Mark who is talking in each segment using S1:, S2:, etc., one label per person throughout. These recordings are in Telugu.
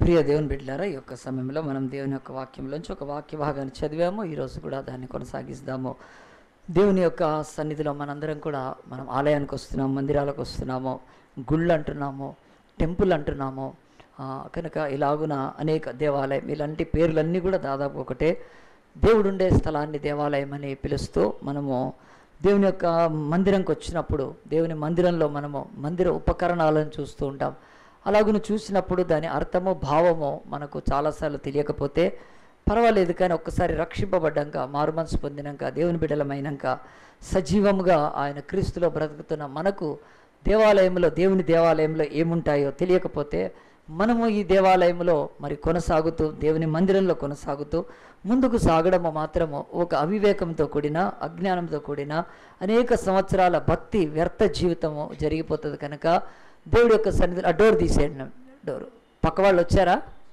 S1: ప్రియ దేవుని బిడ్డలారా ఈ యొక్క సమయంలో మనం దేవుని యొక్క వాక్యంలోంచి ఒక వాక్య భాగాన్ని చదివాము ఈరోజు కూడా దాన్ని కొనసాగిస్తాము దేవుని యొక్క సన్నిధిలో మనందరం కూడా మనం ఆలయానికి వస్తున్నాము మందిరాలకు వస్తున్నాము గుళ్ళు అంటున్నాము టెంపుల్ అంటున్నాము ఆ, కనుక ఇలాగున అనేక దేవాలయం ఇలాంటి పేర్లన్నీ కూడా దాదాపు ఒకటే దేవుడు ఉండే స్థలాన్ని దేవాలయం అని పిలుస్తూ మనము దేవుని యొక్క మందిరంకి వచ్చినప్పుడు దేవుని మందిరంలో మనము మందిర ఉపకరణాలను చూస్తూ ఉంటాం అలాగును చూసినప్పుడు దాని అర్థము భావము మనకు చాలాసార్లు తెలియకపోతే పర్వాలేదు కానీ ఒక్కసారి రక్షింపబడ్డాక మారుమనసు పొందినాక దేవుని బిడలమైనాక సజీవముగా ఆయన క్రీస్తులో బ్రతుకుతున్న మనకు దేవాలయంలో దేవుని దేవాలయంలో ఏముంటాయో తెలియకపోతే మనము ఈ దేవాలయంలో మరి కొనసాగుతూ దేవుని మందిరంలో కొనసాగుతూ ముందుకు సాగడము మాత్రము ఒక అవివేకంతో కూడిన అజ్ఞానంతో కూడిన అనేక సంవత్సరాల భక్తి వ్యర్థ జీవితము జరిగిపోతుంది కనుక దేవుడి యొక్క సన్నిధిలో ఆ డోర్ తీసేయండి డోర్ పక్క వాళ్ళు వచ్చారా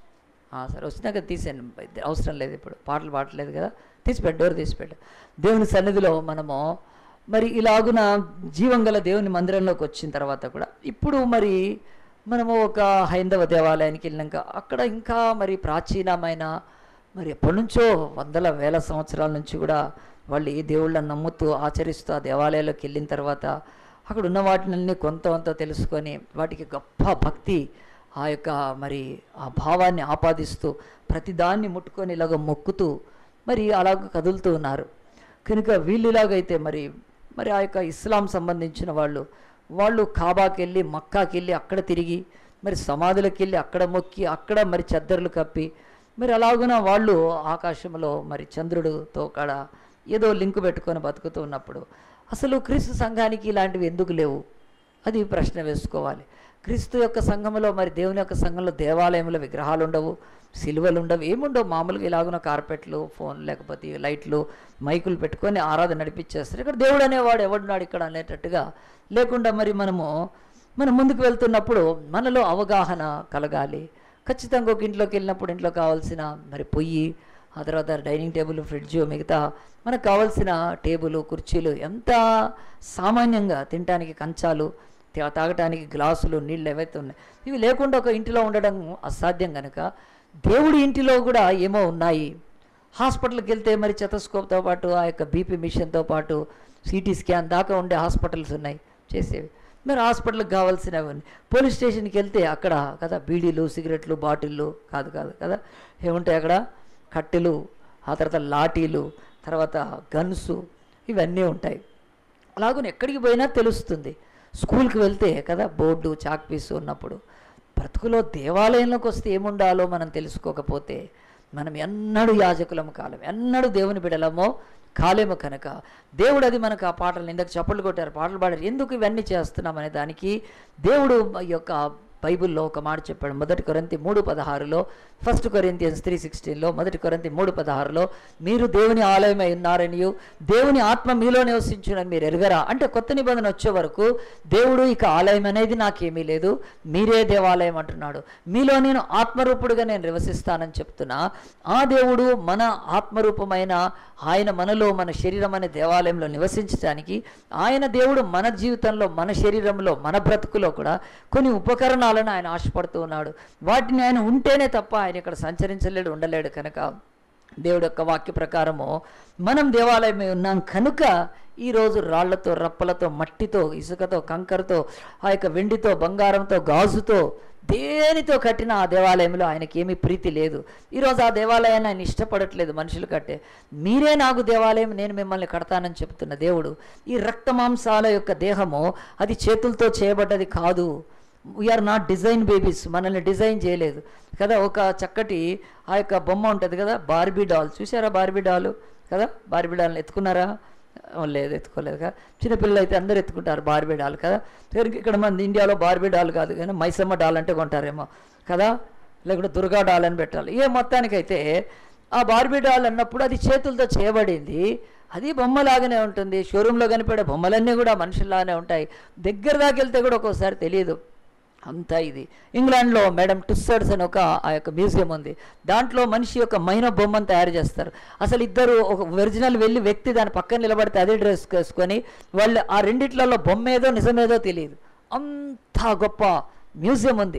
S1: ఆ, సరే వచ్చినాక తీసేయండి అవసరం లేదు ఇప్పుడు పాటలు పాడలేదు కదా తీసిపెట్టు డోర్ తీసిపెట్టు దేవుని సన్నిధిలో మనము మరి ఇలాగున జీవం గల దేవుని మందిరంలోకి వచ్చిన తర్వాత కూడా ఇప్పుడు మరి మనము ఒక హైందవ దేవాలయానికి వెళ్ళినాక అక్కడ ఇంకా మరి ప్రాచీనమైన మరి ఎప్పటి నుంచో వందల వేల సంవత్సరాల నుంచి కూడా వాళ్ళు ఈ దేవుళ్ళని నమ్ముతూ ఆచరిస్తూ ఆ దేవాలయాల్లోకి వెళ్ళిన తర్వాత అక్కడ ఉన్న వాటిని కొంత కొంత తెలుసుకొని వాటికి గొప్ప భక్తి ఆ యొక్క మరి ఆ భావాన్ని ఆపాదిస్తూ ప్రతిదాన్ని ముట్టుకొని ఇలాగ మొక్కుతూ మరి అలాగ కదులుతూ ఉన్నారు కనుక వీళ్ళు ఇలాగైతే మరి మరి ఆ యొక్క ఇస్లాం సంబంధించిన వాళ్ళు వాళ్ళు కాబాకి వెళ్ళి మక్కాకి వెళ్ళి అక్కడ తిరిగి మరి సమాధులకు వెళ్ళి అక్కడ మొక్కి అక్కడ మరి చెద్దర్లు కప్పి మరి అలాగున వాళ్ళు ఆకాశంలో మరి చంద్రుడితో కాడ ఏదో లింకు పెట్టుకొని బతుకుతూ ఉన్నప్పుడు అసలు క్రీస్తు సంఘానికి ఇలాంటివి ఎందుకు లేవు అది ప్రశ్న వేసుకోవాలి క్రీస్తు యొక్క సంఘంలో మరి దేవుని యొక్క సంఘంలో దేవాలయంలో విగ్రహాలు ఉండవు సిలువలు ఉండవు ఏముండవు మామూలుగా ఇలాగున కార్పెట్లు ఫోన్ లేకపోతే లైట్లు మైకులు పెట్టుకొని ఆరాధన నడిపించేస్తారు ఇక్కడ దేవుడు అనేవాడు ఎవడున్నాడు ఇక్కడ అనేటట్టుగా లేకుండా మరి మనము మనం ముందుకు వెళ్తున్నప్పుడు మనలో అవగాహన కలగాలి ఖచ్చితంగా ఒక ఇంట్లోకి వెళ్ళినప్పుడు ఇంట్లో కావాల్సిన మరి పొయ్యి ఆ తర్వాత డైనింగ్ టేబుల్ ఫ్రిడ్జ్ మిగతా మనకు కావాల్సిన టేబుల్ కుర్చీలు ఎంత సామాన్యంగా తినడానికి కంచాలు తా- తాగటానికి గ్లాసులు నీళ్ళు ఏవైతే ఉన్నాయి ఇవి లేకుండా ఒక ఇంటిలో ఉండడం అసాధ్యం కనుక దేవుడి ఇంటిలో కూడా ఏమో ఉన్నాయి హాస్పిటల్కి వెళ్తే మరి చెతస్కోప్తో పాటు ఆ యొక్క బీపీ మిషన్తో పాటు సిటీ స్కాన్ దాకా ఉండే హాస్పిటల్స్ ఉన్నాయి చేసేవి మరి హాస్పిటల్కి కావాల్సినవి ఉన్నాయి పోలీస్ స్టేషన్కి వెళ్తే అక్కడ కదా బీడీలు సిగరెట్లు బాటిళ్ళు కాదు కాదు కదా ఏముంటాయి అక్కడ కట్టెలు ఆ తర్వాత లాఠీలు తర్వాత గన్స్ ఇవన్నీ ఉంటాయి అలాగని ఎక్కడికి పోయినా తెలుస్తుంది స్కూల్కి వెళ్తే కదా బోర్డు చాక్ పీస్ ఉన్నప్పుడు బ్రతుకులో దేవాలయంలోకి వస్తే ఏముండాలో మనం తెలుసుకోకపోతే మనం ఎన్నడూ యాజకులము కాలం ఎన్నడూ దేవుని బిడలమో కాలేము కనుక దేవుడు అది మనకు ఆ పాటలు ఇందాక చప్పట్లు కొట్టారు పాటలు పాడారు ఎందుకు ఇవన్నీ చేస్తున్నాం అనే దానికి దేవుడు ఈ యొక్క బైబిల్లో ఒక మాట చెప్పాడు మొదటి కొరింతి మూడు పదహారులో ఫస్ట్ కొరింతియన్స్ త్రీ సిక్స్టీన్లో మొదటి కొరింతి మూడు పదహారులో మీరు దేవుని ఆలయమై ఉన్నారనియు దేవుని ఆత్మ మీలో నివసించునని మీరు ఎరగరా అంటే కొత్త నిబంధన వచ్చే వరకు దేవుడు ఇక ఆలయం అనేది నాకేమీ లేదు మీరే దేవాలయం అంటున్నాడు మీలో నేను ఆత్మరూపుడుగా నేను నివసిస్తానని చెప్తున్నా ఆ దేవుడు మన ఆత్మరూపమైన ఆయన మనలో మన శరీరం అనే దేవాలయంలో నివసించడానికి ఆయన దేవుడు మన జీవితంలో మన శరీరంలో మన బ్రతుకులో కూడా కొన్ని ఉపకరణాలను ఆయన ఆశపడుతూ ఉన్నాడు వాటిని ఆయన ఉంటేనే తప్ప ఆయన ఇక్కడ సంచరించలేడు ఉండలేడు కనుక దేవుడు యొక్క వాక్య ప్రకారము మనం దేవాలయమే ఉన్నాం కనుక ఈరోజు రాళ్లతో రప్పలతో మట్టితో ఇసుకతో కంకరతో ఆ యొక్క వెండితో బంగారంతో గాజుతో దేనితో కట్టిన ఆ దేవాలయంలో ఆయనకి ఏమీ ప్రీతి లేదు ఈరోజు ఆ దేవాలయాన్ని ఆయన ఇష్టపడట్లేదు మనుషులు కట్టే మీరే నాకు దేవాలయం నేను మిమ్మల్ని కడతానని చెప్తున్న దేవుడు ఈ రక్తమాంసాల యొక్క దేహము అది చేతులతో చేయబడ్డది కాదు వీఆర్ నాట్ డిజైన్ బేబీస్ మనల్ని డిజైన్ చేయలేదు కదా ఒక చక్కటి ఆ యొక్క బొమ్మ ఉంటుంది కదా బార్బీ డాల్ చూసారా బార్బీ డాల్ కదా బార్బీ డాల్ని ఎత్తుకున్నారా ఓ, లేదు ఎత్తుకోలేదు కదా చిన్నపిల్లలు అయితే అందరూ ఎత్తుకుంటారు బార్బీ డాల్ కదా ఇక్కడ- ఇక్కడ మన ఇండియాలో బార్బీ డాల్ కాదు కానీ మైసమ్మ డాల్ అంటే కొంటారేమో కదా లేకుంటే దుర్గా డాల్ అని పెట్టాలి ఏ మొత్తానికైతే ఆ బార్బీ డాల్ అన్నప్పుడు అది చేతులతో చేయబడింది అది బొమ్మలాగానే ఉంటుంది షోరూంలో కనిపడే బొమ్మలన్నీ కూడా మనుషుల్లాగానే ఉంటాయి దగ్గర దాకా వెళ్తే కూడా ఒక్కోసారి తెలియదు అంతా ఇది ఇంగ్లాండ్లో మేడం టుస్సర్డ్స్ అని ఒక ఆ యొక్క మ్యూజియం ఉంది దాంట్లో మనిషి యొక్క మైన బొమ్మను తయారు చేస్తారు అసలు ఇద్దరు ఒక ఒరిజినల్ వెళ్ళి వ్యక్తి దాని పక్కన నిలబడితే అదే డ్రెస్ వేసుకొని వాళ్ళు ఆ రెండిట్లలో బొమ్మ ఏదో నిజమేదో తెలియదు అంత గొప్ప మ్యూజియం ఉంది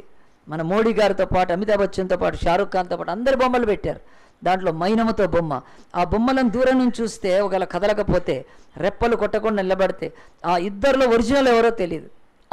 S1: మన మోడీ గారితో పాటు అమితాబ్ బచ్చన్తో పాటు షారుఖ్ ఖాన్తో పాటు అందరి బొమ్మలు పెట్టారు దాంట్లో మైనముతో బొమ్మ ఆ బొమ్మలను దూరం నుంచి చూస్తే ఒకవేళ కదలకపోతే రెప్పలు కొట్టకుండా నిలబడితే ఆ ఇద్దరిలో ఒరిజినల్ ఎవరో తెలియదు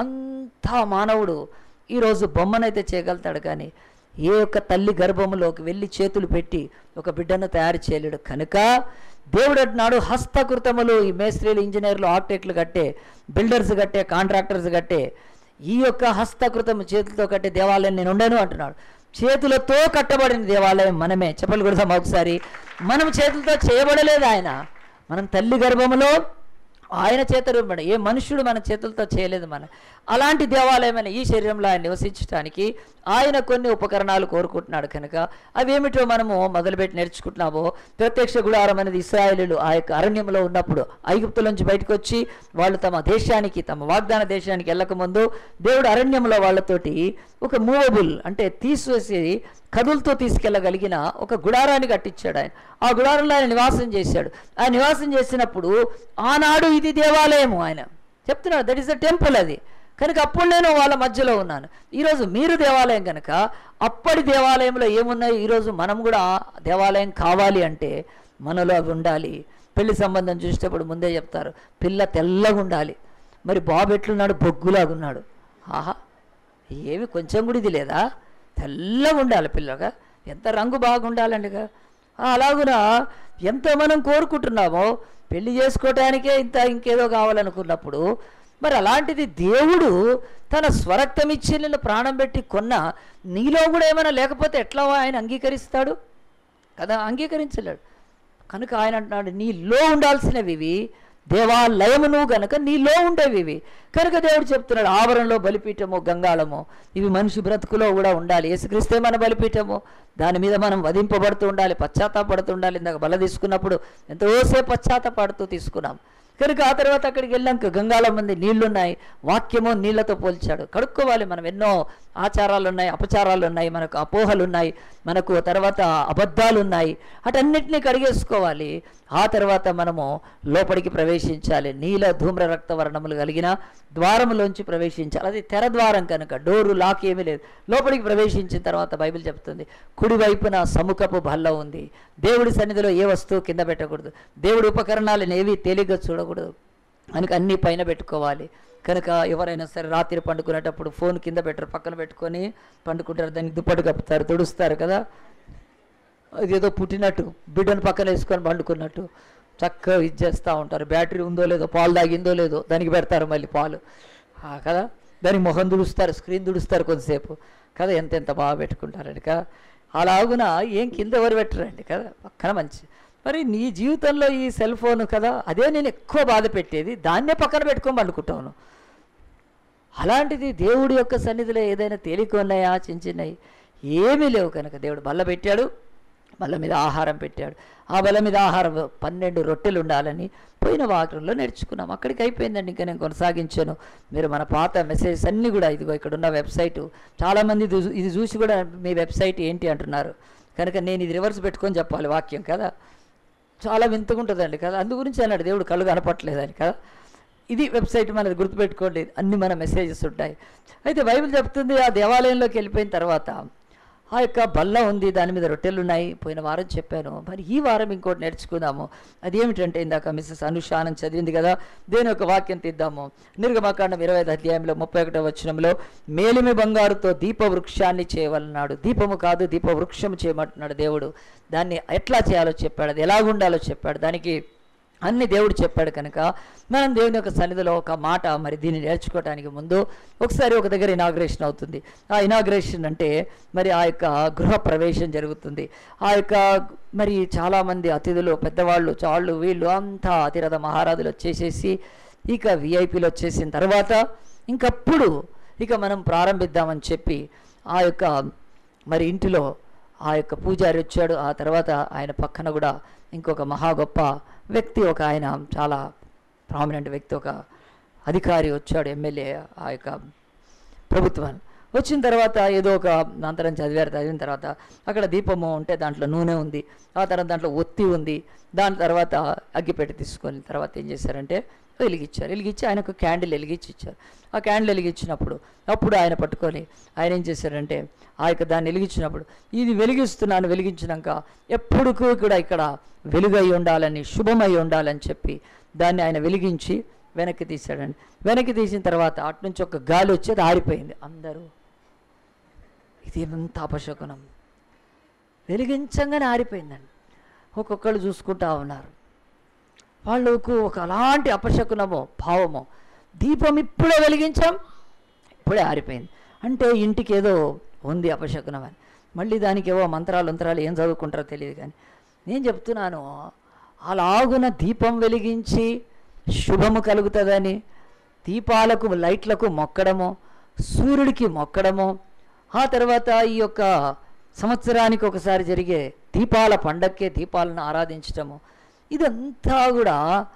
S1: అంతా మానవుడు ఈరోజు బొమ్మనైతే చేయగలుగుతాడు కానీ ఏ ఒక్క తల్లి గర్భములోకి వెళ్ళి చేతులు పెట్టి ఒక బిడ్డను తయారు చేయలేడు కనుక దేవుడు అంటున్నాడు హస్తకృతములు ఈ మేస్త్రీలు ఇంజనీర్లు ఆర్కిటెక్ట్లు కట్టే బిల్డర్స్ కట్టే కాంట్రాక్టర్స్ కట్టే ఈ యొక్క హస్తకృతము చేతులతో కట్టే దేవాలయం నేను ఉండను అంటున్నాడు చేతులతో కట్టబడిన దేవాలయం మనమే చెప్పలు కొడదాం ఒకసారి మనం చేతులతో చేయబడలేదు ఆయన మనం తల్లి గర్భములో ఆయన చేత రూపబడి ఏ మనుష్యుడు మన చేతులతో చేయలేదు మన అలాంటి దేవాలయమైన ఈ శరీరంలో ఆయన నివసించడానికి ఆయన కొన్ని ఉపకరణాలు కోరుకుంటున్నాడు కనుక అవేమిటో మనము మొదలుపెట్టి నేర్చుకుంటున్నామో ప్రత్యక్ష గుడారం అనేది ఇస్రాయేలీలు ఆ యొక్క అరణ్యంలో ఉన్నప్పుడు ఐగుప్తు నుంచి బయటకు వచ్చి వాళ్ళు తమ దేశానికి తమ వాగ్దాన దేశానికి వెళ్ళకముందు దేవుడు అరణ్యంలో వాళ్ళతోటి ఒక మూవబుల్ అంటే తీసివేసి కదులతో తీసుకెళ్ళగలిగిన ఒక గుడారాన్ని కట్టించాడు ఆయన ఆ గుడారంలో ఆయన నివాసం చేశాడు ఆ నివాసం చేసినప్పుడు ఆనాడు ఇది దేవాలయము ఆయన చెప్తున్నాడు దట్ ఈస్ ద టెంపుల్ అది కనుక అప్పుడు నేను వాళ్ళ మధ్యలో ఉన్నాను ఈరోజు మీరు దేవాలయం కనుక అప్పటి దేవాలయంలో ఏమున్నాయి ఈరోజు మనం కూడా దేవాలయం కావాలి అంటే మనలో అవి ఉండాలి పెళ్లి సంబంధం చూసేటప్పుడు ముందే చెప్తారు పిల్ల తెల్లగా ఉండాలి మరి బాబు ఎట్లున్నాడు బొగ్గులాగా ఉన్నాడు ఆహా ఏమి కొంచెం కూడా ఇది లేదా తెల్లగా ఉండాలి పిల్లగా ఎంత రంగు బాగుండాలండిగా అలాగున ఎంత మనం కోరుకుంటున్నామో పెళ్లి చేసుకోవటానికే ఇంత ఇంకేదో కావాలనుకున్నప్పుడు మరి అలాంటిది దేవుడు తన స్వరక్తం ఇచ్చి నిన్ను ప్రాణం పెట్టి కొన్న నీలో కూడా ఏమైనా లేకపోతే ఎట్లా ఆయన అంగీకరిస్తాడు కదా అంగీకరించలేడు కనుక ఆయన అంటున్నాడు నీలో ఉండాల్సినవి ఇవి దేవాలయమును గనక నీలో ఉండేవి ఇవి కనుక దేవుడు చెప్తున్నాడు ఆవరణలో బలిపీఠము గంగాళము ఇవి మనిషి బ్రతుకులో కూడా ఉండాలి యేసుక్రీస్తే మన బలిపీఠము దాని మీద మనం వధింపబడుతూ ఉండాలి పశ్చాత్తాపడుతూ ఉండాలి ఇందాక బల తీసుకున్నప్పుడు ఎంతోసేపు పశ్చాత్తాపడుతూ తీసుకున్నాం కనుక ఆ తర్వాత అక్కడికి వెళ్ళాక గంగాళం మంది నీళ్లున్నాయి వాక్యము నీళ్లతో పోల్చాడు కడుక్కోవాలి మనం ఎన్నో ఆచారాలు ఉన్నాయి అపచారాలు ఉన్నాయి మనకు అపోహలు ఉన్నాయి మనకు తర్వాత అబద్ధాలు ఉన్నాయి అటన్నిటినీ కడిగేసుకోవాలి ఆ తర్వాత మనము లోపలికి ప్రవేశించాలి నీల ధూమ్ర రక్త వర్ణములు కలిగిన ద్వారములోంచి ప్రవేశించాలి అది తెర ద్వారం కనుక డోరు లాక్ ఏమీ లేదు లోపలికి ప్రవేశించిన తర్వాత బైబిల్ చెప్తుంది కుడివైపున సముఖపు బల్ల ఉంది దేవుడి సన్నిధిలో ఏ వస్తువు కింద పెట్టకూడదు దేవుడి ఉపకరణాలను ఏవి తేలిగ్గా చూడకూడదు మనకి అన్నీ పైన పెట్టుకోవాలి కనుక ఎవరైనా సరే రాత్రి పండుకునేటప్పుడు ఫోన్ కింద పెట్టరు పక్కన పెట్టుకొని పండుకుంటారు దానికి దుప్పటి కప్పుతారు తుడుస్తారు కదా అది ఏదో పుట్టినట్టు బిడ్డను పక్కన వేసుకొని పండుకున్నట్టు చక్కగా ఇది చేస్తూ ఉంటారు బ్యాటరీ ఉందో లేదో పాలు తాగిందో లేదో దానికి పెడతారు మళ్ళీ పాలు ఆ, కదా దానికి మొహం దుడుస్తారు స్క్రీన్ దుడుస్తారు కొద్దిసేపు కదా ఎంత ఎంత బాగా పెట్టుకుంటారండి కదా అలాగున ఏం కింద ఎవరు పెట్టరండి కదా పక్కన మంచి మరి నీ జీవితంలో ఈ సెల్ ఫోన్ కదా అదే నేను ఎక్కువ బాధ పెట్టేది దాన్నే పక్కన పెట్టుకొని పండుకుంటాను అలాంటిది దేవుడి యొక్క సన్నిధిలో ఏదైనా తేలిక ఉన్నాయా చిన్న చిన్నవి ఏమీ లేవు కనుక దేవుడు బల్ల పెట్టాడు బల్ల మీద ఆహారం పెట్టాడు ఆ బల్ల మీద ఆహారం పన్నెండు రొట్టెలు ఉండాలని పోయిన వాక్యంలో నేర్చుకున్నాం అక్కడికి అయిపోయిందండి ఇంకా నేను కొనసాగించాను మీరు మన పాత మెసేజెస్ అన్నీ కూడా ఇదిగో ఇక్కడ ఉన్న వెబ్సైట్ చాలామంది ఇది చూ- ఇది చూసి కూడా మీ వెబ్సైట్ ఏంటి అంటున్నారు కనుక నేను ఇది రివర్స్ పెట్టుకొని చెప్పాలి వాక్యం కదా చాలా వింతగా ఉంటుందండి కదా అందు గురించి అన్నాడు దేవుడు కళ్ళు కనపట్లేదని కదా ఇది వెబ్సైట్ మనది గుర్తుపెట్టుకోండి అన్ని మన మెసేజెస్ ఉంటాయి అయితే బైబిల్ చెప్తుంది ఆ దేవాలయంలోకి వెళ్ళిపోయిన తర్వాత ఆ యొక్క బల్ల ఉంది దాని మీద రొట్టెలు ఉన్నాయి పోయిన వారం చెప్పాను మరి ఈ వారం ఇంకోటి నేర్చుకుందాము అది ఏమిటంటే ఇందాక మిస్సెస్ అనుషానం చదివింది కదా దేని యొక్క వాక్యం తీద్దాము నిర్గమకాండం ఇరవై ఐదు అధ్యాయంలో ముప్పై ఒకటో వచనంలో మేలిమి బంగారుతో దీప వృక్షాన్ని చేయవలన్నాడు దీపము కాదు దీప వృక్షము చేయమంటున్నాడు దేవుడు దాన్ని ఎట్లా చేయాలో చెప్పాడు అది ఎలాగుండాలో చెప్పాడు దానికి అన్ని దేవుడు చెప్పాడు కనుక మనం దేవుని యొక్క సన్నిధిలో ఒక మాట మరి దీన్ని నేర్చుకోవడానికి ముందు ఒకసారి ఒక దగ్గర ఇనాగ్రేషన్ అవుతుంది ఆ ఇనాగ్రేషన్ అంటే మరి ఆ యొక్క గృహ ప్రవేశం జరుగుతుంది ఆ యొక్క మరి చాలామంది అతిథులు పెద్దవాళ్ళు చాళ్ళు వీళ్ళు అంతా అతిరథ మహారాజులు వచ్చేసేసి ఇక విఐపీలు వచ్చేసిన తర్వాత ఇంకప్పుడు ఇక మనం ప్రారంభిద్దామని చెప్పి ఆ యొక్క మరి ఇంటిలో ఆ యొక్క పూజారి వచ్చాడు ఆ తర్వాత ఆయన పక్కన కూడా ఇంకొక మహా గొప్ప వ్యక్తి ఒక ఆయన చాలా ప్రామినెంట్ వ్యక్తి ఒక అధికారి వచ్చాడు ఎమ్మెల్యే ఆ యొక్క ప్రభుత్వం వచ్చిన తర్వాత ఏదో ఒక మంత్రం చదివారు చదివిన తర్వాత అక్కడ దీపము ఉంటే దాంట్లో నూనె ఉంది ఆ తర్వాత దాంట్లో ఒత్తి ఉంది దాని తర్వాత అగ్గిపెట్టి తీసుకొని తర్వాత ఏం చేశారంటే వెలిగించారు వెలిగించి ఆయనకు క్యాండిల్ వెలిగించి ఇచ్చారు ఆ క్యాండిల్ వెలిగించినప్పుడు అప్పుడు ఆయన పట్టుకొని ఆయన ఏం చేశారంటే ఆ యొక్క దాన్ని వెలిగించినప్పుడు ఇది వెలిగిస్తున్నాను వెలిగించినాక ఎప్పుడుకు కూడా ఇక్కడ వెలుగై ఉండాలని శుభమై ఉండాలని చెప్పి దాన్ని ఆయన వెలిగించి వెనక్కి తీశాడండి వెనక్కి తీసిన తర్వాత అటు నుంచి ఒక గాలి వచ్చేది ఆరిపోయింది అందరూ ఇది ఎంత అపశకునం వెలిగించంగానే ఆరిపోయిందండి ఒక్కొక్కళ్ళు చూసుకుంటా ఉన్నారు వాళ్ళకు ఒక అలాంటి అపశకునమో భావమో దీపం ఇప్పుడే వెలిగించాం ఇప్పుడే ఆరిపోయింది అంటే ఇంటికి ఏదో ఉంది అపశకునం అని మళ్ళీ దానికి ఏవో మంత్రాలు మంత్రాలు ఏం చదువుకుంటారో తెలియదు కానీ నేను చెప్తున్నాను అలాగున దీపం వెలిగించి శుభము కలుగుతుందని దీపాలకు లైట్లకు మొక్కడము సూర్యుడికి మొక్కడము ఆ తర్వాత ఈ యొక్క సంవత్సరానికి ఒకసారి జరిగే దీపాల పండక్కే దీపాలను ఆరాధించటము ఇదంతా కూడా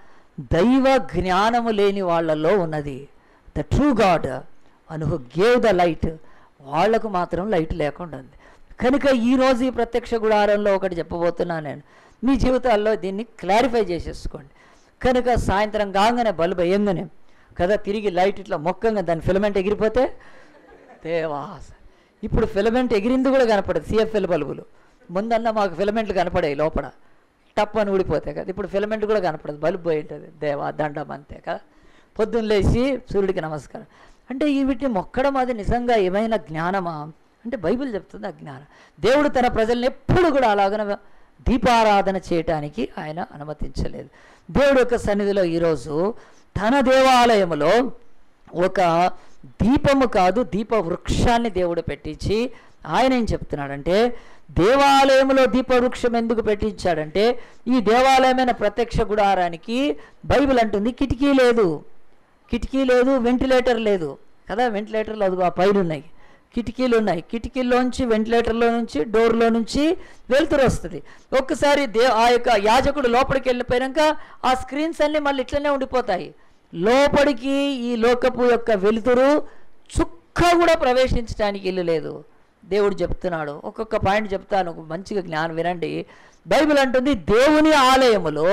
S1: దైవ జ్ఞానము లేని వాళ్ళలో ఉన్నది ద ట్రూ గాడ్ అను హు గేవ్ ద లైట్ వాళ్లకు మాత్రం లైట్ లేకుండా ఉంది కనుక ఈరోజు ఈ ప్రత్యక్ష గుడారంలో ఒకటి చెప్పబోతున్నాను నేను మీ జీవితాల్లో దీన్ని క్లారిఫై చేసేసుకోండి కనుక సాయంత్రం కాగానే బల్బు వేయంగానే కదా తిరిగి లైట్ ఇట్లా మొక్కంగా దాని ఫిలమెంట్ ఎగిరిపోతే దేవా ఇప్పుడు ఫిలమెంట్ ఎగిరింది కూడా కనపడదు సిఎఫ్ఎల్ బల్బులు ముందన్న మాకు ఫిలమెంట్లు కనపడాయి లోపల టప్ అని ఊడిపోతాయి కదా ఇప్పుడు ఫిలమెంట్ కూడా కనపడదు బల్బు పోయి ఉంటుంది దేవా దండం అంతే కదా పొద్దున్న లేచి సూర్యుడికి నమస్కారం అంటే ఈ వీటిని మొక్కడం అది నిజంగా ఏమైనా జ్ఞానమా అంటే బైబిల్ చెప్తుంది ఆ జ్ఞానం దేవుడు తన ప్రజల్ని ఎప్పుడు కూడా అలాగన దీపారాధన చేయటానికి ఆయన అనుమతించలేదు దేవుడు యొక్క సన్నిధిలో ఈరోజు తన దేవాలయములో ఒక దీపము కాదు దీప వృక్షాన్ని దేవుడు పెట్టించి ఆయన ఏం చెప్తున్నాడంటే దేవాలయంలో దీప వృక్షం ఎందుకు పెట్టించాడంటే ఈ దేవాలయమైన ప్రత్యక్ష గుడారానికి బైబిల్ అంటుంది కిటికీ లేదు కిటికీ లేదు వెంటిలేటర్ లేదు కదా వెంటిలేటర్లు అదిగో ఆ పైన ఉన్నాయి కిటికీలు ఉన్నాయి కిటికీల్లోంచి వెంటిలేటర్లో నుంచి డోర్లో నుంచి వెలుతురు వస్తుంది ఒక్కసారి దే ఆ యొక్క యాజకుడు లోపలికి వెళ్ళిపోయాక ఆ స్క్రీన్స్ అన్నీ మళ్ళీ ఇట్లనే ఉండిపోతాయి లోపలికి ఈ లోకపు యొక్క వెలుతురు చుక్క కూడా ప్రవేశించడానికి ఇల్లు లేదు దేవుడు చెప్తున్నాడు ఒక్కొక్క పాయింట్ చెప్తాను మంచిగా జ్ఞానం వినండి బైబిల్ అంటుంది దేవుని ఆలయములో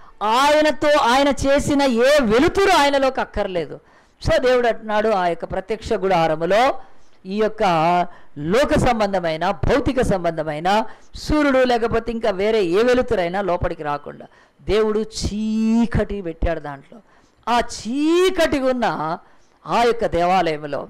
S1: ఆయనతో ఆయన చేసిన ఏ వెలుతురు ఆయనలోకి అక్కర్లేదు సో దేవుడు అంటున్నాడు ఆ యొక్క ప్రత్యక్ష గుడారములో ఈ యొక్క లోక సంబంధమైన భౌతిక సంబంధమైన సూర్యుడు లేకపోతే ఇంకా వేరే ఏ వెలుతురైనా లోపలికి రాకుండా దేవుడు చీకటి పెట్టాడు దాంట్లో ఆ చీకటి ఉన్న ఆ యొక్క దేవాలయంలో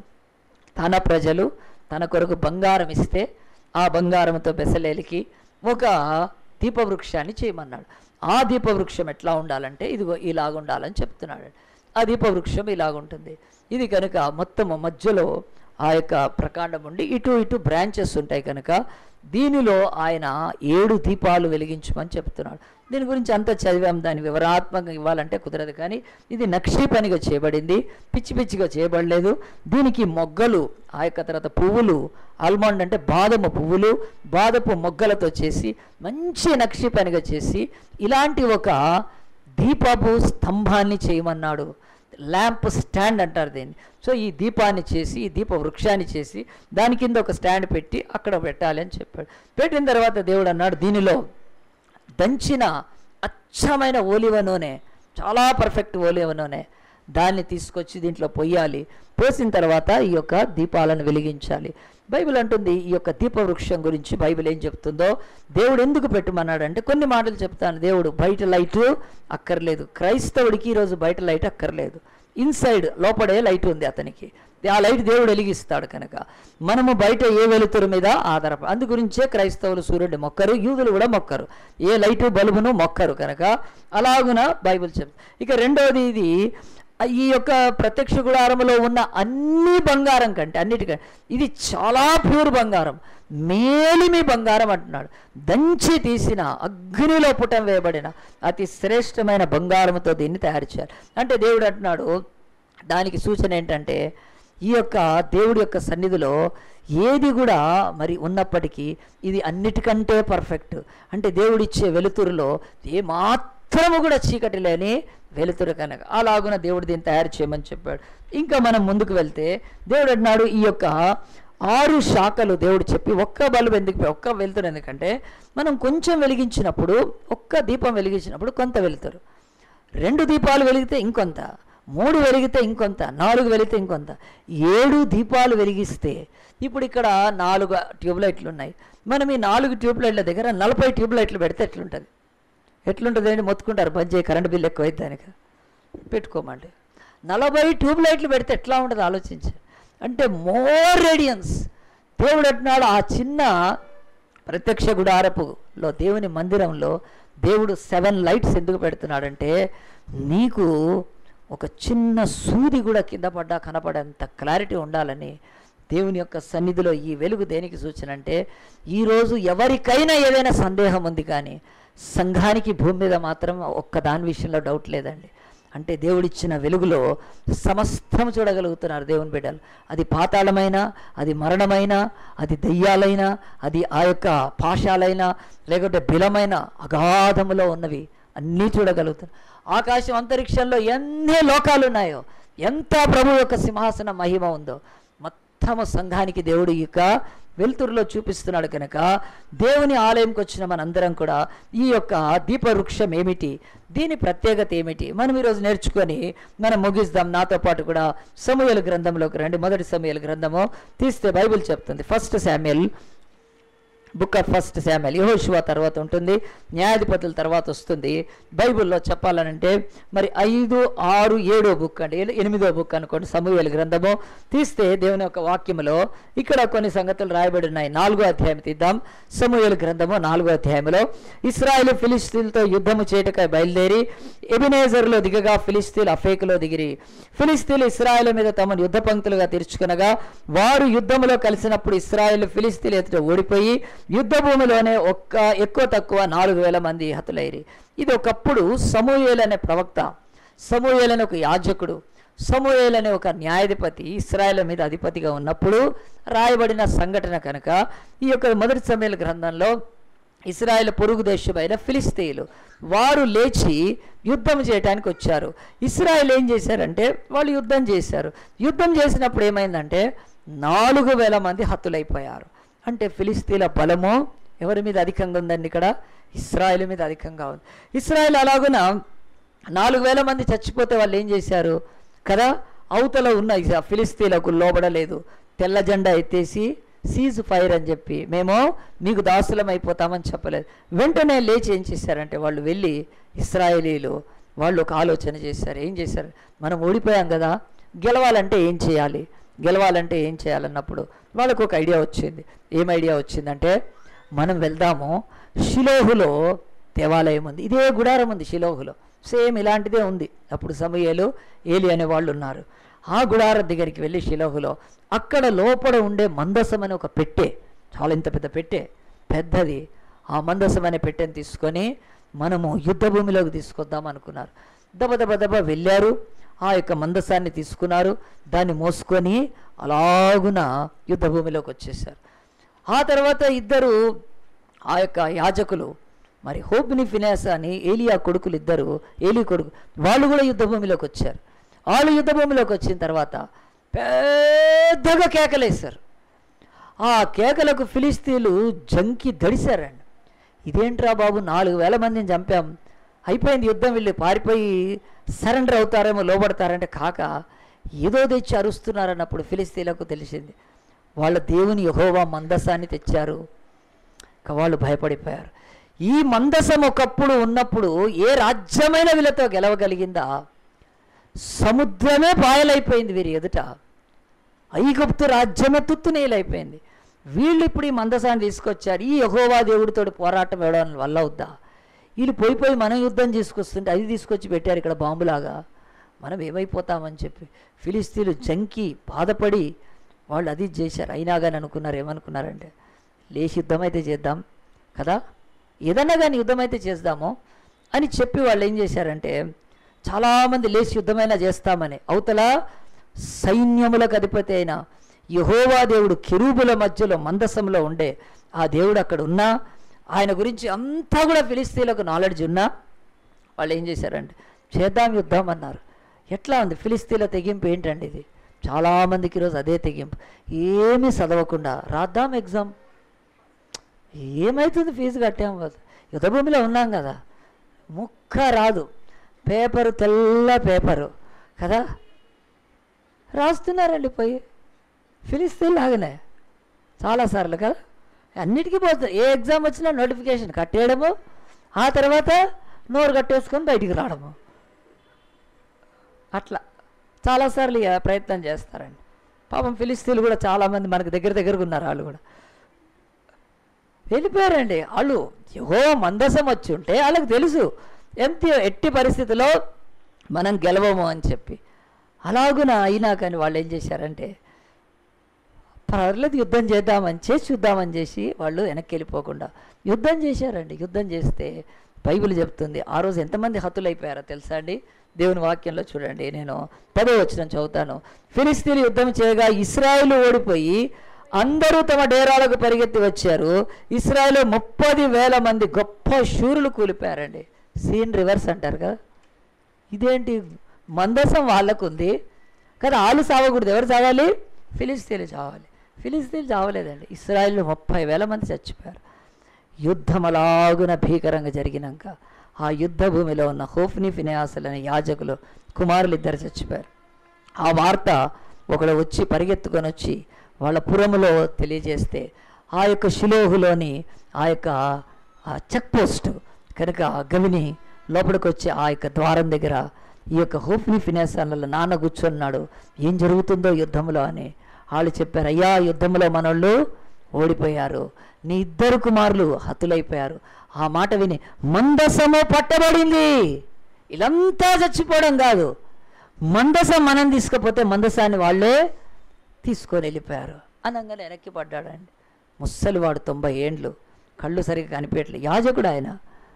S1: తన ప్రజలు తన కొరకు బంగారం ఇస్తే ఆ బంగారంతో బెసలేలికి ఒక దీపవృక్షాన్ని చేయమన్నాడు ఆ దీపవృక్షం ఎట్లా ఉండాలంటే ఇదిగో ఇలాగ ఉండాలని చెప్తున్నాడు ఆ దీపవృక్షం ఇలాగుంటుంది ఇది కనుక మొత్తము మధ్యలో ఆ యొక్క ప్రకాండం ఉండి ఇటు ఇటు బ్రాంచెస్ ఉంటాయి కనుక దీనిలో ఆయన ఏడు దీపాలు వెలిగించమని చెప్తున్నాడు దీని గురించి అంతా చదివాం దాని వివరాత్మకంగా ఇవ్వాలంటే కుదరదు కానీ ఇది నక్షీ పనిగా చేయబడింది పిచ్చి పిచ్చిగా చేయబడలేదు దీనికి మొగ్గలు ఆ యొక్క తర్వాత పువ్వులు ఆల్మండ్ అంటే బాదము పువ్వులు బాదపు మొగ్గలతో చేసి మంచి నక్షీ పనిగా చేసి ఇలాంటి ఒక దీపపు స్తంభాన్ని చేయమన్నాడు ల్యాంప్ స్టాండ్ అంటారు దీన్ని సో ఈ దీపాన్ని చేసి ఈ దీప వృక్షాన్ని చేసి దాని కింద ఒక స్టాండ్ పెట్టి అక్కడ పెట్టాలి అని చెప్పాడు పెట్టిన తర్వాత దేవుడు అన్నాడు దీనిలో దంచిన అచ్చమైన ఓలివ నూనె చాలా పర్ఫెక్ట్ ఓలివ నూనె దాన్ని తీసుకొచ్చి దీంట్లో పొయ్యాలి పోసిన తర్వాత ఈ యొక్క దీపాలను వెలిగించాలి బైబిల్ అంటుంది ఈ యొక్క దీపవృక్షం గురించి బైబిల్ ఏం చెప్తుందో దేవుడు ఎందుకు పెట్టమన్నాడంటే కొన్ని మాటలు చెప్తాను దేవుడు బయట లైట్ అక్కర్లేదు క్రైస్తవుడికి ఈరోజు బయట లైట్ అక్కర్లేదు ఇన్సైడ్ లోపడే లైట్ ఉంది అతనికి ఆ లైట్ దేవుడు వెలిగిస్తాడు కనుక మనము బయట ఏ వెలుతురు మీద ఆధారప అందు గురించే క్రైస్తవులు సూర్యుడిని మొక్కరు యూదులు కూడా మొక్కరు ఏ లైటు బల్బును మొక్కరు కనుక అలాగున బైబిల్ చెప్ ఇక రెండవది ఇది ఈ యొక్క ప్రత్యక్ష గుడారంలో ఉన్న అన్ని బంగారం కంటే అన్నిటికంటే ఇది చాలా ప్యూర్ బంగారం మేలిమి బంగారం అంటున్నాడు దంచి తీసిన అగ్నిలో పుటం వేయబడిన అతి శ్రేష్టమైన బంగారంతో దీన్ని తయారు చేయాలి అంటే దేవుడు అంటున్నాడు దానికి సూచన ఏంటంటే ఈ యొక్క దేవుడి యొక్క సన్నిధిలో ఏది కూడా మరి ఉన్నప్పటికీ ఇది అన్నిటికంటే పర్ఫెక్ట్ అంటే దేవుడిచ్చే వెలుతురులో ఏ మాత్రము కూడా చీకటి లేని వెలుతురు కనుక అలాగున దేవుడు దీన్ని తయారు చేయమని చెప్పాడు ఇంకా మనం ముందుకు వెళ్తే దేవుడు అన్నాడు ఈ యొక్క ఆరు శాఖలు దేవుడు చెప్పి ఒక్క బల్బు ఎందుకు ఒక్క వెలుతురు ఎందుకంటే మనం కొంచెం వెలిగించినప్పుడు ఒక్క దీపం వెలిగించినప్పుడు కొంత వెలుతురు రెండు దీపాలు వెలిగితే ఇంకొంత మూడు వెలిగితే ఇంకొంత నాలుగు వెలిగితే ఇంకొంత ఏడు దీపాలు వెలిగిస్తే ఇప్పుడు ఇక్కడ నాలుగు ట్యూబ్ లైట్లు ఉన్నాయి మనం ఈ నాలుగు ట్యూబ్ లైట్ల దగ్గర నలభై ట్యూబ్ లైట్లు పెడితే ఎట్లుంటుంది ఎట్లుంటుంది అండి మొత్తుకుంటారు బంద్ చేయి కరెంట్ బిల్ ఎక్కువ అవుతుంది దానికి పెట్టుకోమండి నలభై ట్యూబ్ లైట్లు పెడితే ఎట్లా ఉంటుంది ఆలోచించి అంటే మోర్ రేడియన్స్ దేవుడు అంటున్నాడు ఆ చిన్న ప్రత్యక్ష గుడారపులో దేవుని మందిరంలో దేవుడు సెవెన్ లైట్స్ ఎందుకు పెడుతున్నాడంటే నీకు ఒక చిన్న సూది కూడా కింద పడ్డా కనపడేంత క్లారిటీ ఉండాలని దేవుని యొక్క సన్నిధిలో ఈ వెలుగు దేనికి సూచన అంటే ఈరోజు ఎవరికైనా ఏదైనా సందేహం ఉంది కానీ సంఘానికి భూమి మీద మాత్రం ఒక్క దాని విషయంలో డౌట్ లేదండి అంటే దేవుడిచ్చిన వెలుగులో సమస్తం చూడగలుగుతున్నారు దేవుని బిడ్డలు అది పాతాళమైన అది మరణమైన అది దెయ్యాలైనా అది ఆ యొక్క పాశాలైనా లేకుంటే బిలమైన అగాధములో ఉన్నవి అన్నీ చూడగలుగుతున్నారు ఆకాశం అంతరిక్షంలో ఎన్ని లోకాలు ఉన్నాయో ఎంత ప్రభు యొక్క సింహాసన మహిమ ఉందో మొత్తము సంఘానికి దేవుడు ఇక వెలుతురులో చూపిస్తున్నాడు కనుక దేవుని ఆలయంకి వచ్చిన మనందరం కూడా ఈ యొక్క దీపవృక్షం ఏమిటి దీని ప్రత్యేకత ఏమిటి మనం ఈరోజు నేర్చుకొని మనం ముగిస్తాం నాతో పాటు కూడా సమూహల గ్రంథంలోకి రండి మొదటి సమూహల గ్రంథము తీస్తే బైబిల్ చెప్తుంది first Samuel book of first Samuel యహోషువ తర్వాత ఉంటుంది న్యాయాధిపతుల తర్వాత వస్తుంది బైబిల్లో చెప్పాలనంటే మరి ఐదు ఆరు ఏడో బుక్ అండి ఎని- ఎనిమిదో బుక్ అనుకోండి సమూహల గ్రంథము తీస్తే దేవుని యొక్క వాక్యములో ఇక్కడ కొన్ని సంగతులు రాయబడి ఉన్నాయి నాలుగో అధ్యాయం తీద్దాం సమూహల గ్రంథము నాలుగో అధ్యాయంలో ఇస్రాయేల్ ఫిలిస్తీన్తో యుద్ధము చేయటకై బయలుదేరి ఎబినేజర్లో దిగగా ఫిలిస్తీన్ అఫేకులో దిగిరి ఫిలిస్తీన్లు ఇస్రాయేల్ మీద తమను యుద్ధ పంక్తులుగా తీర్చుకునగా వారు యుద్ధములో కలిసినప్పుడు ఇస్రాయేల్ ఫిలిస్తీన్ ఎదుట ఓడిపోయి యుద్ధ భూమిలోనే ఒక్క ఎక్కువ తక్కువ నాలుగు వేల మంది హతులైరి ఇది ఒకప్పుడు సమూయేల్ అనే ప్రవక్త సమూయేల్ అనే ఒక యాజకుడు సమూయేల్ అనే ఒక న్యాయాధిపతి ఇస్రాయేల్ మీద అధిపతిగా ఉన్నప్పుడు రాయబడిన సంఘటన కనుక ఈ యొక్క మొదటి సమయాల గ్రంథంలో ఇస్రాయేల్ పొరుగు దేశమైన ఫిలిస్తీన్లు వారు లేచి యుద్ధం చేయడానికి వచ్చారు ఇస్రాయేల్ ఏం చేశారంటే వాళ్ళు యుద్ధం చేశారు యుద్ధం చేసినప్పుడు ఏమైందంటే నాలుగు వేల మంది హతులైపోయారు అంటే ఫిలిస్తీన్ల బలము ఎవరి మీద అధికంగా ఉందండి ఇక్కడ ఇస్రాయేల్ మీద అధికంగా ఉంది ఇస్రాయేల్ అలాగున నాలుగు వేల మంది చచ్చిపోతే వాళ్ళు ఏం చేశారు కదా అవతల ఉన్న ఇస- ఫిలిస్తీన్లకు లోబడలేదు తెల్ల జెండా ఎత్తేసి సీజ్ ఫైర్ అని చెప్పి మేము మీకు దాసులం అయిపోతామని చెప్పలేదు వెంటనే లేచి ఏం చేశారంటే వాళ్ళు వెళ్ళి ఇస్రాయేలీలు వాళ్ళు ఒక ఆలోచన చేశారు ఏం చేశారు మనం ఓడిపోయాం కదా గెలవాలంటే ఏం చేయాలి గెలవాలంటే ఏం చేయాలన్నప్పుడు వాళ్ళకు ఒక ఐడియా వచ్చింది ఏం ఐడియా వచ్చిందంటే మనం వెళ్దాము షిలోహులో దేవాలయం ఉంది ఇదే గుడారం ఉంది షిలోహులో సేమ్ ఇలాంటిదే ఉంది అప్పుడు సమయలు ఏలి అనే వాళ్ళు ఉన్నారు ఆ గుడారం దగ్గరికి వెళ్ళి షిలోహులో అక్కడ లోపల ఉండే మందసం అనే ఒక పెట్టె చాలా ఇంత పెద్ద పెట్టె పెద్దది ఆ మందసం అనే పెట్టెని తీసుకొని మనము యుద్ధ భూమిలోకి తీసుకొద్దాం అనుకున్నారు దబ దబ దబ వెళ్ళారు ఆ యొక్క మందసాన్ని తీసుకున్నారు దాన్ని మోసుకొని అలాగున యుద్ధ భూమిలోకి వచ్చేసారు ఆ తర్వాత ఇద్దరు ఆ యొక్క యాజకులు మరి హోప్ని ఫినాస్ అని ఏలియా కొడుకులు ఇద్దరు ఏలి కొడుకు వాళ్ళు కూడా యుద్ధ భూమిలోకి వచ్చారు వాళ్ళు యుద్ధ భూమిలోకి వచ్చిన తర్వాత పెద్దగా కేకలేశారు ఆ కేకలకు ఫిలిస్తీన్లు జంకి దడిశారండి ఇదేంట్రా బాబు నాలుగు వేల మందిని చంపాం అయిపోయింది యుద్ధం వీళ్ళు పారిపోయి సరెండర్ అవుతారేమో లోబడతారంటే కాక ఏదో తెచ్చి అరుస్తున్నారన్నప్పుడు ఫిలిస్తీన్లకు తెలిసింది వాళ్ళ దేవుని యహోవా మందసాన్ని తెచ్చారు ఇక వాళ్ళు భయపడిపోయారు ఈ మందసం ఒకప్పుడు ఉన్నప్పుడు ఏ రాజ్యమైన వీళ్ళతో గెలవగలిగిందా సముద్రమే పాయలైపోయింది వీరి ఎదుట ఐగుప్తు రాజ్యమే తుత్తునేలైపోయింది వీళ్ళు ఇప్పుడు ఈ మందసాన్ని తీసుకొచ్చారు ఈ యహోవా దేవుడితో పోరాటం వేయడం వల్ల అవుద్దా వీళ్ళు పోయి పోయి మనం యుద్ధం తీసుకొస్తుంటే అది తీసుకొచ్చి పెట్టారు ఇక్కడ బాంబులాగా మనం ఏమైపోతామని చెప్పి ఫిలిస్తీన్లు జంకి బాధపడి వాళ్ళు అది చేశారు అయినా కానీ అనుకున్నారు ఏమనుకున్నారంటే లేచి యుద్ధం అయితే చేద్దాం కదా ఏదన్నా కానీ యుద్ధం అయితే చేద్దాము అని చెప్పి వాళ్ళు ఏం చేశారంటే చాలామంది లేచి యుద్ధమైనా చేస్తామని అవతల సైన్యములకు అధిపతి అయిన యహోవా దేవుడు కెరూబుల మధ్యలో మందసంలో ఉండే ఆ దేవుడు అక్కడ ఉన్నా ఆయన గురించి అంతా కూడా ఫిలిస్తీన్లకు నాలెడ్జ్ ఉన్నా వాళ్ళు ఏం చేశారంటే చేద్దాం యుద్ధం అన్నారు ఎట్లా ఉంది ఫిలిస్తీన్ల తెగింపు ఏంటండి ఇది చాలామందికి ఈరోజు అదే తెగింపు ఏమీ చదవకుండా రాద్దాం ఎగ్జామ్ ఏమవుతుంది ఫీజు కట్టాం కదా యుద్ధభూమిలో ఉన్నాం కదా ముక్క రాదు పేపరు తెల్ల పేపరు కదా రాస్తున్నారండి పోయి ఫిలిస్తే లాగానే చాలాసార్లు కదా అన్నిటికీ పోతుంది ఏ ఎగ్జామ్ వచ్చినా నోటిఫికేషన్ కట్టేయడము ఆ తర్వాత నోరు కట్టేసుకొని బయటికి రావడము అట్లా చాలాసార్లు ఇక ప్రయత్నం చేస్తారండి పాపం ఫిలిస్తీన్లు కూడా చాలామంది మనకు దగ్గర దగ్గరకు ఉన్నారు వాళ్ళు కూడా వెళ్ళిపోయారండి వాళ్ళు యహో మందసం వచ్చి ఉంటే వాళ్ళకి తెలుసు ఎంత ఎట్టి పరిస్థితిలో మనం గెలవము అని చెప్పి అలాగున అయినా కానీ వాళ్ళు ఏం చేశారంటే పర్లేదు యుద్ధం చేద్దామని చేసి చూద్దామని చేసి వాళ్ళు వెనక్కి వెళ్ళిపోకుండా యుద్ధం చేశారండి యుద్ధం చేస్తే బైబిల్ చెప్తుంది ఆ రోజు ఎంతమంది హతులైపోయారో తెలుసా అండి దేవుని వాక్యంలో చూడండి నేను పదో వచ్చిన చదువుతాను ఫిలిస్తీన్లు యుద్ధం చేయగా ఇస్రాయేల్ ఓడిపోయి అందరూ తమ డేరాలకు పరిగెత్తి వచ్చారు ఇస్రాయేల్ ముప్పది వేల మంది గొప్ప శూరులు కూలిపోయారండి సీన్ రివర్స్ అంటారు కదా ఇదేంటి మందసం వాళ్ళకు ఉంది కదా వాళ్ళు సావకూడదు ఎవరు చావాలి ఫిలిస్తీన్లు చావాలి ఫిలిస్తీన్లు చావలేదండి ఇస్రాయిల్లో ముప్పై వేల మంది చచ్చిపోయారు యుద్ధం అలాగున భీకరంగా జరిగినాక ఆ యుద్ధ భూమిలో ఉన్న హోఫ్ని ఫినియాసులు అనే యాజకులు కుమారులు ఇద్దరు చచ్చిపోయారు ఆ వార్త ఒకడు వచ్చి పరిగెత్తుకొని వచ్చి వాళ్ళ పురములో తెలియజేస్తే ఆ యొక్క శిలోహులోని ఆ యొక్క ఆ చెక్ పోస్ట్ కనుక గవిని లోపలికి వచ్చి ఆ యొక్క ద్వారం దగ్గర ఈ యొక్క హోఫ్ని ఫినేసాన్ల నాన్న కూర్చున్నాడు ఏం జరుగుతుందో యుద్ధంలో అని వాళ్ళు చెప్పారు అయ్యా యుద్ధంలో మనోళ్ళు ఓడిపోయారు నీ ఇద్దరు కుమారులు హతులైపోయారు ఆ మాట విని మందసము పట్టబడింది ఇలంతా చచ్చిపోవడం కాదు మందసం మనం తీసుకపోతే మందసాన్ని వాళ్ళే తీసుకొని వెళ్ళిపోయారు అనగానే వెనక్కి పడ్డాడండి ముసలివాడు తొంభై ఏండ్లు కళ్ళు సరిగ్గా కనిపించట్లేదు యాజకుడు ఆయన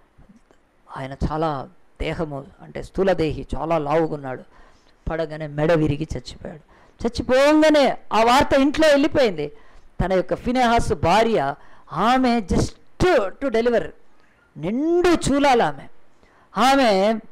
S1: ఆయన చాలా దేహము అంటే స్థూలదేహి చాలా లావుగున్నాడు పడగానే మెడ విరిగి చచ్చిపోయాడు చచ్చిపోగానే ఆ వార్త ఇంట్లో వెళ్ళిపోయింది తన యొక్క ఫినెహాస్ భార్య ఆమె జస్ట్ టు డెలివర్ నిండు చూలాలి ఆమె ఆమె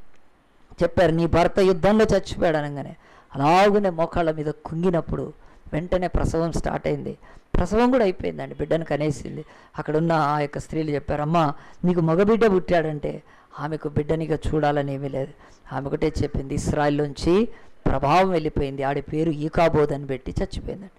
S1: చెప్పారు నీ భర్త యుద్ధంలో చచ్చిపోయాడు అనగానే అలాగునే మోకాళ్ళ మీద కుంగినప్పుడు వెంటనే ప్రసవం స్టార్ట్ అయింది ప్రసవం కూడా అయిపోయిందండి బిడ్డను కనేసింది అక్కడ ఉన్న ఆ యొక్క స్త్రీలు చెప్పారు అమ్మా నీకు మగబిడ్డ పుట్టాడంటే ఆమెకు బిడ్డనిగా చూడాలని ఏమీ లేదు ఆమె ఒకటే చెప్పింది ఇస్రాయిల్లోంచి ప్రభావం వెళ్ళిపోయింది ఆడి పేరు ఈకాబోద్ అని పెట్టి చచ్చిపోయిందండి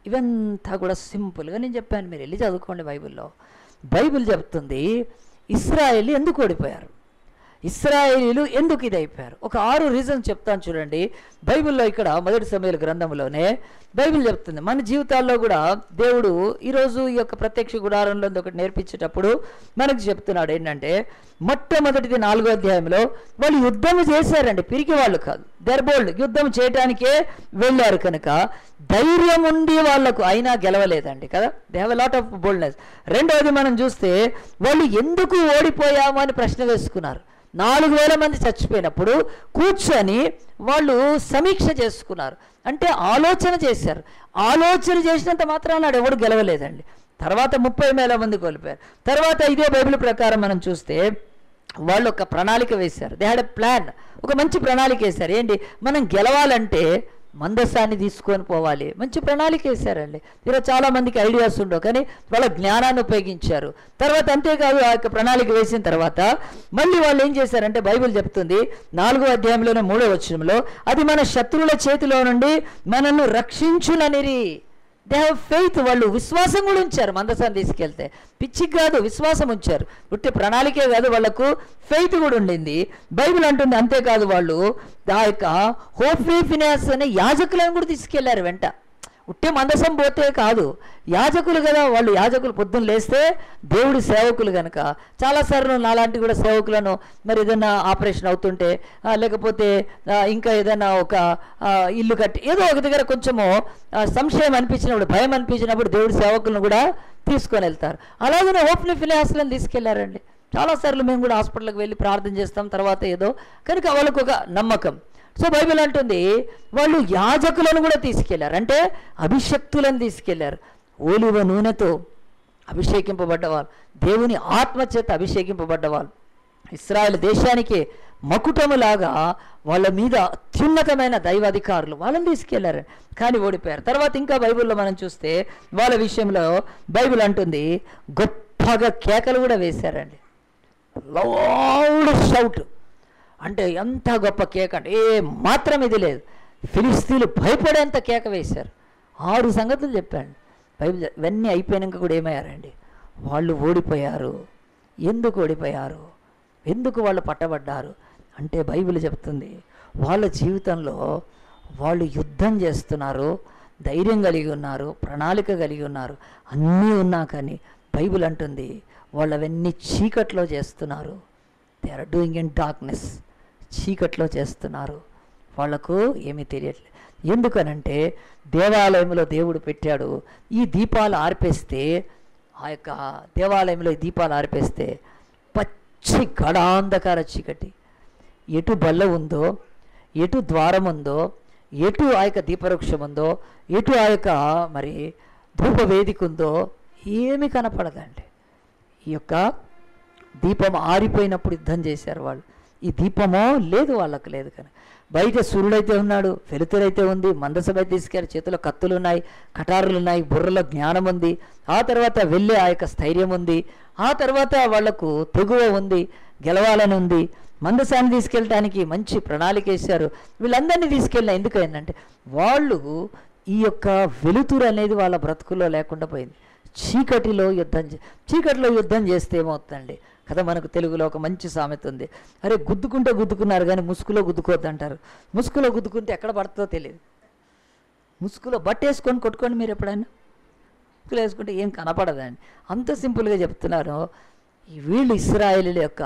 S1: ఇవంతా కూడా సింపుల్గా నేను చెప్పాను మీరు వెళ్ళి చదువుకోండి బైబిల్లో బైబిల్ చెప్తుంది ఇస్రాయేల్ ఎందుకు ఓడిపోయారు ఇస్రాయేలీలు ఎందుకు ఇది అయిపోయారు ఒక ఆరు రీజన్స్ చెప్తాను చూడండి బైబిల్లో ఇక్కడ మొదటి సమయాల గ్రంథంలోనే బైబిల్ చెప్తుంది మన జీవితాల్లో కూడా దేవుడు ఈరోజు ఈ యొక్క ప్రత్యక్ష గుడారంలో ఒకటి నేర్పించేటప్పుడు మనకు చెప్తున్నాడు ఏంటంటే మొట్టమొదటిది నాలుగో అధ్యాయంలో వాళ్ళు యుద్ధం చేశారండి పిరికి వాళ్ళు కాదు దర్బోల్డ్ యుద్ధం చేయడానికే వెళ్ళారు కనుక ధైర్యం ఉండి వాళ్లకు అయినా గెలవలేదండి కదా they have lot of boldness రెండవది మనం చూస్తే వాళ్ళు ఎందుకు ఓడిపోయాము అని ప్రశ్న వేసుకున్నారు నాలుగు వేల మంది చచ్చిపోయినప్పుడు కూర్చొని వాళ్ళు సమీక్ష చేసుకున్నారు అంటే ఆలోచన చేశారు ఆలోచన చేసినంత మాత్రాన ఎవడు గెలవలేదండి తర్వాత ముప్పై వేల మంది కోల్పోయారు తర్వాత ఇదే బైబిల్ ప్రకారం మనం చూస్తే వాళ్ళు ఒక ప్రణాళిక వేశారు దే హ్యాడ్ ఎ ప్లాన్ ఒక మంచి ప్రణాళిక వేశారు ఏంటి మనం గెలవాలంటే మందస్సాన్ని తీసుకొని పోవాలి మంచి ప్రణాళిక వేశారండి ఈరోజు చాలా మందికి ఐడియాస్ ఉండవు కానీ వాళ్ళ జ్ఞానాన్ని ఉపయోగించారు తర్వాత అంతేకాదు ఆ యొక్క ప్రణాళిక వేసిన తర్వాత మళ్ళీ వాళ్ళు ఏం చేశారంటే బైబిల్ చెప్తుంది నాలుగో అధ్యాయంలోనే మూడో వచనంలో అది మన శత్రువుల చేతిలో నుండి మనల్ని రక్షించుననిరి దే హ్యావ్ ఫెయిత్ వాళ్ళు విశ్వాసం కూడా ఉంచారు మందసాన్ని తీసుకెళ్తే పిచ్చికి కాదు విశ్వాసం ఉంచారు ఉట్టి ప్రణాళికే కాదు వాళ్ళకు ఫెయిత్ కూడా ఉండింది బైబిల్ అంటుంది అంతేకాదు వాళ్ళు ఆ యొక్క హోఫీ ఫినాన్స్ అనే యాజకులను కూడా తీసుకెళ్లారు వెంట ఉట్టి మందసం పోతే కాదు యాజకులు కదా వాళ్ళు యాజకులు పొద్దున్న లేస్తే దేవుడి సేవకులు కనుక చాలాసార్లు నాలాంటి కూడా సేవకులను మరి ఏదైనా ఆపరేషన్ అవుతుంటే ఆ, లేకపోతే ఆ, ఇంకా ఏదైనా ఒక ఆ, ఇల్లు కట్టి ఏదో ఒక దగ్గర కొంచెము ఆ, సంశయం అనిపించినప్పుడు భయం అనిపించినప్పుడు దేవుడి సేవకులను కూడా తీసుకొని వెళ్తారు అలాగనే ఓపెన్ ఫిలిహాస్లను తీసుకెళ్లారండి చాలాసార్లు మేము కూడా హాస్పిటల్కి వెళ్ళి ప్రార్థన చేస్తాం తర్వాత ఏదో కనుక వాళ్ళకు ఒక నమ్మకం సో బైబిల్ అంటుంది వాళ్ళు యాజకులను కూడా తీసుకెళ్లారు అంటే అభిషక్తులను తీసుకెళ్లారు ఓలివ నూనెతో అభిషేకింపబడ్డవాళ్ళు దేవుని ఆత్మ చేత అభిషేకింపబడ్డవాళ్ళు ఇస్రాయల్ దేశానికి మకుటములాగా వాళ్ళ మీద అత్యున్నతమైన దైవాధికారులు వాళ్ళని తీసుకెళ్లారు కానీ ఓడిపోయారు తర్వాత ఇంకా బైబిల్లో మనం చూస్తే వాళ్ళ విషయంలో బైబిల్ అంటుంది గొప్పగా కేకలు కూడా వేశారండి లౌడ్ షౌట్ అంటే ఎంత గొప్ప కేక అంటే ఏ మాత్రం ఇది లేదు ఫిలిస్తీన్లు భయపడేంత కేక వేశారు ఆరు సంగతులు చెప్పాడు బైబిల్ చెప్- ఇవన్నీ అయిపోయాక కూడా ఏమయ్యారండి వాళ్ళు ఓడిపోయారు ఎందుకు ఓడిపోయారు ఎందుకు వాళ్ళు పట్టబడ్డారు అంటే బైబిల్ చెప్తుంది వాళ్ళ జీవితంలో వాళ్ళు యుద్ధం చేస్తున్నారు ధైర్యం కలిగి ఉన్నారు ప్రణాళిక కలిగి ఉన్నారు అన్నీ ఉన్నా కానీ బైబిల్ అంటుంది వాళ్ళు అవన్నీ చీకట్లో చేస్తున్నారు they are doing in darkness చీకట్లో చేస్తున్నారు వాళ్లకు ఏమీ తెలియట్లేదు ఎందుకనంటే దేవాలయంలో దేవుడు పెట్టాడు ఈ దీపాలు ఆర్పేస్తే ఆ యొక్క దేవాలయంలో ఈ దీపాలు ఆర్పేస్తే పచ్చి గడాంధకార చీకటి ఎటు బల్ల ఉందో ఎటు ద్వారం ఉందో ఎటు ఆ యొక్క దీపవృక్షం ఉందో ఎటు ఆ యొక్క మరి ధూప వేదిక ఉందో ఏమీ కనపడదండి ఈ యొక్క దీపం ఆరిపోయినప్పుడు యుద్ధం చేశారు వాళ్ళు ఈ దీపమో లేదు వాళ్ళకు లేదు కానీ బయట సూర్యుడైతే ఉన్నాడు వెలుతురైతే ఉంది మందసభ తీసుకెళ్ళి చేతిలో కత్తులు ఉన్నాయి కటారులు ఉన్నాయి బుర్రలో జ్ఞానం ఉంది ఆ తర్వాత వెళ్ళే ఆ యొక్క స్థైర్యం ఉంది ఆ తర్వాత వాళ్లకు తెగువ ఉంది గెలవాలని ఉంది మందసాన్ని తీసుకెళ్ళటానికి మంచి ప్రణాళిక వేశారు వీళ్ళందరినీ తీసుకెళ్ళిన ఎందుకైందంటే వాళ్ళు ఈ యొక్క వెలుతురు అనేది వాళ్ళ బ్రతుకుల్లో లేకుండా పోయింది చీకటిలో యుద్ధం చే- చీకటిలో యుద్ధం చేస్తే ఏమవుతుందండి కదా మనకు తెలుగులో ఒక మంచి సామెత ఉంది అరే గుద్దుకుంటే గుద్దుకున్నారు కానీ ముసుగులో గుద్దుకోవద్దు అంటారు ముసుగులో గుద్దుకుంటే ఎక్కడ పడుతుందో తెలియదు ముసుగులో బట్టేసుకొని కొట్టుకోండి మీరు ఎప్పుడైనా ముసుగులో వేసుకుంటే ఏం కనపడదండి అంత సింపుల్గా చెప్తున్నారు ఈ వీళ్ళు ఇస్రాయేలీల యొక్క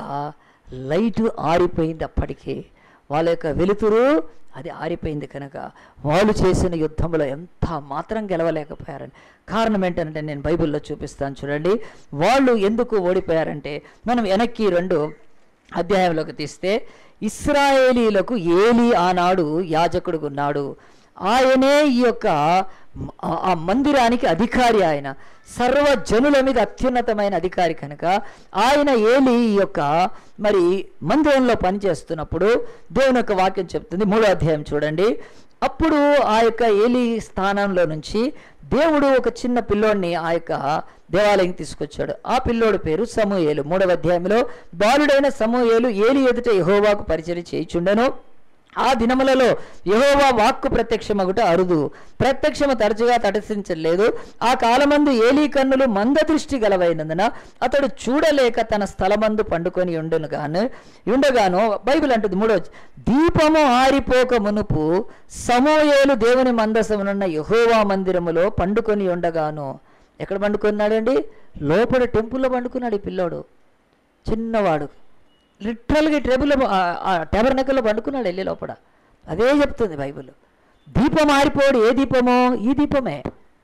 S1: లైట్ ఆరిపోయింది అప్పటికి వాళ్ళ యొక్క వెలుతురు అది ఆరిపోయింది కనుక వాళ్ళు చేసిన యుద్ధంలో ఎంత మాత్రం గెలవలేకపోయారని కారణం ఏంటంటే నేను బైబిల్లో చూపిస్తాను చూడండి వాళ్ళు ఎందుకు ఓడిపోయారంటే మనం వెనక్కి రెండు అధ్యాయంలోకి తీస్తే ఇస్రాయేలీలకు ఏలి ఆనాడు యాజకుడుగా ఉన్నాడు ఆయనే ఈ యొక్క మ- ఆ- ఆ మందిరానికి అధికారి ఆయన సర్వ జనుల మీద అత్యున్నతమైన అధికారి కనుక ఆయన ఏలి ఈ యొక్క మరి మందిరంలో పనిచేస్తున్నప్పుడు దేవుని యొక్క వాక్యం చెప్తుంది మూడో అధ్యాయం చూడండి అప్పుడు ఆ యొక్క ఏలి స్థానంలో నుంచి దేవుడు ఒక చిన్న పిల్లోడిని ఆ యొక్క దేవాలయం తీసుకొచ్చాడు ఆ పిల్లోడి పేరు సమూయేలు మూడవ అధ్యాయంలో బాలుడైన సమూయేలు ఏలి ఎదుట యెహోవాకు పరిచయం చేయుచుండెను ఆ దినములలో యెహోవా వాక్కు ప్రత్యక్షమగుట అరుదు ప్రత్యక్షము తరచుగా తటస్థించలేదు ఆ కాలమందు ఏలీ కన్నులు మంద దృష్టి గలవైనందున అతడు చూడలేక తన స్థలమందు పండుకొని ఉండును గాను ఉండగాను బైబిల్ అంటుంది మూడో దీపము ఆరిపోక మునుపు సమూయేలు దేవుని మందసమునున్న యెహోవా మందిరములో పండుకొని ఉండగాను ఎక్కడ పండుకున్నాడండి లోపల టెంపుల్లో పండుకున్నాడు ఈ పిల్లోడు చిన్నవాడు లిటరల్గా టేబుల్లో టెబర్ నెక్కల్లో పండుకున్నాడు వెళ్ళి లోపల అదే చెప్తుంది బైబిల్ దీపం ఆరిపోడు ఏ దీపమో ఈ దీపమే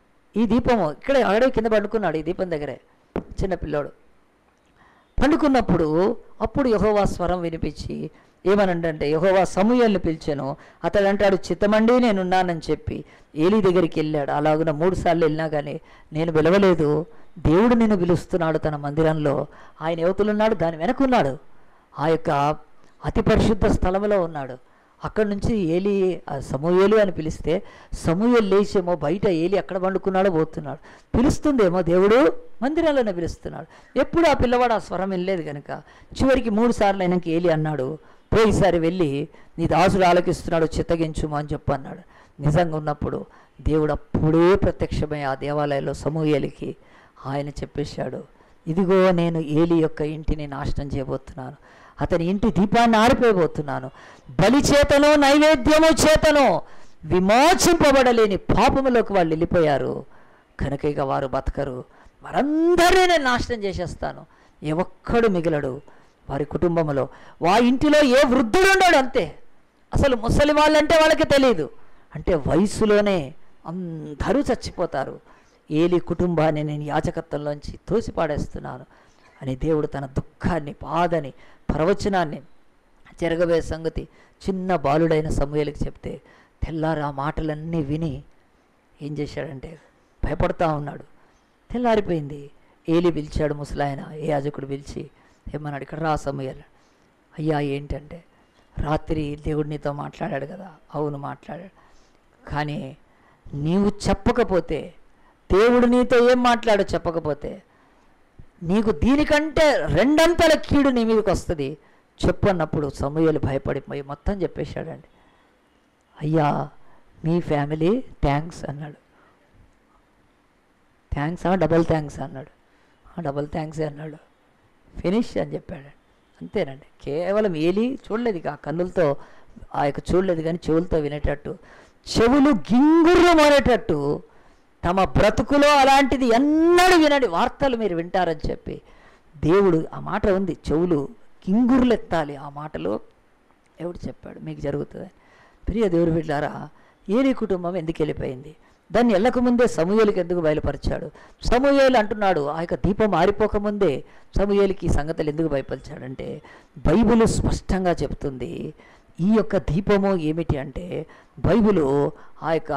S1: ఈ దీపము ఇక్కడ అడవి కింద పండుకున్నాడు ఈ దీపం దగ్గరే చిన్న పిల్లోడు పండుకున్నప్పుడు అప్పుడు యహోవా స్వరం వినిపించి ఏమనంటే యహోవా సమూహల్ని పిలిచాను అతడు అంటాడు చిత్తమండి నేనున్నానని చెప్పి ఏలీ దగ్గరికి వెళ్ళాడు అలాగున మూడు సార్లు వెళ్ళినా కానీ నేను పిలవలేదు దేవుడు నిన్ను పిలుస్తున్నాడు తన మందిరంలో ఆయన యువతులున్నాడు దాని వెనకున్నాడు ఆ యొక్క అతి పరిశుద్ధ స్థలంలో ఉన్నాడు అక్కడి నుంచి ఏలి ఆ సమూయేలు అని పిలిస్తే సమూయేలు లేచేమో బయట ఏలి ఎక్కడ పండుకున్నాడో పోతున్నాడు పిలుస్తుందేమో దేవుడు మందిరంలోనే పిలుస్తున్నాడు ఎప్పుడు ఆ పిల్లవాడు ఆ స్వరం వినలేదు కనుక చివరికి మూడు సార్లు అయినాక ఏలి అన్నాడు పోయిసారి వెళ్ళి నీ దాసుడు ఆలకిస్తున్నాడు చిత్తగించుము అని చెప్పు అన్నాడు నిజంగా ఉన్నప్పుడు దేవుడు అప్పుడే ప్రత్యక్షమై ఆ దేవాలయంలో సమూహేలికి ఆయన చెప్పేశాడు ఇదిగో నేను ఏలి యొక్క ఇంటిని నాశనం చేయబోతున్నాను అతని ఇంటి దీపాన్ని ఆరిపోయబోతున్నాను బలి చేతను నైవేద్యము చేతను విమోచింపబడలేని పాపములోకి వాళ్ళు వెళ్ళిపోయారు కనుక ఇక వారు బతకరు వారందరినీ నేను నాశనం చేసేస్తాను ఏ ఒక్కడు మిగలడు వారి కుటుంబంలో వా ఇంటిలో ఏ వృద్ధుడు ఉండడు అంతే అసలు ముసలి వాళ్ళంటే వాళ్ళకి తెలియదు అంటే వయసులోనే అందరూ చచ్చిపోతారు ఏలి కుటుంబాన్ని నేను యాచకత్వంలోంచి తోసిపాడేస్తున్నాను అని దేవుడు తన దుఃఖాన్ని బాధని ప్రవచనాన్ని జరగబోయే సంగతి చిన్న బాలుడైన సమూహలకి చెప్తే తెల్లారు ఆ మాటలన్నీ విని ఏం చేశాడంటే భయపడతా ఉన్నాడు తెల్లారిపోయింది ఏలి పిలిచాడు ముసలాయన ఏ యాజకుడు పిలిచి ఏమన్నాడు ఇక్కడ రా సమూహలు అయ్యా ఏంటంటే రాత్రి దేవుడు నీతో మాట్లాడాడు కదా అవును మాట్లాడాడు కానీ నీవు చెప్పకపోతే దేవుడు నీతో ఏం మాట్లాడో చెప్పకపోతే నీకు దీనికంటే రెండంతల కీడు నీ మీదకి వస్తుంది చెప్పు అన్నప్పుడు సమూహలు భయపడిపోయి మొత్తం చెప్పేశాడండి అయ్యా మీ ఫ్యామిలీ థ్యాంక్స్ అన్నాడు థ్యాంక్సా డబల్ థ్యాంక్స్ అన్నాడు డబల్ థ్యాంక్స్ అన్నాడు ఫినిష్ అని చెప్పాడు అంతేనండి కేవలం ఏలి చూడలేదు ఇక ఆ కన్నులతో ఆ యొక్క చూడలేదు కానీ చెవులతో వినేటట్టు చెవులు గింగుర్రు మారేటట్టు తమ బ్రతుకులో అలాంటిది ఎన్నడూ వినండి వార్తలు మీరు వింటారని చెప్పి దేవుడు ఆ మాట ఉంది చెవులు గింగుర్లెత్తాలి ఆ మాటలు ఎవడు చెప్పాడు మీకు జరుగుతుంది ప్రియ దేవుడు బిడ్డారా ఏలి కుటుంబం ఎందుకు వెళ్ళిపోయింది దాన్ని వెళ్ళకముందే సమూహలకి ఎందుకు బయలుపరిచాడు సమూహలు అంటున్నాడు ఆ యొక్క దీపం ఆరిపోకముందే సమూహలకి ఈ సంగతులు ఎందుకు బయలుపరిచాడంటే బైబిల్ స్పష్టంగా చెప్తుంది ఈ యొక్క దీపము ఏమిటి అంటే బైబిలు ఆ యొక్క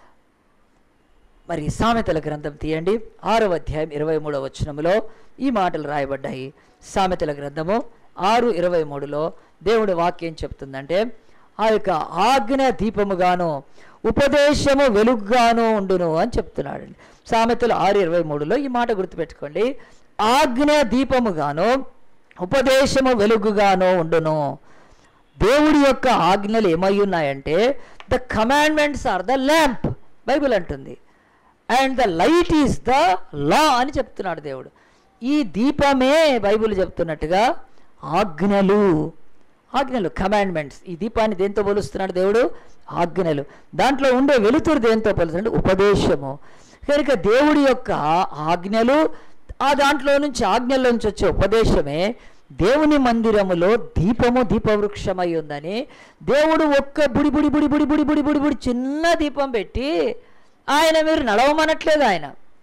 S1: మరి సామెతల గ్రంథం తీయండి ఆరవ అధ్యాయం ఇరవై మూడవ వచనములో ఈ మాటలు రాయబడ్డాయి సామెతల గ్రంథము ఆరు ఇరవై మూడులో దేవుడి వాక్యం చెప్తుందంటే ఆ యొక్క ఆజ్ఞ దీపముగాను ఉపదేశము వెలుగుగాను ఉండును అని చెప్తున్నాడు సామెతలు ఆరు ఇరవై మూడులో ఈ మాట గుర్తుపెట్టుకోండి ఆజ్ఞ దీపముగాను ఉపదేశము వెలుగుగాను ఉండును దేవుడి యొక్క ఆజ్ఞలు ఏమై ఉన్నాయంటే the commandments are the lamp Bible అంటుంది and the light is the law అని చెప్తున్నాడు దేవుడు ఈ దీపమే బైబిల్ చెప్తున్నట్టుగా ఆజ్ఞలు ఆజ్ఞలు కమాండ్మెంట్స్ ఈ దీపాన్ని దేంతో పోలుస్తున్నాడు దేవుడు ఆజ్ఞలు దాంట్లో ఉండే వెలుతురు దేంతో పోలుస్తున్నాడు ఉపదేశము కనుక దేవుడి యొక్క ఆజ్ఞలు ఆ దాంట్లో నుంచి ఆజ్ఞల నుంచి వచ్చే ఉపదేశమే దేవుని మందిరములో దీపము దీపవృక్షమై ఉందని దేవుడు ఒక్క బుడి బుడి బుడి బుడి బుడి బుడి బుడి బుడి చిన్న దీపం పెట్టి ఆయన మీరు నడవమనట్లేదు ఆయన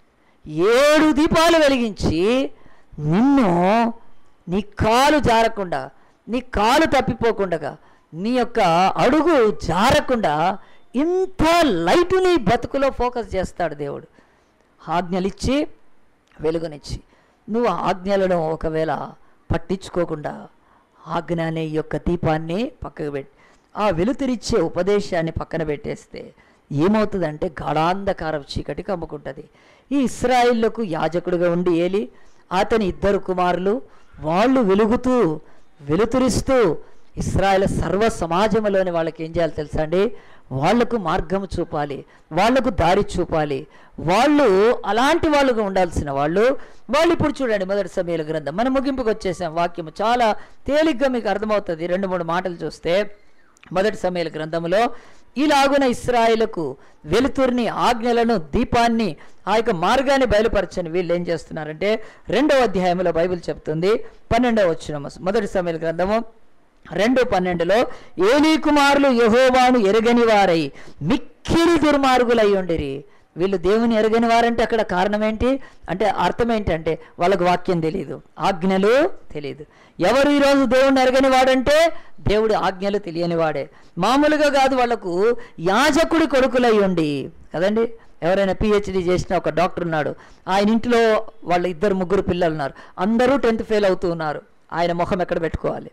S1: ఏడు దీపాలు వెలిగించి నిన్ను నీ కాలు జారకుండా నీ కాలు తప్పిపోకుండా నీ యొక్క అడుగు జారకుండా ఇంత లైటు నీ బతుకులో ఫోకస్ చేస్తాడు దేవుడు ఆజ్ఞలిచ్చి వెలుగునిచ్చి నువ్వు ఆ ఆజ్ఞలను ఒకవేళ పట్టించుకోకుండా ఆజ్ఞ అనే ఈ యొక్క దీపాన్ని పక్కకు పెట్టి ఆ వెలుతురిచ్చే ఉపదేశాన్ని పక్కన పెట్టేస్తే ఏమవుతుందంటే గాఢాంధకారం చీకటి కమ్ముకుంటుంది ఈ ఇస్రాయిల్లకు యాజకుడిగా ఉండి ఏలి అతని ఇద్దరు కుమారులు వాళ్ళు వెలుగుతూ వెలుతురిస్తూ ఇస్రాయేల్ సర్వ సమాజంలోని వాళ్ళకి ఏం చేయాలి తెలుసా అండి వాళ్లకు మార్గం చూపాలి వాళ్లకు దారి చూపాలి వాళ్ళు అలాంటి వాళ్ళుగా ఉండాల్సిన వాళ్ళు వాళ్ళు ఇప్పుడు చూడండి మొదటి సమయాల గ్రంథం మనం ముగింపుకు వచ్చేసాం వాక్యం చాలా తేలిగ్గా మీకు అర్థమవుతుంది రెండు మూడు మాటలు చూస్తే మొదటి సమయాల గ్రంథంలో ఇలాగున ఇస్రాయిలకు వెలుతురిని ఆజ్ఞలను దీపాన్ని ఆ యొక్క మార్గాన్ని బయలుపరచని వీళ్ళు ఏం చేస్తున్నారంటే రెండవ అధ్యాయంలో బైబిల్ చెప్తుంది పన్నెండవ వచ్చిన మొదటి సమయాల గ్రంథము రెండు పన్నెండులో ఏలీ కుమారులు యహోవాను ఎరగని వారై మిక్కిలి దుర్మార్గులై ఉండిరి వీళ్ళు దేవుని ఎరగని వారంటే అక్కడ కారణం ఏంటి అంటే అర్థం ఏంటంటే వాళ్ళకు వాక్యం తెలియదు ఆజ్ఞలు తెలియదు ఎవరు ఈరోజు దేవుణ్ణి ఎరగని వాడంటే దేవుడి ఆజ్ఞలు తెలియని వాడే మామూలుగా కాదు వాళ్ళకు యాజకుడి కొడుకులై ఉండి కదండి ఎవరైనా పిహెచ్డి చేసిన ఒక డాక్టర్ ఉన్నాడు ఆయన ఇంట్లో వాళ్ళ ఇద్దరు ముగ్గురు పిల్లలు ఉన్నారు అందరూ టెన్త్ ఫెయిల్ అవుతూ ఉన్నారు ఆయన ముఖం ఎక్కడ పెట్టుకోవాలి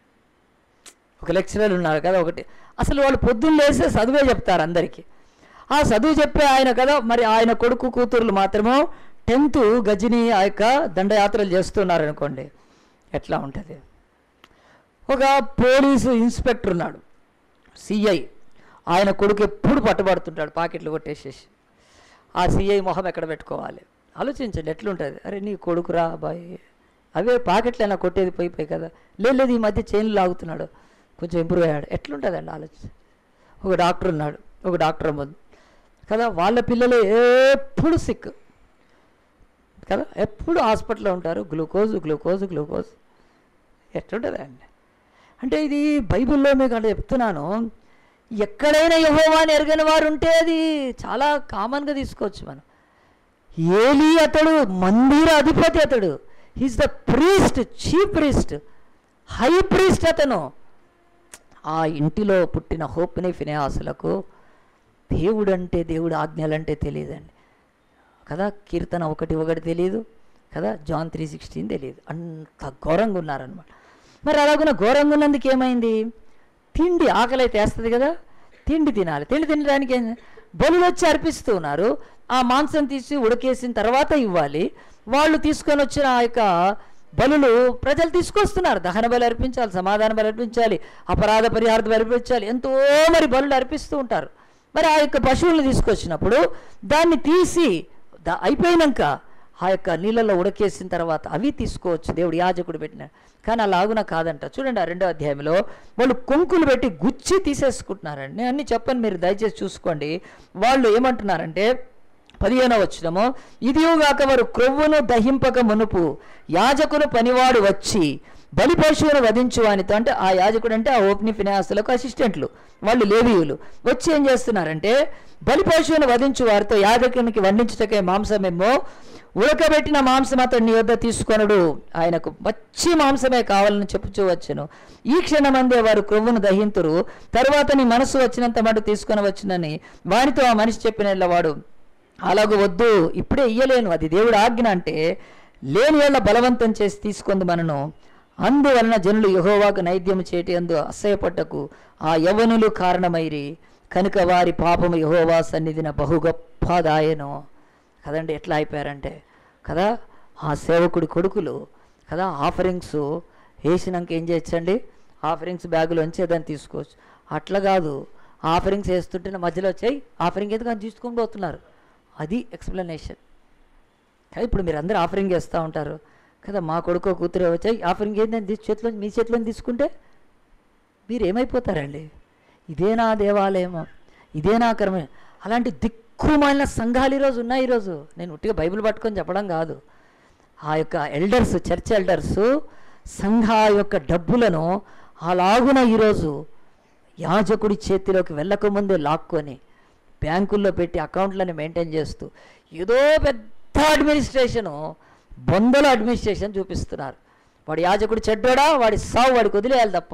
S1: ఒక లెక్చరర్ ఉన్నారు కదా ఒకటి అసలు వాళ్ళు పొద్దున్న లేస్తే చదువే చెప్తారు అందరికీ ఆ చదువు చెప్పే ఆయన కదా మరి ఆయన కొడుకు కూతురులు మాత్రము టెన్త్ గజని ఆ యొక్క దండయాత్రలు చేస్తున్నారు అనుకోండి ఎట్లా ఉంటుంది ఒక పోలీసు ఇన్స్పెక్టర్ ఉన్నాడు సిఐ ఆయన కొడుకు ఎప్పుడు పట్టుబడుతుంటాడు పాకెట్లు కొట్టేసేసి ఆ సిఐ మొహం ఎక్కడ పెట్టుకోవాలి ఆలోచించండి ఎట్లుంటుంది అరే నీ కొడుకురా అబ్బాయి అవే పాకెట్లు అయినా కొట్టేది పోయి పోయి కదా లేదు లేదు ఈ మధ్య చైన్లు లాగుతున్నాడు కొంచెం ఇంప్రూవ్ అయ్యాడు ఎట్లుంటుందండి ఆలోచన ఒక డాక్టర్ ఉన్నాడు ఒక డాక్టర్ అమ్మ ఉంది. కదా వాళ్ళ పిల్లలు ఎప్పుడు సిక్ కదా ఎప్పుడు హాస్పిటల్లో ఉంటారు గ్లూకోజ్ గ్లూకోజ్ గ్లూకోజ్ ఎట్లుంటుందండి అంటే ఇది బైబిల్లో మీకు అంటే చెప్తున్నాను ఎక్కడైనా యహోవాని ఎరగని వారు ఉంటే అది చాలా కామన్గా తీసుకోవచ్చు మనం ఏలి అతడు మందిర అధిపతి అతడు he's the priest chief priest high priest అతను ఆ ఇంటిలో పుట్టిన హోప్ని ఫినేహాసులకు దేవుడు అంటే దేవుడు ఆజ్ఞలంటే తెలియదండి కదా కీర్తన ఒకటి ఒకటి తెలియదు కదా జాన్ త్రీ సిక్స్టీన్ తెలియదు అంత ఘోరంగా ఉన్నారనమాట మరి అలాగున్న ఘోరంగా ఉన్నందుకు ఏమైంది తిండి ఆకలి అయితే వేస్తుంది కదా తిండి తినాలి తిండి తినడానికి ఏం బలులు వచ్చి అర్పిస్తూ ఉన్నారు ఆ మాంసం తీసి ఉడకేసిన తర్వాత ఇవ్వాలి వాళ్ళు తీసుకొని వచ్చిన ఆ యొక్క బలులు ప్రజలు తీసుకొస్తున్నారు దహన బలి అర్పించాలి సమాధాన బలి అర్పించాలి అపరాధ పరిహార బలి అర్పించాలి ఎంతో మరి బలులు అర్పిస్తూ ఉంటారు మరి ఆ యొక్క పశువులను తీసుకొచ్చినప్పుడు దాన్ని తీసి దా- అయిపోయినాక ఆ యొక్క నీళ్ళలో ఉడకేసిన తర్వాత అవి తీసుకోవచ్చు దేవుడు యాజకుడు పెట్టిన కానీ అలాగున కాదంట చూడండి ఆ రెండో అధ్యాయంలో వాళ్ళు కొంకులు పెట్టి గుచ్చి తీసేసుకుంటున్నారండి నేను అన్ని చెప్పను మీరు దయచేసి చూసుకోండి వాళ్ళు ఏమంటున్నారంటే పదిహేనో వచ్చినము ఇదిగాక వారు క్రొవ్వును దహింపక మునుపు యాజకును పనివాడు వచ్చి బలి పశువును వధించు వానితో అంటే ఆ యాజకుడు అంటే ఆ ఓపెని ఫినాన్సులకు అసిస్టెంట్లు వాళ్ళు లేవీయులు వచ్చి ఏం చేస్తున్నారంటే బలి పశువును వధించు వారితో యాజకునికి వండించుటకే మాంసమేమో ఉడకబెట్టిన మాంసం అతడు నీ వద్ద తీసుకొనడు ఆయనకు పచ్చి మాంసమే కావాలని చెప్పుచూ వచ్చును ఈ క్షణమందే వారు క్రొవ్వును దహింతురు తర్వాత నీ మనసు వచ్చినంత మటు తీసుకొని వచ్చునని వానితో ఆ మనిషి చెప్పిన వాడు అలాగూ వద్దు ఇప్పుడే ఇయ్యలేను అది దేవుడు ఆజ్ఞ అంటే లేని వాళ్ళ బలవంతం చేసి తీసుకుంది మనను అందువలన జనులు యహోవాకు నైద్యము చేటి అందు అసహ్యపట్టకు ఆ యవనులు కారణమైరి కనుక వారి పాపము యహోవా సన్నిధిన బహు గొప్పదాయను కదండి ఎట్లా అయిపోయారంటే కదా ఆ సేవకుడి కొడుకులు కదా ఆఫరింగ్స్ వేసినాక ఏం చేయొచ్చండి ఆఫరింగ్స్ బ్యాగులోంచి దాన్ని తీసుకోవచ్చు అట్లా కాదు ఆఫరింగ్స్ వేస్తుంటే నా మధ్యలో వచ్చాయి ఆఫరింగ్ ఎందుకు అని తీసుకొని పోతున్నారు అది ఎక్స్ప్లెనేషన్ కదా ఇప్పుడు మీరు అందరూ ఆఫరింగ్ చేస్తూ ఉంటారు కదా మా కొడుకో కూతురు వచ్చాయి ఆఫరింగ్ ఏంటని తీసి చేతిలో మీ చేతిలో తీసుకుంటే మీరు ఏమైపోతారండి ఇదేనా దేవాలయమో ఇదేనా కర్మ అలాంటి దిక్కుమాలిన సంఘాలు ఈరోజు ఉన్నాయి ఈరోజు నేను ఉట్టిగా బైబిల్ పట్టుకొని చెప్పడం కాదు ఆ యొక్క ఎల్డర్స్ చర్చ్ ఎల్డర్స్ సంఘ యొక్క డబ్బులను అలాగున ఈరోజు యాజకుడి చేతిలోకి వెళ్ళకముందే లాక్కొని బ్యాంకుల్లో పెట్టి అకౌంట్లను మెయింటైన్ చేస్తూ ఏదో పెద్ద అడ్మినిస్ట్రేషను బొందల అడ్మినిస్ట్రేషన్ చూపిస్తున్నారు వాడి యాజకుడు చెడ్డోడా వాడి సావు వాడికి వదిలేయాలి తప్ప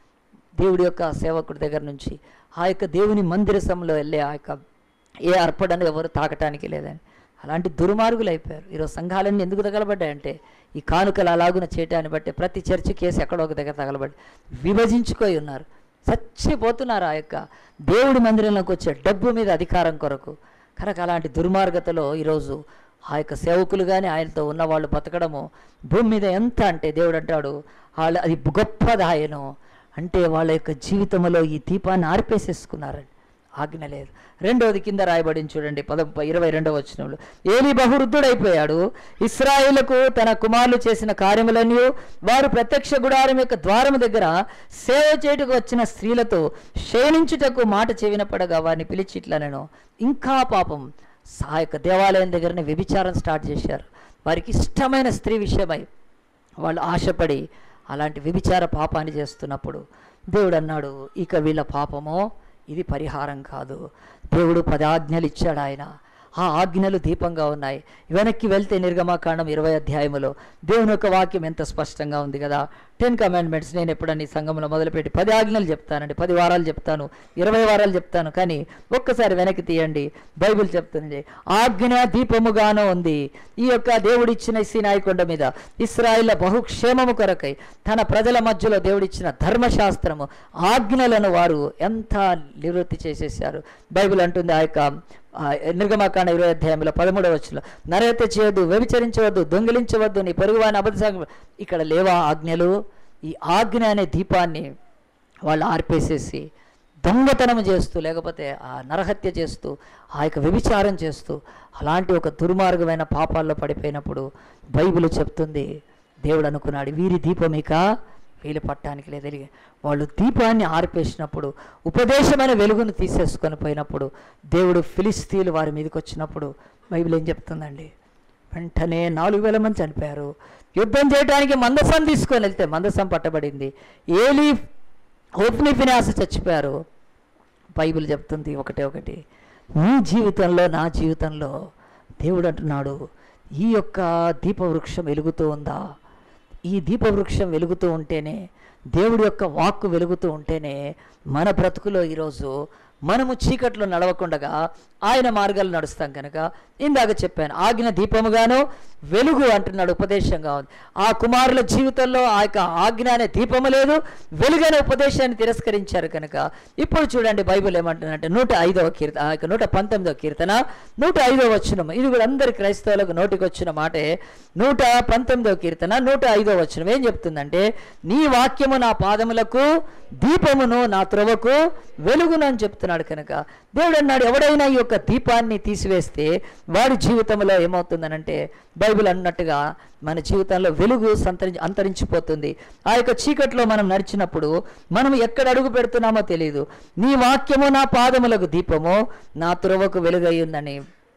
S1: దేవుడి యొక్క సేవకుడి దగ్గర నుంచి ఆ యొక్క దేవుని మందిరసంలో వెళ్ళే ఆ యొక్క ఏ అర్పడను ఎవరు తాకటానికి లేదని అలాంటి దుర్మార్గులు అయిపోయారు ఈరోజు సంఘాలన్నీ ఎందుకు తగలబడ్డాయంటే ఈ కానుకలు అలాగున చేయటాన్ని బట్టి ప్రతి చర్చి కేసు ఎక్కడో ఒక దగ్గర తగలబడి విభజించుకొని ఉన్నారు చచ్చిపోతున్నారు ఆ యొక్క దేవుడి మందిరంలోకి వచ్చే డబ్బు మీద అధికారం కొరకు కనుక అలాంటి దుర్మార్గతలో ఈరోజు ఆ యొక్క సేవకులు కానీ ఆయనతో ఉన్న వాళ్ళు బతకడము భూమి మీద ఎంత అంటే దేవుడు అంటాడు వాళ్ళ అది గొప్పదాయను అంటే వాళ్ళ యొక్క జీవితంలో ఈ దీపాన్ని ఆర్పేసేసుకున్నారండి ఆజ్ఞ లేదు రెండవది కింద రాయబడింది చూడండి పద ఇరవై రెండవ వచనంలో ఏలి బహువృద్ధుడైపోయాడు ఇస్రాయేలుకు తన కుమారులు చేసిన కార్యములన్నీ వారు ప్రత్యక్ష గుడారం యొక్క ద్వారము దగ్గర సేవ చేయుటకు వచ్చిన స్త్రీలతో క్షీణించుటకు మాట చెవిన పడగా వారిని పిలిచి ఇట్లనను ఇంకా పాపం ఆ యొక్క దేవాలయం దగ్గరనే వ్యభిచారం స్టార్ట్ చేశారు వారికి ఇష్టమైన స్త్రీ విషయమై వాళ్ళు ఆశపడి అలాంటి వ్యభిచార పాపాన్ని చేస్తున్నప్పుడు దేవుడు అన్నాడు ఇక వీళ్ళ పాపమో ఇది పరిహారం కాదు దేవుడు పది ఆజ్ఞలు ఇచ్చాడు ఆయన ఆ ఆజ్ఞలు దీపంగా ఉన్నాయి వెనక్కి వెళ్తే నిర్గమాకాండం ఇరవై అధ్యాయములో దేవుని యొక్క వాక్యం ఎంత స్పష్టంగా ఉంది కదా టెన్ కమాండ్మెంట్స్ నేను ఎప్పుడన్నా ఈ సంఘంలో మొదలుపెట్టి పది ఆజ్ఞలు చెప్తానండి పది వారాలు చెప్తాను ఇరవై వారాలు చెప్తాను కానీ ఒక్కసారి వెనక్కి తీయండి బైబిల్ చెప్తుంది ఆజ్ఞ దీపముగానో ఉంది ఈ యొక్క దేవుడిచ్చిన సినాయి కొండ మీద ఇస్రాయిల్ బహుక్షేమము కొరకై తన ప్రజల మధ్యలో దేవుడిచ్చిన ధర్మశాస్త్రము ఆజ్ఞలను వారు ఎంత నివృత్తి చేసేసారు బైబిల్ అంటుంది ఆ యొక్క ఆ నిర్గమాకాండ ఇరవై అధ్యాయంలో పదమూడవ వచ్చులో నరహత్య చేయొద్దు వ్యభిచరించవద్దు దొంగిలించవద్దు నీ పొరుగువాని అబద్ధ ఇక్కడ లేవా ఆజ్ఞలు ఈ ఆజ్ఞ అనే దీపాన్ని వాళ్ళు ఆర్పేసేసి దొంగతనం చేస్తూ లేకపోతే ఆ నరహత్య చేస్తూ ఆ యొక్క వ్యభిచారం చేస్తూ అలాంటి ఒక దుర్మార్గమైన పాపాల్లో పడిపోయినప్పుడు బైబిల్ చెప్తుంది దేవుడు అనుకున్నాడు వీరి దీపం ఇక వీలు పట్టడానికి లేదు వాళ్ళు దీపాన్ని ఆర్పేసినప్పుడు ఉపదేశమైన వెలుగును తీసేసుకొని పోయినప్పుడు దేవుడు ఫిలిస్తీన్లు వారి మీదకి వచ్చినప్పుడు బైబిల్ ఏం చెప్తుందండి వెంటనే నాలుగు వేల మంది చనిపోయారు యుద్ధం చేయడానికి మందసం తీసుకొని వెళ్తే మందసం పట్టబడింది ఏలీ ఓపెని ఫినాస్ చచ్చిపోయారు బైబిల్ చెప్తుంది ఒకటే ఒకటి నీ జీవితంలో నా జీవితంలో దేవుడు అంటున్నాడు ఈ యొక్క దీపవృక్షం వెలుగుతూ ఉందా ఈ దీపవృక్షం వెలుగుతూ ఉంటేనే దేవుడి యొక్క వాక్కు వెలుగుతూ ఉంటేనే మన బ్రతుకులో ఈరోజు మనము చీకట్లో నడవకుండగా ఆయన మార్గాలు నడుస్తాం కనుక ఇందాక చెప్పాను ఆజ్ఞ దీపముగాను వెలుగు అంటున్నాడు ఉపదేశంగా ఉంది ఆ కుమారుల జీవితంలో ఆ యొక్క ఆజ్ఞ అనే దీపము లేదు వెలుగైన ఉపదేశాన్ని తిరస్కరించారు కనుక ఇప్పుడు చూడండి బైబిల్ ఏమంటుందంటే నూట ఐదవ కీర్తన ఆ యొక్క నూట పంతొమ్మిదవ కీర్తన నూట ఐదవ వచనం ఇది కూడా అందరి క్రైస్తవులకు నోటికి వచ్చిన మాటే నూట పంతొమ్మిదవ కీర్తన నూట ఐదవ వచనం ఏం చెప్తుందంటే నీ వాక్యము నా పాదములకు దీపమును నా త్రొవకు వెలుగును అని చెప్తున్నాడు కనుక దేవుడు అన్నాడు ఎవడైనా ఈ యొక్క దీపాన్ని తీసివేస్తే వాడి జీవితంలో ఏమవుతుందనంటే బైబిల్ అన్నట్టుగా మన జీవితంలో వెలుగు సంతరించి అంతరించిపోతుంది ఆ యొక్క చీకట్లో మనం నడిచినప్పుడు మనం ఎక్కడ అడుగు పెడుతున్నామో తెలియదు నీ వాక్యము నా పాదములకు దీపము నా త్రొవకు వెలుగై ఉందని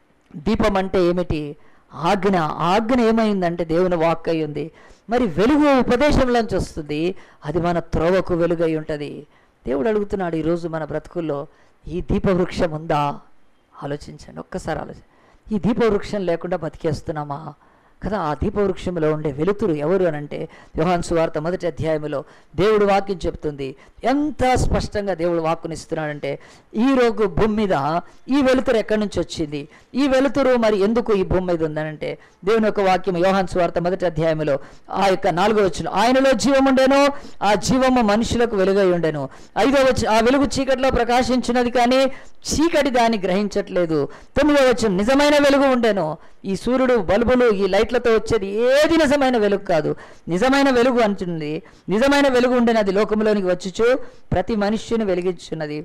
S1: దీపం అంటే ఏమిటి ఆజ్ఞ ఆజ్ఞ ఏమైందంటే దేవుని వాక్ అయి ఉంది మరి వెలుగు ఉపదేశంలోంచి వస్తుంది అది మన త్రోవకు వెలుగై ఉంటుంది దేవుడు అడుగుతున్నాడు ఈరోజు మన బ్రతుకుల్లో ఈ దీపవృక్షం ఉందా ఆలోచించండి ఒక్కసారి ఆలోచన ఈ దీపవృక్షం లేకుండా బతికేస్తున్నామా కదా ఆ దీపవృక్షంలో ఉండే వెలుతురు ఎవరు అని అంటే యోహాన్ సువార్త మొదటి అధ్యాయంలో దేవుడు వాక్యం చెప్తుంది ఎంత స్పష్టంగా దేవుడు వాక్కునిస్తున్నాడంటే ఈ రోజు భూమి మీద ఈ వెలుతురు ఎక్కడి నుంచి వచ్చింది ఈ వెలుతురు మరి ఎందుకు ఈ భూమి మీద ఉందనంటే దేవుని యొక్క వాక్యం యోహాన్ సువార్త మొదటి అధ్యాయంలో ఆ యొక్క నాలుగో వచ్చిన ఆయనలో జీవం ఉండెను ఆ జీవము మనుషులకు వెలుగై ఉండెను ఐదో వచ్చి ఆ వెలుగు చీకటిలో ప్రకాశించినది కానీ చీకటి దాన్ని గ్రహించట్లేదు తొమ్మిదో వచ్చిన నిజమైన వెలుగు ఉండెను ఈ సూర్యుడు బల్బులు ఈ లైట్లతో వచ్చేది ఏది నిజమైన వెలుగు కాదు నిజమైన వెలుగు అంటుంది నిజమైన వెలుగు ఉండేది అది లోకంలోనికి వచ్చుచు ప్రతి మనుష్యుని వెలిగించున్నది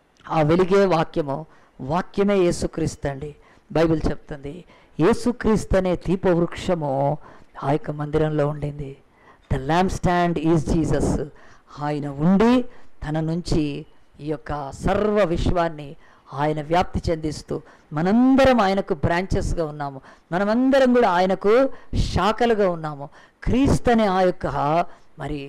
S1: ఆ వెలుగే వాక్యము వాక్యమే యేసుక్రీస్తు అండి బైబిల్ చెప్తుంది యేసుక్రీస్తు అనే దీపవృక్షము ఆ యొక్క మందిరంలో ఉండింది the lamp stand is Jesus ఆయన ఉండి తన నుంచి ఈ యొక్క సర్వ విశ్వాన్ని ఆయన వ్యాప్తి చెందిస్తూ మనందరం ఆయనకు బ్రాంచెస్గా ఉన్నాము మనమందరం కూడా ఆయనకు శాఖలుగా ఉన్నాము క్రీస్తు అనే ఆ యొక్క మరి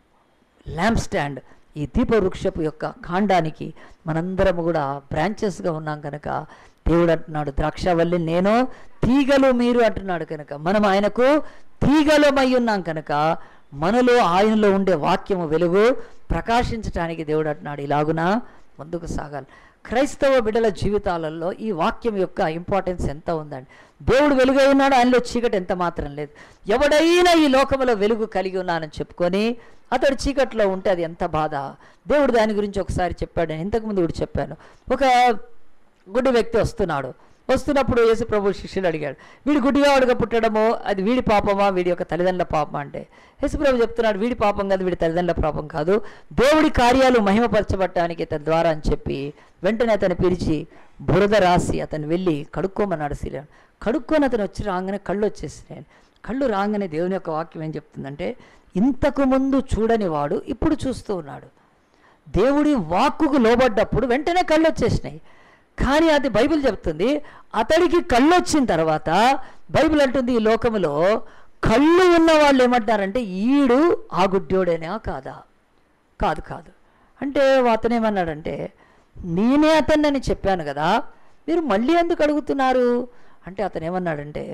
S1: ల్యాంప్ స్టాండ్ ఈ దీపవృక్షపు యొక్క కాండానికి మనందరం కూడా బ్రాంచెస్గా ఉన్నాం కనుక దేవుడు అంటున్నాడు ద్రాక్షవల్లి నేను తీగలు మీరు అంటున్నాడు కనుక మనం ఆయనకు తీగలమై ఉన్నాం కనుక మనలో ఆయనలో ఉండే వాక్యము వెలుగు ప్రకాశించడానికి దేవుడు అంటున్నాడు ఇలాగునా ముందుకు సాగాలి క్రైస్తవ బిడ్డల జీవితాలలో ఈ వాక్యం యొక్క ఇంపార్టెన్స్ ఎంత ఉందండి దేవుడు వెలుగై ఉన్నాడు ఆయనలో చీకటి ఎంత మాత్రం లేదు ఎవడైనా ఈ లోకంలో వెలుగు కలిగి ఉన్నానని చెప్పుకొని అతడు చీకట్లో ఉంటే అది ఎంత బాధ దేవుడు దాని గురించి ఒకసారి చెప్పాడు నేను ఇంతకుముందు కూడా చెప్పాను ఒక గుడ్డి వ్యక్తి వస్తున్నాడు వస్తున్నప్పుడు యేసు ప్రభు శిష్యుడు అడిగాడు వీడి గుడ్డిగావాడుగా పుట్టడము అది వీడి పాపమా వీడి యొక్క తల్లిదండ్రుల పాపమా అంటే యేసు ప్రభు చెప్తున్నాడు వీడి పాపం కాదు వీడి తల్లిదండ్రుల పాపం కాదు దేవుడి కార్యాలు మహిమపరచబట్టడానికి తన ద్వారా అని చెప్పి వెంటనే అతను పిలిచి బురద రాసి అతను వెళ్ళి కడుక్కోమన్నాడు శిలను కడుక్కొని అతను వచ్చి రాగానే కళ్ళు వచ్చేసినాయి కళ్ళు రాగానే దేవుని యొక్క వాక్యం ఏం చెప్తుందంటే ఇంతకు ముందు చూడని వాడు ఇప్పుడు చూస్తూ ఉన్నాడు దేవుడి వాక్కుకు లోబడ్డప్పుడు వెంటనే కళ్ళు వచ్చేసినాయి కానీ అది బైబిల్ చెప్తుంది అతడికి కళ్ళు వచ్చిన తర్వాత బైబిల్ అంటుంది ఈ లోకములో కళ్ళు ఉన్న వాళ్ళు ఏమంటారంటే ఈడు ఆ గుడ్డోడేనా కాదా కాదు కాదు అంటే అతను ఏమన్నాడంటే నేనే అతన్ని చెప్పాను కదా మీరు మళ్ళీ ఎందుకు అడుగుతున్నారు అంటే అతను ఏమన్నాడంటే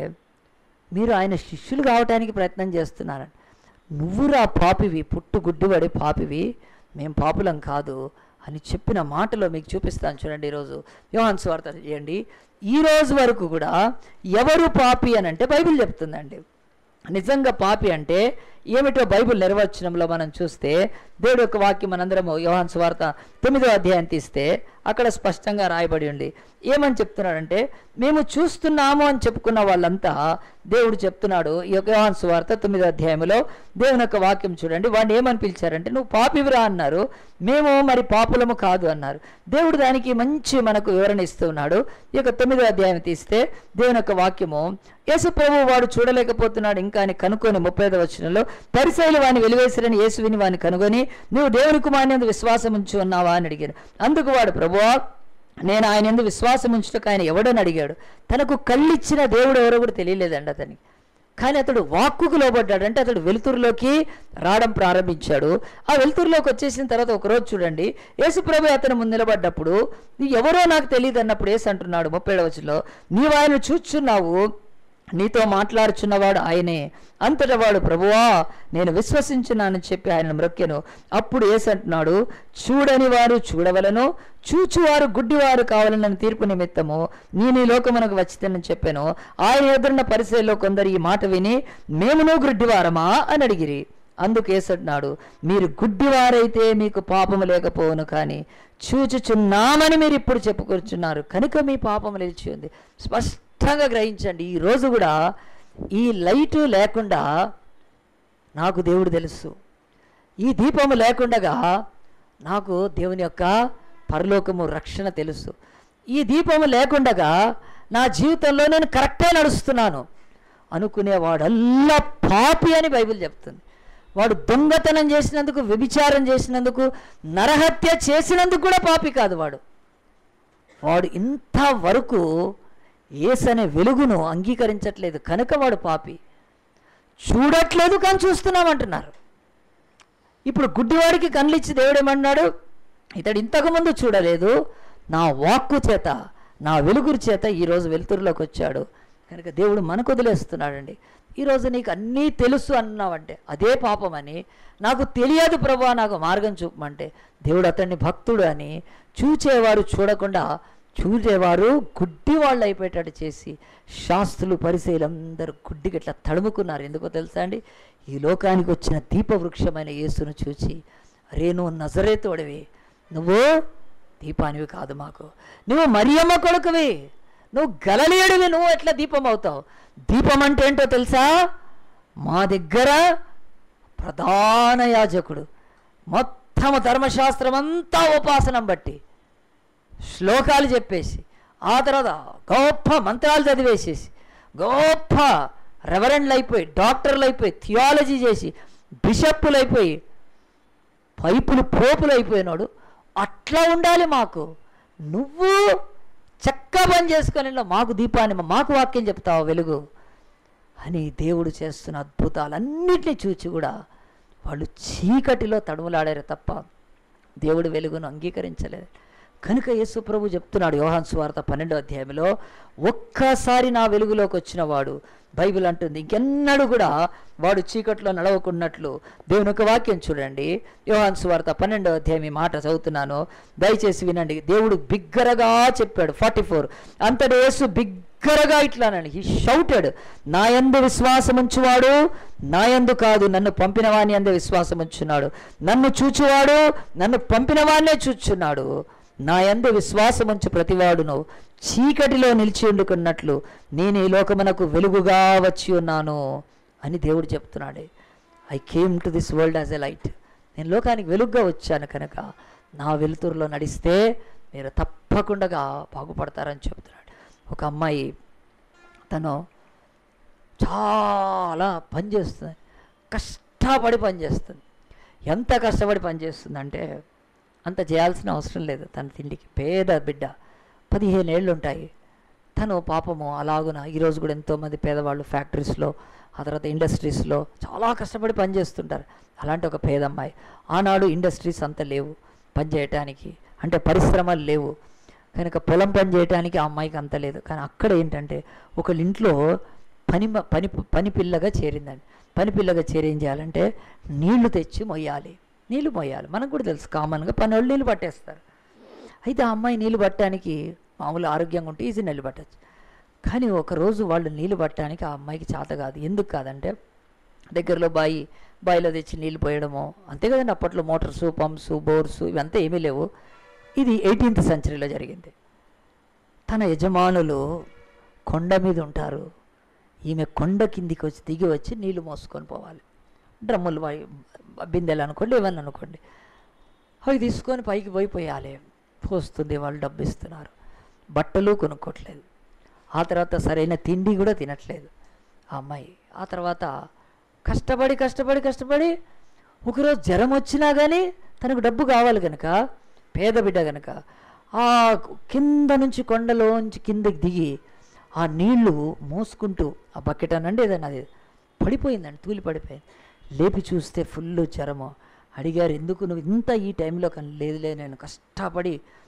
S1: మీరు ఆయన శిష్యులు కావటానికి ప్రయత్నం చేస్తున్నారని నువ్వురా పాపివి పుట్టు గుడ్డిపడి పాపివి మేం పాపులం కాదు అని చెప్పిన మాటలో మీకు చూపిస్తాను చూడండి ఈరోజు యోహాన్ స్వార్థ చేయండి ఈ రోజు వరకు కూడా ఎవరు పాపి అని అంటే బైబిల్ చెప్తుందండి నిజంగా పాపి అంటే ఏమిటో బైబిల్ నిర్వచనంలో మనం చూస్తే దేవుడు యొక్క వాక్యం మనందరము యోహాన్ సువార్త తొమ్మిదో అధ్యాయం తీస్తే అక్కడ స్పష్టంగా రాయబడి ఉంది ఏమని చెప్తున్నాడంటే మేము చూస్తున్నాము అని చెప్పుకున్న వాళ్ళంతా దేవుడు చెప్తున్నాడు ఈ యొక్క యోహాన్ సువార్త తొమ్మిదో అధ్యాయంలో దేవుని యొక్క వాక్యం చూడండి వాడిని ఏమని పిలిచారంటే నువ్వు పాపివిరా అన్నారు మేము మరి పాపులము కాదు అన్నారు దేవుడు దానికి మంచి మనకు వివరణ ఇస్తూ ఉన్నాడు ఈ యొక్క తొమ్మిదో అధ్యాయం తీస్తే దేవుని యొక్క వాక్యము యేసు ప్రభు వాడు చూడలేకపోతున్నాడు ఇంకా అని కనుక్కొని ముప్పై ఐదు వచ్చినలో పరిశైలు వాడిని వెలివేసిరని యేసు విని వాడిని కనుగొని నువ్వు దేవుని కుమారుని విశ్వాసం ఉంచి ఉన్నావా అని అడిగాడు అందుకు వాడు ప్రభువా నేను ఆయన ఎందు విశ్వాసం ఉంచుటకు ఆయన ఎవడని అడిగాడు తనకు కళ్ళిచ్చిన దేవుడు ఎవరో కూడా తెలియలేదండి అతనికి కానీ అతడు వాక్కుకు లోబడ్డాడు అంటే అతడు వెలుతురులోకి రావడం ప్రారంభించాడు ఆ వెలుతురులోకి వచ్చేసిన తర్వాత ఒకరోజు చూడండి యేసుప్రభు అతను ముందు నిలబడ్డప్పుడు నీ ఎవరో నాకు తెలియదు అన్నప్పుడు ఏసు అంటున్నాడు ముప్పై వచనంలో నీవు ఆయన చూచున్నావు నీతో మాట్లాడుచున్నవాడు ఆయనే అంతటా వాడు ప్రభువా నేను విశ్వసించున్నానని చెప్పి ఆయన మ్రొక్కెను అప్పుడు ఏసంటున్నాడు చూడని వారు చూడవలను చూచువారు గుడ్డివారు కావాలన్న తీర్పు నిమిత్తము నేను ఈ లోకమునకు వచ్చితేనని చెప్పాను ఆయన ఎదురున్న పరిచయలో కొందరు ఈ మాట విని మేమును గుడ్డివారమా అని అడిగిరి అందుకు ఏసంటున్నాడు మీరు గుడ్డివారైతే మీకు పాపము లేకపోవును కానీ చూచుచున్నామని మీరు ఇప్పుడు చెప్పుకొచ్చున్నారు కనుక మీ పాపము నిలిచి ఉంది స్పష్టంగా గ్రహించండి ఈ రోజు కూడా ఈ లైటు లేకుండా నాకు దేవుడు తెలుసు ఈ దీపము లేకుండగా నాకు దేవుని యొక్క పరలోకము రక్షణ తెలుసు ఈ దీపము లేకుండగా నా జీవితంలో నేను కరెక్టే నడుస్తున్నాను అనుకునేవాడల్లా పాపి అని బైబిల్ చెప్తుంది వాడు దొంగతనం చేసినందుకు వ్యభిచారం చేసినందుకు నరహత్య చేసినందుకు కూడా పాపి కాదు వాడు వాడు ఇంతవరకు ఏసనే వెలుగును అంగీకరించట్లేదు కనుక వాడు పాపి చూడట్లేదు కానీ చూస్తున్నామంటున్నారు ఇప్పుడు గుడ్డివాడికి కళ్ళిచ్చి దేవుడు ఏమన్నాడు ఇతడు ఇంతకుముందు చూడలేదు నా వాక్కు చేత నా వెలుగురు చేత ఈరోజు వెలుతురులోకి వచ్చాడు కనుక దేవుడు మనకు వదిలేస్తున్నాడండి ఈరోజు నీకు అన్నీ తెలుసు అన్నావంటే అదే పాపమని నాకు తెలియదు ప్రభా నాకు మార్గం చూపమంటే దేవుడు అతన్ని భక్తుడు అని చూచేవారు చూడకుండా చూసేవారు గుడ్డి వాళ్ళు అయిపోయేటట్టు చేసి శాస్త్రులు పరిశీలందరూ గుడ్డికి ఇట్లా తడుముకున్నారు ఎందుకో తెలుసా అండి ఈ లోకానికి వచ్చిన దీపవృక్షమైన యేసును చూచి అరే నువ్వు నజరేతోడివి నువ్వు దీపానివి కాదు మాకు నువ్వు మరియమ్మ కొడుకువి నువ్వు గలలియడివి నువ్వు ఎట్లా దీపం అవుతావు దీపం అంటే ఏంటో తెలుసా మా దగ్గర ప్రధాన యాజకుడు మొత్తం ధర్మశాస్త్రం అంతా ఉపాసనం బట్టి శ్లోకాలు చెప్పేసి ఆ తర్వాత గొప్ప మంత్రాలు చదివేసేసి గొప్ప రెవరెండ్లు అయిపోయి డాక్టర్లు అయిపోయి థియాలజీ చేసి బిషప్పులు అయిపోయి పైపులు పోపులు అయిపోయినాడు అట్లా ఉండాలి మాకు నువ్వు చక్క పని చేసుకొని మాకు దీపాన్ని మాకు వాక్యం చెప్తావు వెలుగు అని దేవుడు చేస్తున్న అద్భుతాలన్నిటినీ చూచి కూడా వాళ్ళు చీకటిలో తడుములాడారు తప్ప దేవుడు వెలుగును అంగీకరించలేదు కనుక యేసు ప్రభు చెప్తున్నాడు యోహాన్ సువార్త పన్నెండో అధ్యాయంలో ఒక్కసారి నా వెలుగులోకి వచ్చిన వాడు బైబిల్ అంటుంది ఇంకెన్నడూ కూడా వాడు చీకట్లో నడవకున్నట్లు దేవుని యొక్క వాక్యం చూడండి యోహాన్ సువార్త పన్నెండో అధ్యాయం ఈ మాట చదువుతున్నాను దయచేసి వినండి దేవుడు బిగ్గరగా చెప్పాడు ఫార్టీ ఫోర్ అంతటి యేసు బిగ్గరగా ఇట్లానండి హీ షౌటెడ్ నా యందు విశ్వాసం ఉంచువాడు నా యందు కాదు నన్ను పంపిన వాని అందు విశ్వాసం ఉంచున్నాడు నన్ను చూచువాడు నన్ను పంపిన వాడినే చూచున్నాడు నా యందు విశ్వాసముంచు ప్రతివాడును చీకటిలో నిలిచి ఉండుకున్నట్లు నేను ఈ లోకమునకు వెలుగుగా వచ్చి ఉన్నాను అని దేవుడు చెప్తున్నాడు I came to this world as a light నేను లోకానికి వెలుగుగా వచ్చాను కనుక నా వెలుతురులో నడిస్తే మీరు తప్పకుండా బాగుపడతారని చెప్తున్నాడు ఒక అమ్మాయి తను చాలా పని చేస్తుంది కష్టపడి పని చేస్తుంది ఎంత కష్టపడి పని చేస్తుందంటే అంత చేయాల్సిన అవసరం లేదు తన తిండికి పేద బిడ్డ పదిహేను ఏళ్ళు ఉంటాయి తను పాపము అలాగున ఈరోజు కూడా ఎంతోమంది పేదవాళ్ళు ఫ్యాక్టరీస్లో ఆ తర్వాత ఇండస్ట్రీస్లో చాలా కష్టపడి పనిచేస్తుంటారు అలాంటి ఒక పేదమ్మాయి ఆనాడు ఇండస్ట్రీస్ అంత లేవు పని చేయటానికి అంటే పరిశ్రమలు లేవు కనుక పొలం పని చేయడానికి ఆ అమ్మాయికి అంత లేదు కానీ అక్కడ ఏంటంటే ఒకళ్ళ ఇంట్లో పని మ- పని పని పిల్లగా చేరిందండి పని పిల్లగా చేరి ఏం చేయాలంటే నీళ్లు తెచ్చి మొయ్యాలి నీళ్లు మొయ్యాలి మనకు కూడా తెలుసు కామన్గా పని వాళ్ళు నీళ్ళు పట్టేస్తారు అయితే ఆ అమ్మాయి నీళ్ళు పట్టడానికి మామూలు ఆరోగ్యంగా ఉంటే ఈజీ నీళ్ళు పట్టచ్చు కానీ ఒకరోజు వాళ్ళు నీళ్ళు పట్టడానికి ఆ అమ్మాయికి చేత కాదు ఎందుకు కాదంటే దగ్గరలో బాయి బాయిలో తెచ్చి నీళ్ళు పోయడము అంతే కదండి అప్పట్లో మోటార్సు పంప్స్ బోర్స్ ఇవంతా ఏమీ లేవు ఇది ఎయిటీన్త్ సెంచరీలో జరిగింది తన యజమానులు కొండ మీద ఉంటారు ఈమె కొండ కిందికి వచ్చి దిగి వచ్చి నీళ్లు మోసుకొని పోవాలి డ్రమ్ములు వై- బిందెలు అనుకోండి ఏమన్నా అనుకోండి అవి తీసుకొని పైకి పోయి పోయాలి పోస్తుంది వాళ్ళు డబ్బు ఇస్తున్నారు బట్టలు కొనుక్కోవట్లేదు ఆ తర్వాత సరైన తిండి కూడా తినట్లేదు ఆ అమ్మాయి ఆ తర్వాత కష్టపడి కష్టపడి కష్టపడి ఒకరోజు జ్వరం వచ్చినా కానీ తనకు డబ్బు కావాలి కనుక పేద బిడ్డ కనుక ఆ కింద నుంచి కొండలోంచి కిందకి దిగి ఆ నీళ్లు మోసుకుంటూ ఆ బకెట్ అనండి ఏదన్నా అది పడిపోయిందండి తూలి పడిపోయింది లేపి చూస్తే ఫుల్ జ్వరము అడిగారు ఎందుకు నువ్వు ఇంత ఈ టైంలో కానీ లేదులే నేను కష్టపడి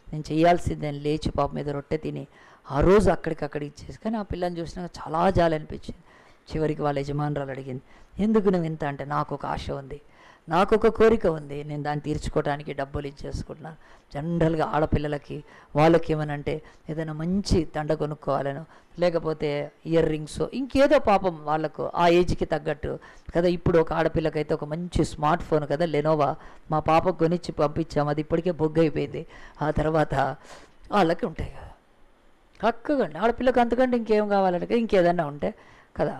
S1: నేను చేయాల్సింది నేను లేచి పాప మీద రొట్టె తిని ఆ రోజు అక్కడికక్కడ ఇచ్చేసి కానీ ఆ పిల్లని చూసినాక చాలా జాలి అనిపించింది చివరికి వాళ్ళ యజమానురాలు అడిగింది ఎందుకు నువ్వు ఇంత అంటే నాకు ఒక ఆశ ఉంది నాకు ఒక కోరిక ఉంది నేను దాన్ని తీర్చుకోవడానికి డబ్బులు ఇచ్చేసుకుంటున్నాను జనరల్గా ఆడపిల్లలకి వాళ్ళకి ఏమనంటే ఏదైనా మంచి దండ కొనుక్కోవాలను లేకపోతే ఇయర్ రింగ్స్ ఇంకేదో పాపం వాళ్ళకు ఆ ఏజ్కి తగ్గట్టు కదా ఇప్పుడు ఒక ఆడపిల్లకైతే ఒక మంచి స్మార్ట్ ఫోన్ కదా లెనోవా మా పాపకు కొనిచ్చి పంపించాము అది ఇప్పటికే బొగ్గు అయిపోయింది ఆ తర్వాత వాళ్ళకి ఉంటాయి కదా చక్కగా ఆడపిల్లకి అంతకంటే ఇంకేం కావాలంటే ఇంకేదన్నా ఉంటే కదా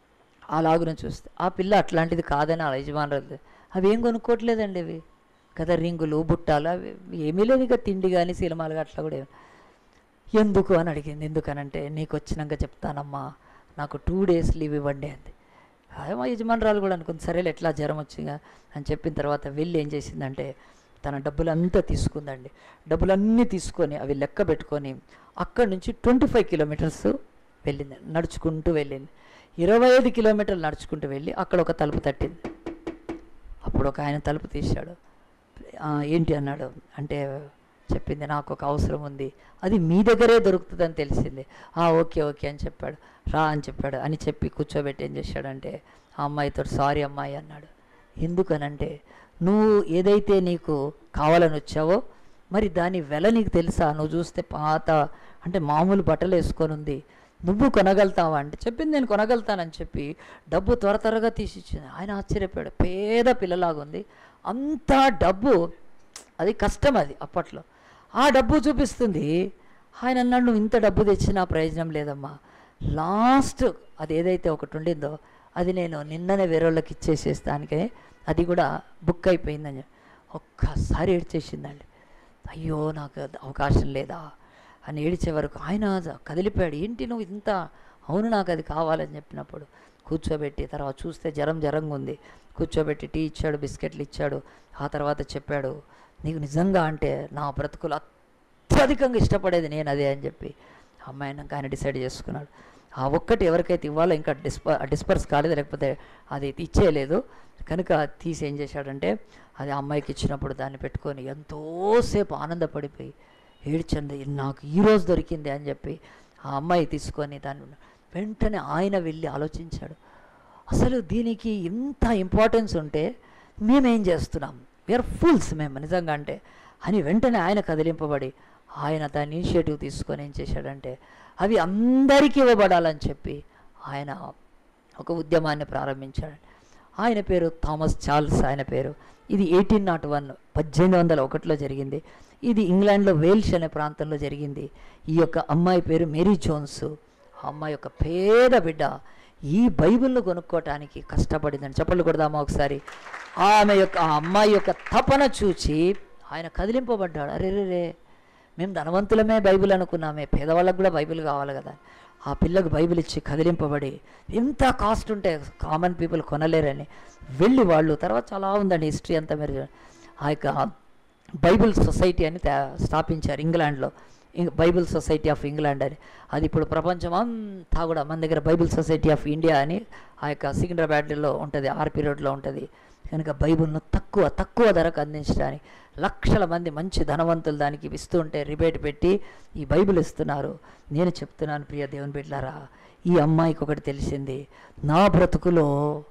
S1: అలాగున చూస్తే ఆ పిల్ల అట్లాంటిది కాదని ఆ యజమానురాలు అవి ఏం కొనుక్కోవట్లేదండి ఇవి కదా రింగులు బుట్టాలు అవి ఏమీ లేదు ఇక తిండి కానీ సినిమాలు అట్లా కూడా ఏం- ఎందుకు అని అడిగింది ఎందుకనంటే నీకు వచ్చినాక చెప్తానమ్మా నాకు టూ డేస్ లీవ్ ఇవ్వండి అంది అదే మా యజమానురాలు కూడా అనుకుంది సరేలే ఎట్లా జ్వరం వచ్చిందా అని చెప్పిన తర్వాత వెళ్ళి ఏం చేసిందంటే తన డబ్బులంతా తీసుకుందండి డబ్బులన్నీ తీసుకొని అవి లెక్క పెట్టుకొని అక్కడి నుంచి ట్వంటీ ఫైవ్ కిలోమీటర్స్ వెళ్ళింది నడుచుకుంటూ వెళ్ళింది ఇరవై ఐదు కిలోమీటర్లు నడుచుకుంటూ వెళ్ళి అక్కడ ఒక తలుపు తట్టింది అప్పుడు ఒక ఆయన తలుపు తీశాడు "ఆ, ఏంటి అన్నాడు అంటే చెప్పింది నాకు ఒక అవసరం ఉంది అది మీ దగ్గరే దొరుకుతుందని తెలిసింది "ఆ, ఓకే ఓకే అని చెప్పాడు రా అని చెప్పాడు అని చెప్పి కూర్చోబెట్టి ఏం చేశాడంటే ఆ అమ్మాయితో సారీ అమ్మాయి అన్నాడు ఎందుకనంటే నువ్వు ఏదైతే నీకు కావాలని వచ్చావో మరి దాని వెల నీకు తెలుసా నువ్వు చూస్తే పాత అంటే మామూలు బట్టలు వేసుకొని ఉంది నువ్వు కొనగలుగుతావా అంటే చెప్పింది నేను కొనగలుగుతానని చెప్పి డబ్బు త్వర త్వరగా తీసిచ్చింది ఆయన ఆశ్చర్యపోయాడు పేద పిల్లలాగా ఉంది అంత డబ్బు అది కష్టం అది అప్పట్లో ఆ డబ్బు చూపిస్తుంది ఆయన అన్నాడు నువ్వు ఇంత డబ్బు తెచ్చినా ప్రయోజనం లేదమ్మా లాస్ట్ అది ఏదైతే ఒకటి ఉండిందో అది నేను నిన్ననే వేరే వాళ్ళకి ఇచ్చేసేస్తానికే అది కూడా బుక్ అయిపోయిందని చెప్పి ఒక్కసారి ఏడ్చేసిందండి అయ్యో నాకు అది అవకాశం లేదా అని ఏడిచే వరకు ఆయన కదిలిపోయాడు ఏంటి నువ్వు ఇంత అవును నాకు అది కావాలని చెప్పినప్పుడు కూర్చోబెట్టి తర్వాత చూస్తే జ్వరం జ్వరంగా ఉంది కూర్చోబెట్టి టీ ఇచ్చాడు బిస్కెట్లు ఇచ్చాడు ఆ తర్వాత చెప్పాడు నీకు నిజంగా అంటే నా బ్రతుకులు అత్యధికంగా ఇష్టపడేది నేను అదే అని చెప్పి అమ్మాయిని ఆయన డిసైడ్ చేసుకున్నాడు ఆ ఒక్కటి ఎవరికైతే ఇవ్వాలో ఇంకా డిస్ప డిస్పర్స్ కాలేదు లేకపోతే అది ఇచ్చేయలేదు కనుక తీసి ఏం చేశాడంటే అది ఆ అమ్మాయికి ఇచ్చినప్పుడు దాన్ని పెట్టుకొని ఎంతోసేపు ఆనందపడిపోయి ఏడ్చండి నాకు ఈ రోజు దొరికింది అని చెప్పి ఆ అమ్మాయి తీసుకొని దాన్ని వెంటనే ఆయన వెళ్ళి ఆలోచించాడు అసలు దీనికి ఇంత ఇంపార్టెన్స్ ఉంటే మేమేం చేస్తున్నాం వీఆర్ ఫుల్స్ మేము నిజంగా అంటే అని వెంటనే ఆయన కదిలింపబడి ఆయన దాని ఇనిషియేటివ్ తీసుకొని ఏం చేశాడంటే అవి అందరికీ ఇవ్వబడాలని చెప్పి ఆయన ఒక ఉద్యమాన్ని ప్రారంభించాడు ఆయన పేరు థామస్ చార్ల్స్ ఆయన పేరు ఇది ఎయిటీన్ నాట్ వన్ పద్దెనిమిది వందల ఒకటిలో జరిగింది ఇది ఇంగ్లాండ్లో వేల్ష్ అనే ప్రాంతంలో జరిగింది ఈ యొక్క అమ్మాయి పేరు మేరీ జోన్స్ ఆ అమ్మాయి యొక్క పేద బిడ్డ ఈ బైబిల్ను కొనుక్కోవటానికి కష్టపడిందని చెప్పలు కొడదామా ఒకసారి ఆమె యొక్క ఆ అమ్మాయి యొక్క తపన చూచి ఆయన కదిలింపబడ్డాడు అరే రే రే మేము ధనవంతులమే బైబిల్ అనుకున్నామే పేదవాళ్ళకు కూడా బైబిల్ కావాలి కదా ఆ పిల్లకు బైబిల్ ఇచ్చి కదిలింపబడి ఎంత కాస్ట్ ఉంటే కామన్ పీపుల్ కొనలేరని వెళ్ళి వాళ్ళు తర్వాత చాలా ఉందండి హిస్టరీ అంతా మీరు ఆ యొక్క బైబిల్ సొసైటీ అని తా- స్థాపించారు ఇంగ్లాండ్లో ఇంగ్- బైబిల్ సొసైటీ ఆఫ్ ఇంగ్లాండ్ అని అది ఇప్పుడు ప్రపంచం అంతా కూడా మన దగ్గర బైబిల్ సొసైటీ ఆఫ్ ఇండియా అని ఆ యొక్క సికింద్రాబాద్లో ఉంటుంది ఆర్పి రోడ్లో ఉంటుంది కనుక బైబిల్ను తక్కువ తక్కువ ధరకు అందించడానికి లక్షల మంది మంచి ధనవంతులు దానికి ఇస్తూ ఉంటే రిబేట్ పెట్టి ఈ బైబిల్ ఇస్తున్నారు నేను చెప్తున్నాను ప్రియ దేవుని బిడ్డలారా ఈ అమ్మాయికి ఒకటి తెలిసింది నా బ్రతుకులో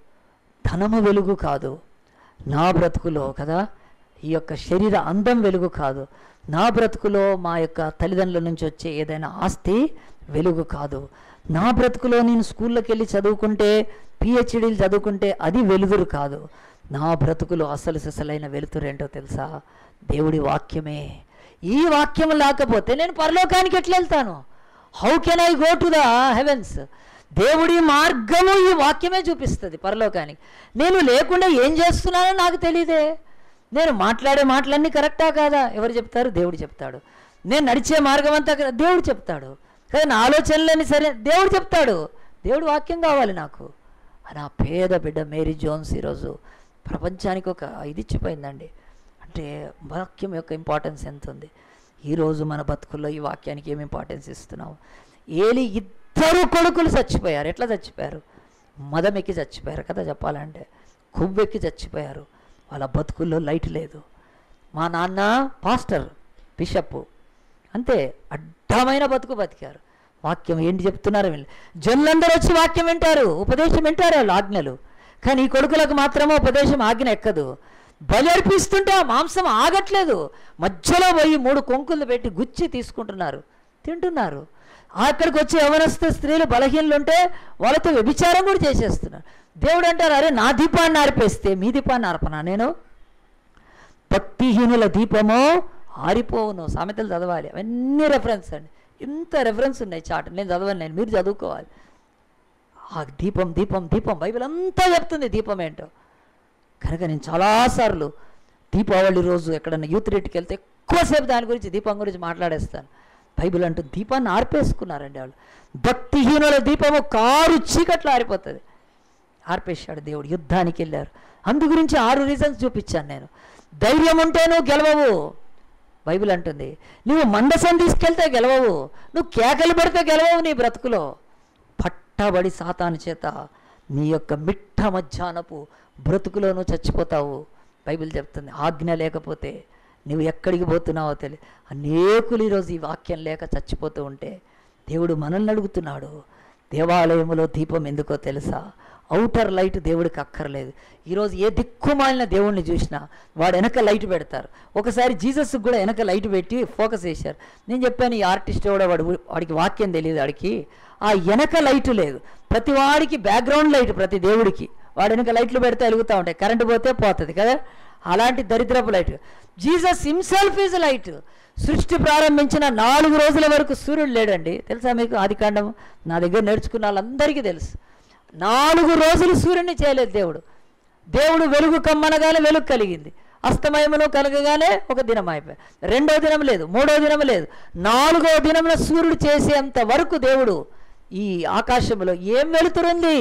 S1: ధనము వెలుగు కాదు నా బ్రతుకులో కదా ఈ యొక్క శరీర అందం వెలుగు కాదు నా బ్రతుకులో మా యొక్క తల్లిదండ్రుల నుంచి వచ్చే ఏదైనా ఆస్తి వెలుగు కాదు నా బ్రతుకులో నేను స్కూల్లోకి వెళ్ళి చదువుకుంటే పిహెచ్డీలు చదువుకుంటే అది వెలుగురు కాదు నా బ్రతుకులో అసలు సిసలైన వెలుతురు ఏంటో తెలుసా దేవుడి వాక్యమే ఈ వాక్యం లేకపోతే నేను పరలోకానికి ఎట్లా వెళ్తాను how can I go to the heavens దేవుడి మార్గము ఈ వాక్యమే చూపిస్తుంది పరలోకానికి నేను లేకుండా ఏం చేస్తున్నానో నాకు తెలియదే నేను మాట్లాడే మాటలన్నీ కరెక్టా కాదా ఎవరు చెప్తారు దేవుడు చెప్తాడు నేను నడిచే మార్గం అంతా కరె- దేవుడు చెప్తాడు కానీ నా ఆలోచనలన్నీ సరే దేవుడు చెప్తాడు దేవుడు వాక్యం కావాలి నాకు అని ఆ పేద బిడ్డ మేరీ జోన్స్ ఈరోజు ప్రపంచానికి ఒక ఇది ఇచ్చిపోయిందండి అంటే వాక్యం యొక్క ఇంపార్టెన్స్ ఎంత ఉంది ఈరోజు మన బతుకుల్లో ఈ వాక్యానికి ఏమి ఇంపార్టెన్స్ ఇస్తున్నాం ఏలి ఇద్దరు కొడుకులు చచ్చిపోయారు ఎట్లా చచ్చిపోయారు మదమెక్కి చచ్చిపోయారు కదా చెప్పాలంటే కొవ్వెక్కి చచ్చిపోయారు వాళ్ళ బతుకుల్లో లైట్ లేదు మా నాన్న పాస్టర్ బిషప్ అంతే అడ్డమైన బతుకు బతికారు వాక్యం ఏంటి చెప్తున్నారు వీళ్ళు జనులందరూ వచ్చి వాక్యం వింటారు ఉపదేశం వింటారు వాళ్ళు ఆజ్ఞలు కానీ ఈ కొడుకులకు మాత్రమే ఉపదేశం ఆజ్ఞ ఎక్కదు బలి అర్పిస్తుంటే ఆ మాంసం ఆగట్లేదు మధ్యలో పోయి మూడు కొంకులు పెట్టి గుచ్చి తీసుకుంటున్నారు తింటున్నారు అక్కడికి వచ్చి యవనస్తు స్త్రీలు బలహీనలు ఉంటే వాళ్ళతో వ్యభిచారం కూడా చేసేస్తున్నారు దేవుడు అంటారు అరే నా దీపాన్ని ఆర్పేస్తే మీ దీపాన్ని ఆర్పనా నేను భక్తిహీనుల దీపము ఆరిపోవును సామెతలు చదవాలి అవన్నీ రెఫరెన్స్ అండి ఇంత రెఫరెన్స్ ఉన్నాయి చాట్ నేను చదవను నేను మీరు చదువుకోవాలి ఆ దీపం దీపం దీపం బైబిల్ అంతా చెప్తుంది దీపం ఏంటో కనుక నేను చాలాసార్లు దీపావళి రోజు ఎక్కడన్నా యూత్ రేట్కి వెళ్తే ఎక్కువసేపు దాని గురించి దీపం గురించి మాట్లాడేస్తాను బైబిల్ అంటూ దీపాన్ని ఆర్పేసుకున్నారండి వాళ్ళు భక్తిహీనుల దీపము కారు చీకట్లో ఆరిపోతుంది ఆర్పేశాడు దేవుడు యుద్ధానికి వెళ్ళారు అందు గురించి ఆరు రీజన్స్ చూపించాను నేను ధైర్యం ఉంటే నువ్వు గెలవవు బైబిల్ అంటుంది నువ్వు మందసం తీసుకెళ్తే గెలవవు నువ్వు కేకలు పెడితే గెలవవు నీ బ్రతుకులో పట్టబడి సాతాను చేత నీ యొక్క మిట్ట మధ్యాహ్నపు బ్రతుకులో నువ్వు చచ్చిపోతావు బైబిల్ చెప్తుంది ఆజ్ఞ లేకపోతే నువ్వు ఎక్కడికి పోతున్నావో తెలియదు అనేకులు ఈరోజు ఈ వాక్యం లేక చచ్చిపోతూ ఉంటే దేవుడు మనల్ని అడుగుతున్నాడు దేవాలయంలో దీపం ఎందుకో తెలుసా అవుటర్ లైట్ దేవుడికి అక్కర్లేదు ఈరోజు ఏ దిక్కుమాలిన దేవుణ్ణి చూసినా వాడు వెనక లైట్ పెడతారు ఒకసారి జీసస్ కూడా వెనక లైట్ పెట్టి ఫోకస్ చేశారు నేను చెప్పాను ఈ ఆర్టిస్ట్ కూడా వాడు వాడికి వాక్యం తెలియదు వాడికి ఆ వెనక లైట్ లేదు ప్రతి వాడికి బ్యాక్గ్రౌండ్ లైట్ ప్రతి దేవుడికి వాడు వెనక లైట్లు పెడితే వెలుగుతూ ఉంటాయి కరెంటు పోతే పోతుంది కదా అలాంటి దరిద్రపు light Jesus himself is light సృష్టి ప్రారంభించిన నాలుగు రోజుల వరకు సూర్యుడు లేడండి తెలుసా మీకు ఆది కాండం నా దగ్గర నేర్చుకున్న వాళ్ళందరికీ తెలుసు నాలుగు రోజులు సూర్యుడిని చేయలేదు దేవుడు దేవుడు వెలుగు కమ్మనగానే వెలుగు కలిగింది అస్తమయమును కలగగానే ఒక దినం అయిపోయి రెండో దినం లేదు మూడో దినం లేదు నాలుగో దినమున సూర్యుడు చేసేంత వరకు దేవుడు ఈ ఆకాశంలో ఏం వెలుతురుంది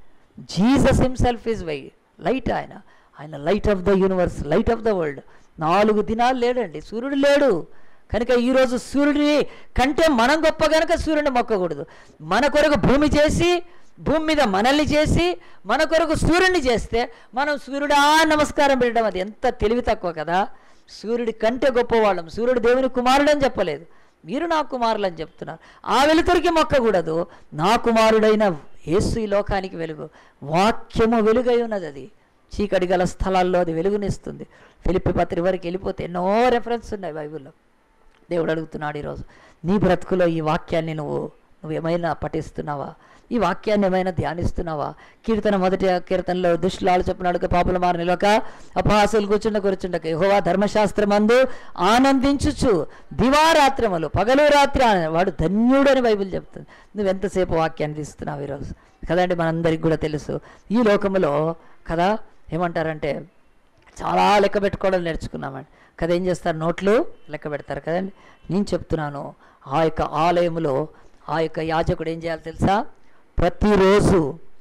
S1: Jesus himself is why light ఆయన ఆయన light of the universe light of the world నాలుగు దినాలు లేడండి సూర్యుడు లేడు కనుక ఈరోజు సూర్యుడిని కంటే మనం గొప్ప కనుక సూర్యుడిని మొక్కకూడదు మన కొరకు భూమి చేసి భూమి మీద మనల్ని చేసి మన కొరకు సూర్యుడిని చేస్తే మనం సూర్యుడా నమస్కారం పెట్టడం అది ఎంత తెలివి తక్కువ కదా సూర్యుడి కంటే గొప్పవాళ్ళం సూర్యుడు దేవుని కుమారుడు అని చెప్పలేదు మీరు నా కుమారులు అని చెప్తున్నారు ఆ వెలుతురికి మొక్కకూడదు నా కుమారుడైన యేసు ఈ లోకానికి వెలుగు వాక్యము వెలుగై ఉన్నది అది చీకటి గల స్థలాల్లో అది వెలుగునిస్తుంది ఫిలిప్పి పత్రి వరకు వెళ్ళిపోతే ఎన్నో రెఫరెన్స్ ఉన్నాయి బైబిల్లో దేవుడు అడుగుతున్నాడు ఈరోజు నీ బ్రతుకులో ఈ వాక్యాన్ని నువ్వు నువ్వు ఏమైనా పఠిస్తున్నావా ఈ వాక్యాన్ని ఏమైనా ధ్యానిస్తున్నావా కీర్తన మొదటి కీర్తనలో దుష్లాలు చెప్పినాడు పాపుల మారు నిలక అపహాసులు కూర్చుండ కూర్చుండక యెహోవా ధర్మశాస్త్రమందు ఆనందించుచు దివారాత్రములు పగలు రాత్రి ఆనంద- వాడు ధన్యుడు అని బైబిల్ చెప్తుంది నువ్వు ఎంతసేపు వాక్యాన్ని తీస్తున్నావు ఈరోజు కదండి మనందరికి కూడా తెలుసు ఈ లోకములో కదా ఏమంటారంటే చాలా లెక్క పెట్టుకోవడం నేర్చుకున్నామండి కదా ఏం చేస్తారు నోట్లు లెక్క పెడతారు కదండి నేను చెప్తున్నాను ఆ యొక్క ఆలయములో ఆ యొక్క యాజకుడు ఏం చేయాలి తెలుసా ప్రతిరోజు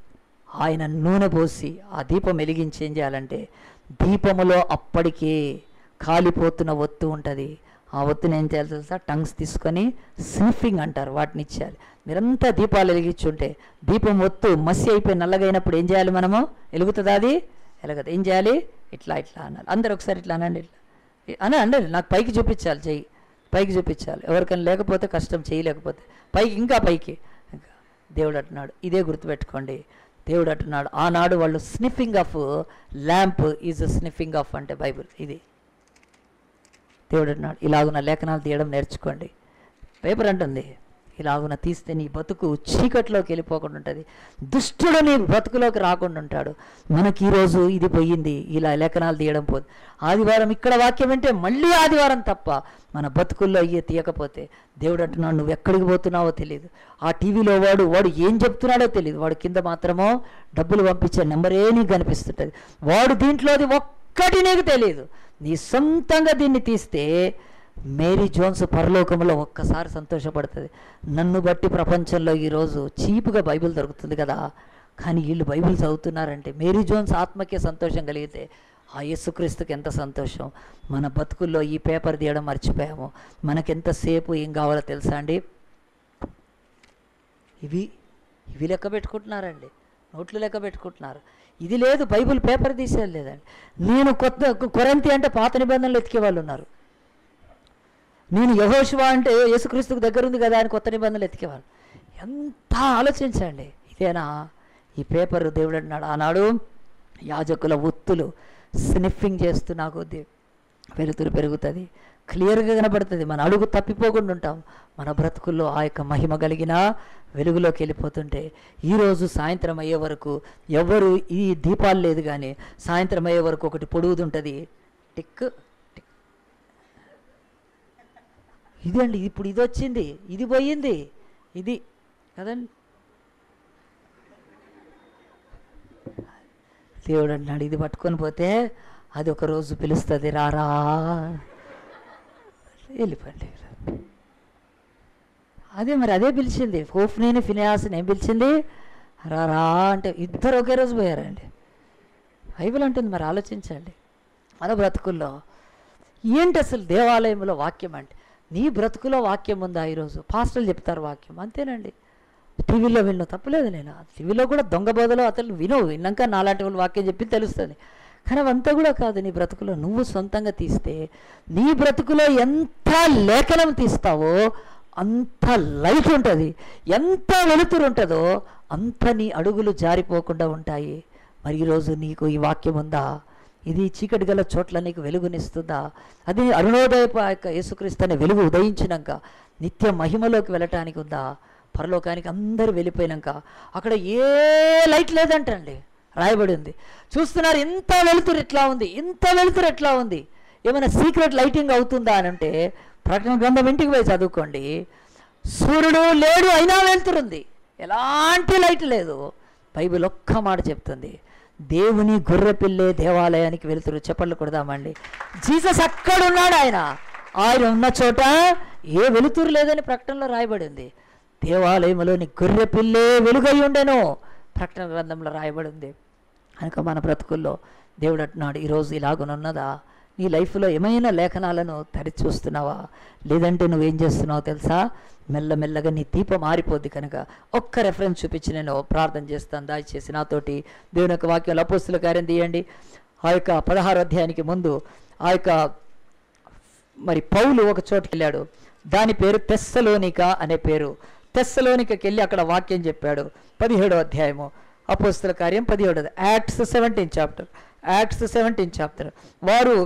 S1: ఆయన నూనె పోసి ఆ దీపం వెలిగించి ఏం చేయాలంటే దీపములో అప్పటికే కాలిపోతున్న ఒత్తు ఉంటుంది ఆ ఒత్తుని ఏం చేయాలి తెలుసా టంగ్స్ తీసుకొని స్నిఫింగ్ అంటారు వాటిని ఇచ్చేయాలి మీరంతా దీపాలు వెలిగించుంటే దీపం ఒత్తు మసి అయిపోయి నల్లగైనప్పుడు ఏం చేయాలి మనము వెలుగుతుందా అది వెలగదు ఏం చేయాలి ఇట్లా ఇట్లా అనాలి అందరు ఒకసారి ఇట్లా అనండి ఇట్లా అని అండి నాకు పైకి చూపించాలి చెయ్యి పైకి చూపించాలి ఎవరికైనా లేకపోతే కష్టం చేయలేకపోతే పైకి ఇంకా పైకి ఇంకా దేవుడు అంటున్నాడు ఇదే గుర్తుపెట్టుకోండి దేవుడు అంటున్నాడు ఆనాడు వాళ్ళు sniffing of lamp is sniffing of అంటే బైబిల్ ఇది దేవుడు అంటున్నాడు ఇలాగున్న లేఖనాలు తీయడం నేర్చుకోండి పేపర్ అంటుంది ఇలాగున తీస్తే నీ బతుకు చీకట్లోకి వెళ్ళిపోకుండా ఉంటుంది దుష్టుడు నీ బతుకులోకి రాకుండా ఉంటాడు మనకి ఈరోజు ఇది పోయింది ఇలా లేఖనాలు తీయడం పోదు ఆదివారం ఇక్కడ వాక్యం వింటే మళ్ళీ ఆదివారం తప్ప మన బతుకుల్లో అయ్యే తీయకపోతే దేవుడు అంటున్నాడు నువ్వు ఎక్కడికి పోతున్నావో తెలియదు ఆ టీవీలో వాడు వాడు ఏం చెప్తున్నాడో తెలియదు వాడు కింద మాత్రమో డబ్బులు పంపించే నెంబరే నీకు కనిపిస్తుంటుంది వాడు దీంట్లోది ఒక్కటి నీకు తెలియదు నీ సొంతంగా దీన్ని తీస్తే మేరీ జోన్స్ పరలోకంలో ఒక్కసారి సంతోషపడుతుంది నన్ను బట్టి ప్రపంచంలో ఈరోజు చీపుగా బైబిల్ దొరుకుతుంది కదా కానీ వీళ్ళు బైబిల్ చదువుతున్నారంటే మేరీ జోన్స్ ఆత్మకే సంతోషం కలిగితే ఆ యేసుక్రీస్తుకి ఎంత సంతోషం మన బతుకుల్లో ఈ పేపర్ తీయడం మర్చిపోయాము మనకెంతసేపు ఏం కావాలో తెలుసా అండి ఇవి ఇవి లెక్క పెట్టుకుంటున్నారండి నోట్లు లెక్క పెట్టుకుంటున్నారు ఇది లేదు బైబిల్ పేపర్ తీసేది లేదండి నేను కొత్త కొరంతి అంటే పాత నిబంధనలు ఎతికే వాళ్ళు ఉన్నారు నేను యహోశివ అంటే యేసుక్రీస్తుకు దగ్గర ఉంది కదా అని కొత్త నిబంధనలు ఎతికేవాళ్ళు ఎంత ఆలోచించండి ఇదేనా ఈ పేపర్ దేవుడు అన్నాడు ఆనాడు యాజకుల ఒత్తులు స్నిఫింగ్ చేస్తూ నాకు దే- వెలుతురు పెరుగుతుంది క్లియర్గా కనబడుతుంది మన అడుగు తప్పిపోకుండా ఉంటాం మన బ్రతుకుల్లో ఆ యొక్క మహిమ కలిగిన వెలుగులోకి వెళ్ళిపోతుంటే ఈరోజు సాయంత్రం అయ్యే వరకు ఎవరు ఈ దీపాలు లేదు కానీ సాయంత్రం అయ్యే వరకు ఒకటి పొడుగుతుంటుంది టిక్ టిక్ ఇదండి ఇప్పుడు ఇది వచ్చింది ఇది పోయింది ఇది కదండి దేవుడు అన్నాడు ఇది పట్టుకొని పోతే అది ఒక రోజు పిలుస్తుంది రారా వెళ్ళిపోండి అదే మరి అదే పిలిచింది హోఫ్నీని ఫినియాస్ని ఏం పిలిచింది రారా అంటే ఇద్దరు ఒకే రోజు పోయారండి బైబిల్ అంటుంది మరి ఆలోచించండి మన బ్రతుకుల్లో ఏంటి అసలు దేవాలయంలో వాక్యం అంటే నీ బ్రతుకులో వాక్యం ఉందా ఈరోజు పాస్టర్లు చెప్తారు వాక్యం అంతేనండి టీవీలో విన్ను తప్పలేదు నేను టీవీలో కూడా దొంగ బోధలో అతను విను విన్నాక నాలాంటి వాళ్ళు వాక్యం చెప్పి తెలుస్తుంది కానీ అవంతా కూడా కాదు నీ బ్రతుకులో నువ్వు సొంతంగా తీస్తే నీ బ్రతుకులో ఎంత లేఖనం తీస్తావో అంత లైట్ ఉంటుంది ఎంత వెలుతురు ఉంటుందో అంత నీ అడుగులు జారిపోకుండా ఉంటాయి మరి ఈరోజు నీకు ఈ వాక్యం ఉందా ఇది చీకటి గల చోట్ల నీకు వెలుగునిస్తుందా అది అరుణోదయపు ఆ యొక్క యేసుక్రీస్తు అనే వెలుగు ఉదయించినాక నిత్య మహిమలోకి వెళ్ళటానికి ఉందా పరలోకానికి అందరూ వెళ్ళిపోయినాక అక్కడ ఏ లైట్ లేదంటండి రాయబడి ఉంది చూస్తున్నారు ఇంత వెలుతురు ఎట్లా ఉంది ఇంత వెలుతురు ఎట్లా ఉంది ఏమైనా సీక్రెట్ లైటింగ్ అవుతుందా అని అంటే ప్రకటన గ్రంథం ఇంటికి పోయి చదువుకోండి సూర్యుడు లేడు అయినా వెళ్తురుంది ఎలాంటి లైట్ లేదు బైబిల్ ఒక్క మాట చెప్తుంది దేవుని గొర్రెపిల్లే దేవాలయానికి వెళ్తురు చెప్పట్లు కొడదామండి జీసస్ అక్కడ ఉన్నాడు ఆయన ఆయన ఉన్న చోట ఏ వెలుతురు లేదని ప్రకటనలో రాయబడింది దేవాలయంలోని గొర్రెపిల్లే వెలుగై ఉండెను ప్రకటన గ్రంథంలో రాయబడి ఉంది కనుక మన బ్రతుకుల్లో దేవుడు అంటున్నాడు ఈరోజు ఇలాగునున్నదా నీ లైఫ్లో ఏమైనా లేఖనాలను తరిచి చూస్తున్నావా లేదంటే నువ్వేం చేస్తున్నావో తెలుసా మెల్లమెల్లగా నీ దీపం మారిపోద్ది కనుక ఒక్క రెఫరెన్స్ చూపించి నేను ప్రార్థన చేస్తాను దయచేసి నాతోటి దేవుని యొక్క వాక్యాలు అపోస్తుల కార్యం తీయండి ఆ యొక్క పదహారు అధ్యాయానికి ముందు ఆ యొక్క మరి పౌలు ఒక చోటుకి వెళ్ళాడు దాని పేరు తెస్సలోనిక అనే పేరు తెస్సలోనికకి వెళ్ళి అక్కడ వాక్యం చెప్పాడు పదిహేడో అధ్యాయము అపోస్తుల కార్యం పదిహేడోది Acts seventeen chapter Acts seventeen chapter వారు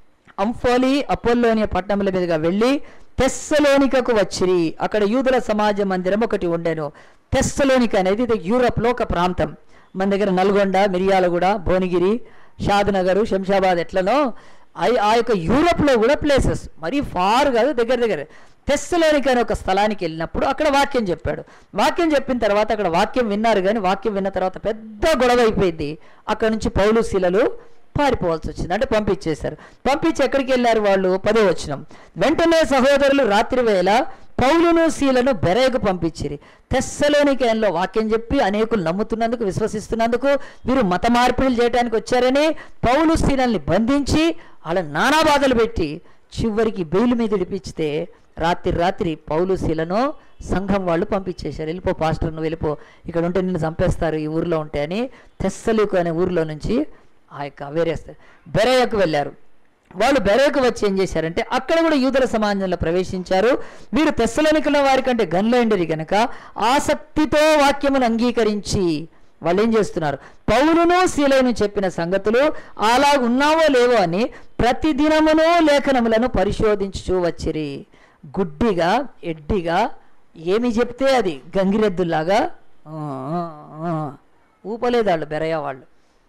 S1: అంఫోలి అపోల్లోనియ పట్టణముల మీదుగా వెళ్ళి తెస్సలోనికకు వచ్చిరి అక్కడ యూదుల సమాజ మందిరం ఒకటి ఉండెను తెస్సలోనిక అనేది ఇది యూరప్లో ఒక ప్రాంతం మన దగ్గర నల్గొండ మిరియాలగూడ భువనగిరి షాద్నగర్ శంషాబాద్ ఎట్లనో ఆ- ఆ యొక్క యూరప్లో కూడా ప్లేసెస్ మరీ ఫార్ కాదు దగ్గర దగ్గర తెస్సలోనిక అనే ఒక స్థలానికి వెళ్ళినప్పుడు అక్కడ వాక్యం చెప్పాడు వాక్యం చెప్పిన తర్వాత అక్కడ వాక్యం విన్నారు కానీ వాక్యం విన్న తర్వాత పెద్ద గొడవ అయిపోయింది అక్కడ నుంచి పౌలు శిలలు పారిపోవాల్సి వచ్చింది అంటే పంపించేశారు పంపించి ఎక్కడికి వెళ్ళారు వాళ్ళు పదో వచ్చినం వెంటనే సహోదరులు రాత్రి వేళ పౌలును శీలను బెరయకు పంపించిరి తెస్సలోనికేయంలో వాక్యం చెప్పి అనేకులు నమ్ముతున్నందుకు విశ్వసిస్తున్నందుకు వీరు మత మార్పిడులు చేయడానికి వచ్చారని పౌలు శీలల్ని బంధించి వాళ్ళ నానా బాధలు పెట్టి చివరికి బెయిల్ మీద ఇడిపిస్తే రాత్రి రాత్రి పౌలు శీలను సంఘం వాళ్ళు పంపించేశారు వెళ్ళిపో పాస్టర్ నువ్వు వెళ్ళిపో ఇక్కడ ఉంటే నిన్ను చంపేస్తారు ఈ ఊర్లో ఉంటే అని తెస్సలుకు అనే ఊర్లో నుంచి ఆ యొక్క వేరే బెరయకు వెళ్ళారు వాళ్ళు బెరయకు వచ్చి ఏం చేశారంటే అక్కడ కూడా యూదుల సమాజంలో ప్రవేశించారు వీరు తెస్సలోనికల వారి కంటే గన్లైండరి కనుక ఆసక్తితో వాక్యమును అంగీకరించి వాళ్ళు ఏం చేస్తున్నారు పౌలును శీలను చెప్పిన సంగతులు అలా ఉన్నావో లేవో అని ప్రతిదినమును లేఖనములను పరిశోధించుచూ వచ్చిరి గుడ్డిగా ఎడ్డిగా ఏమి చెప్తే అది గంగిరెద్దులాగా ఆ, ఆ, ఆ, ఊపలేదు వాళ్ళు బెరయ వాళ్ళు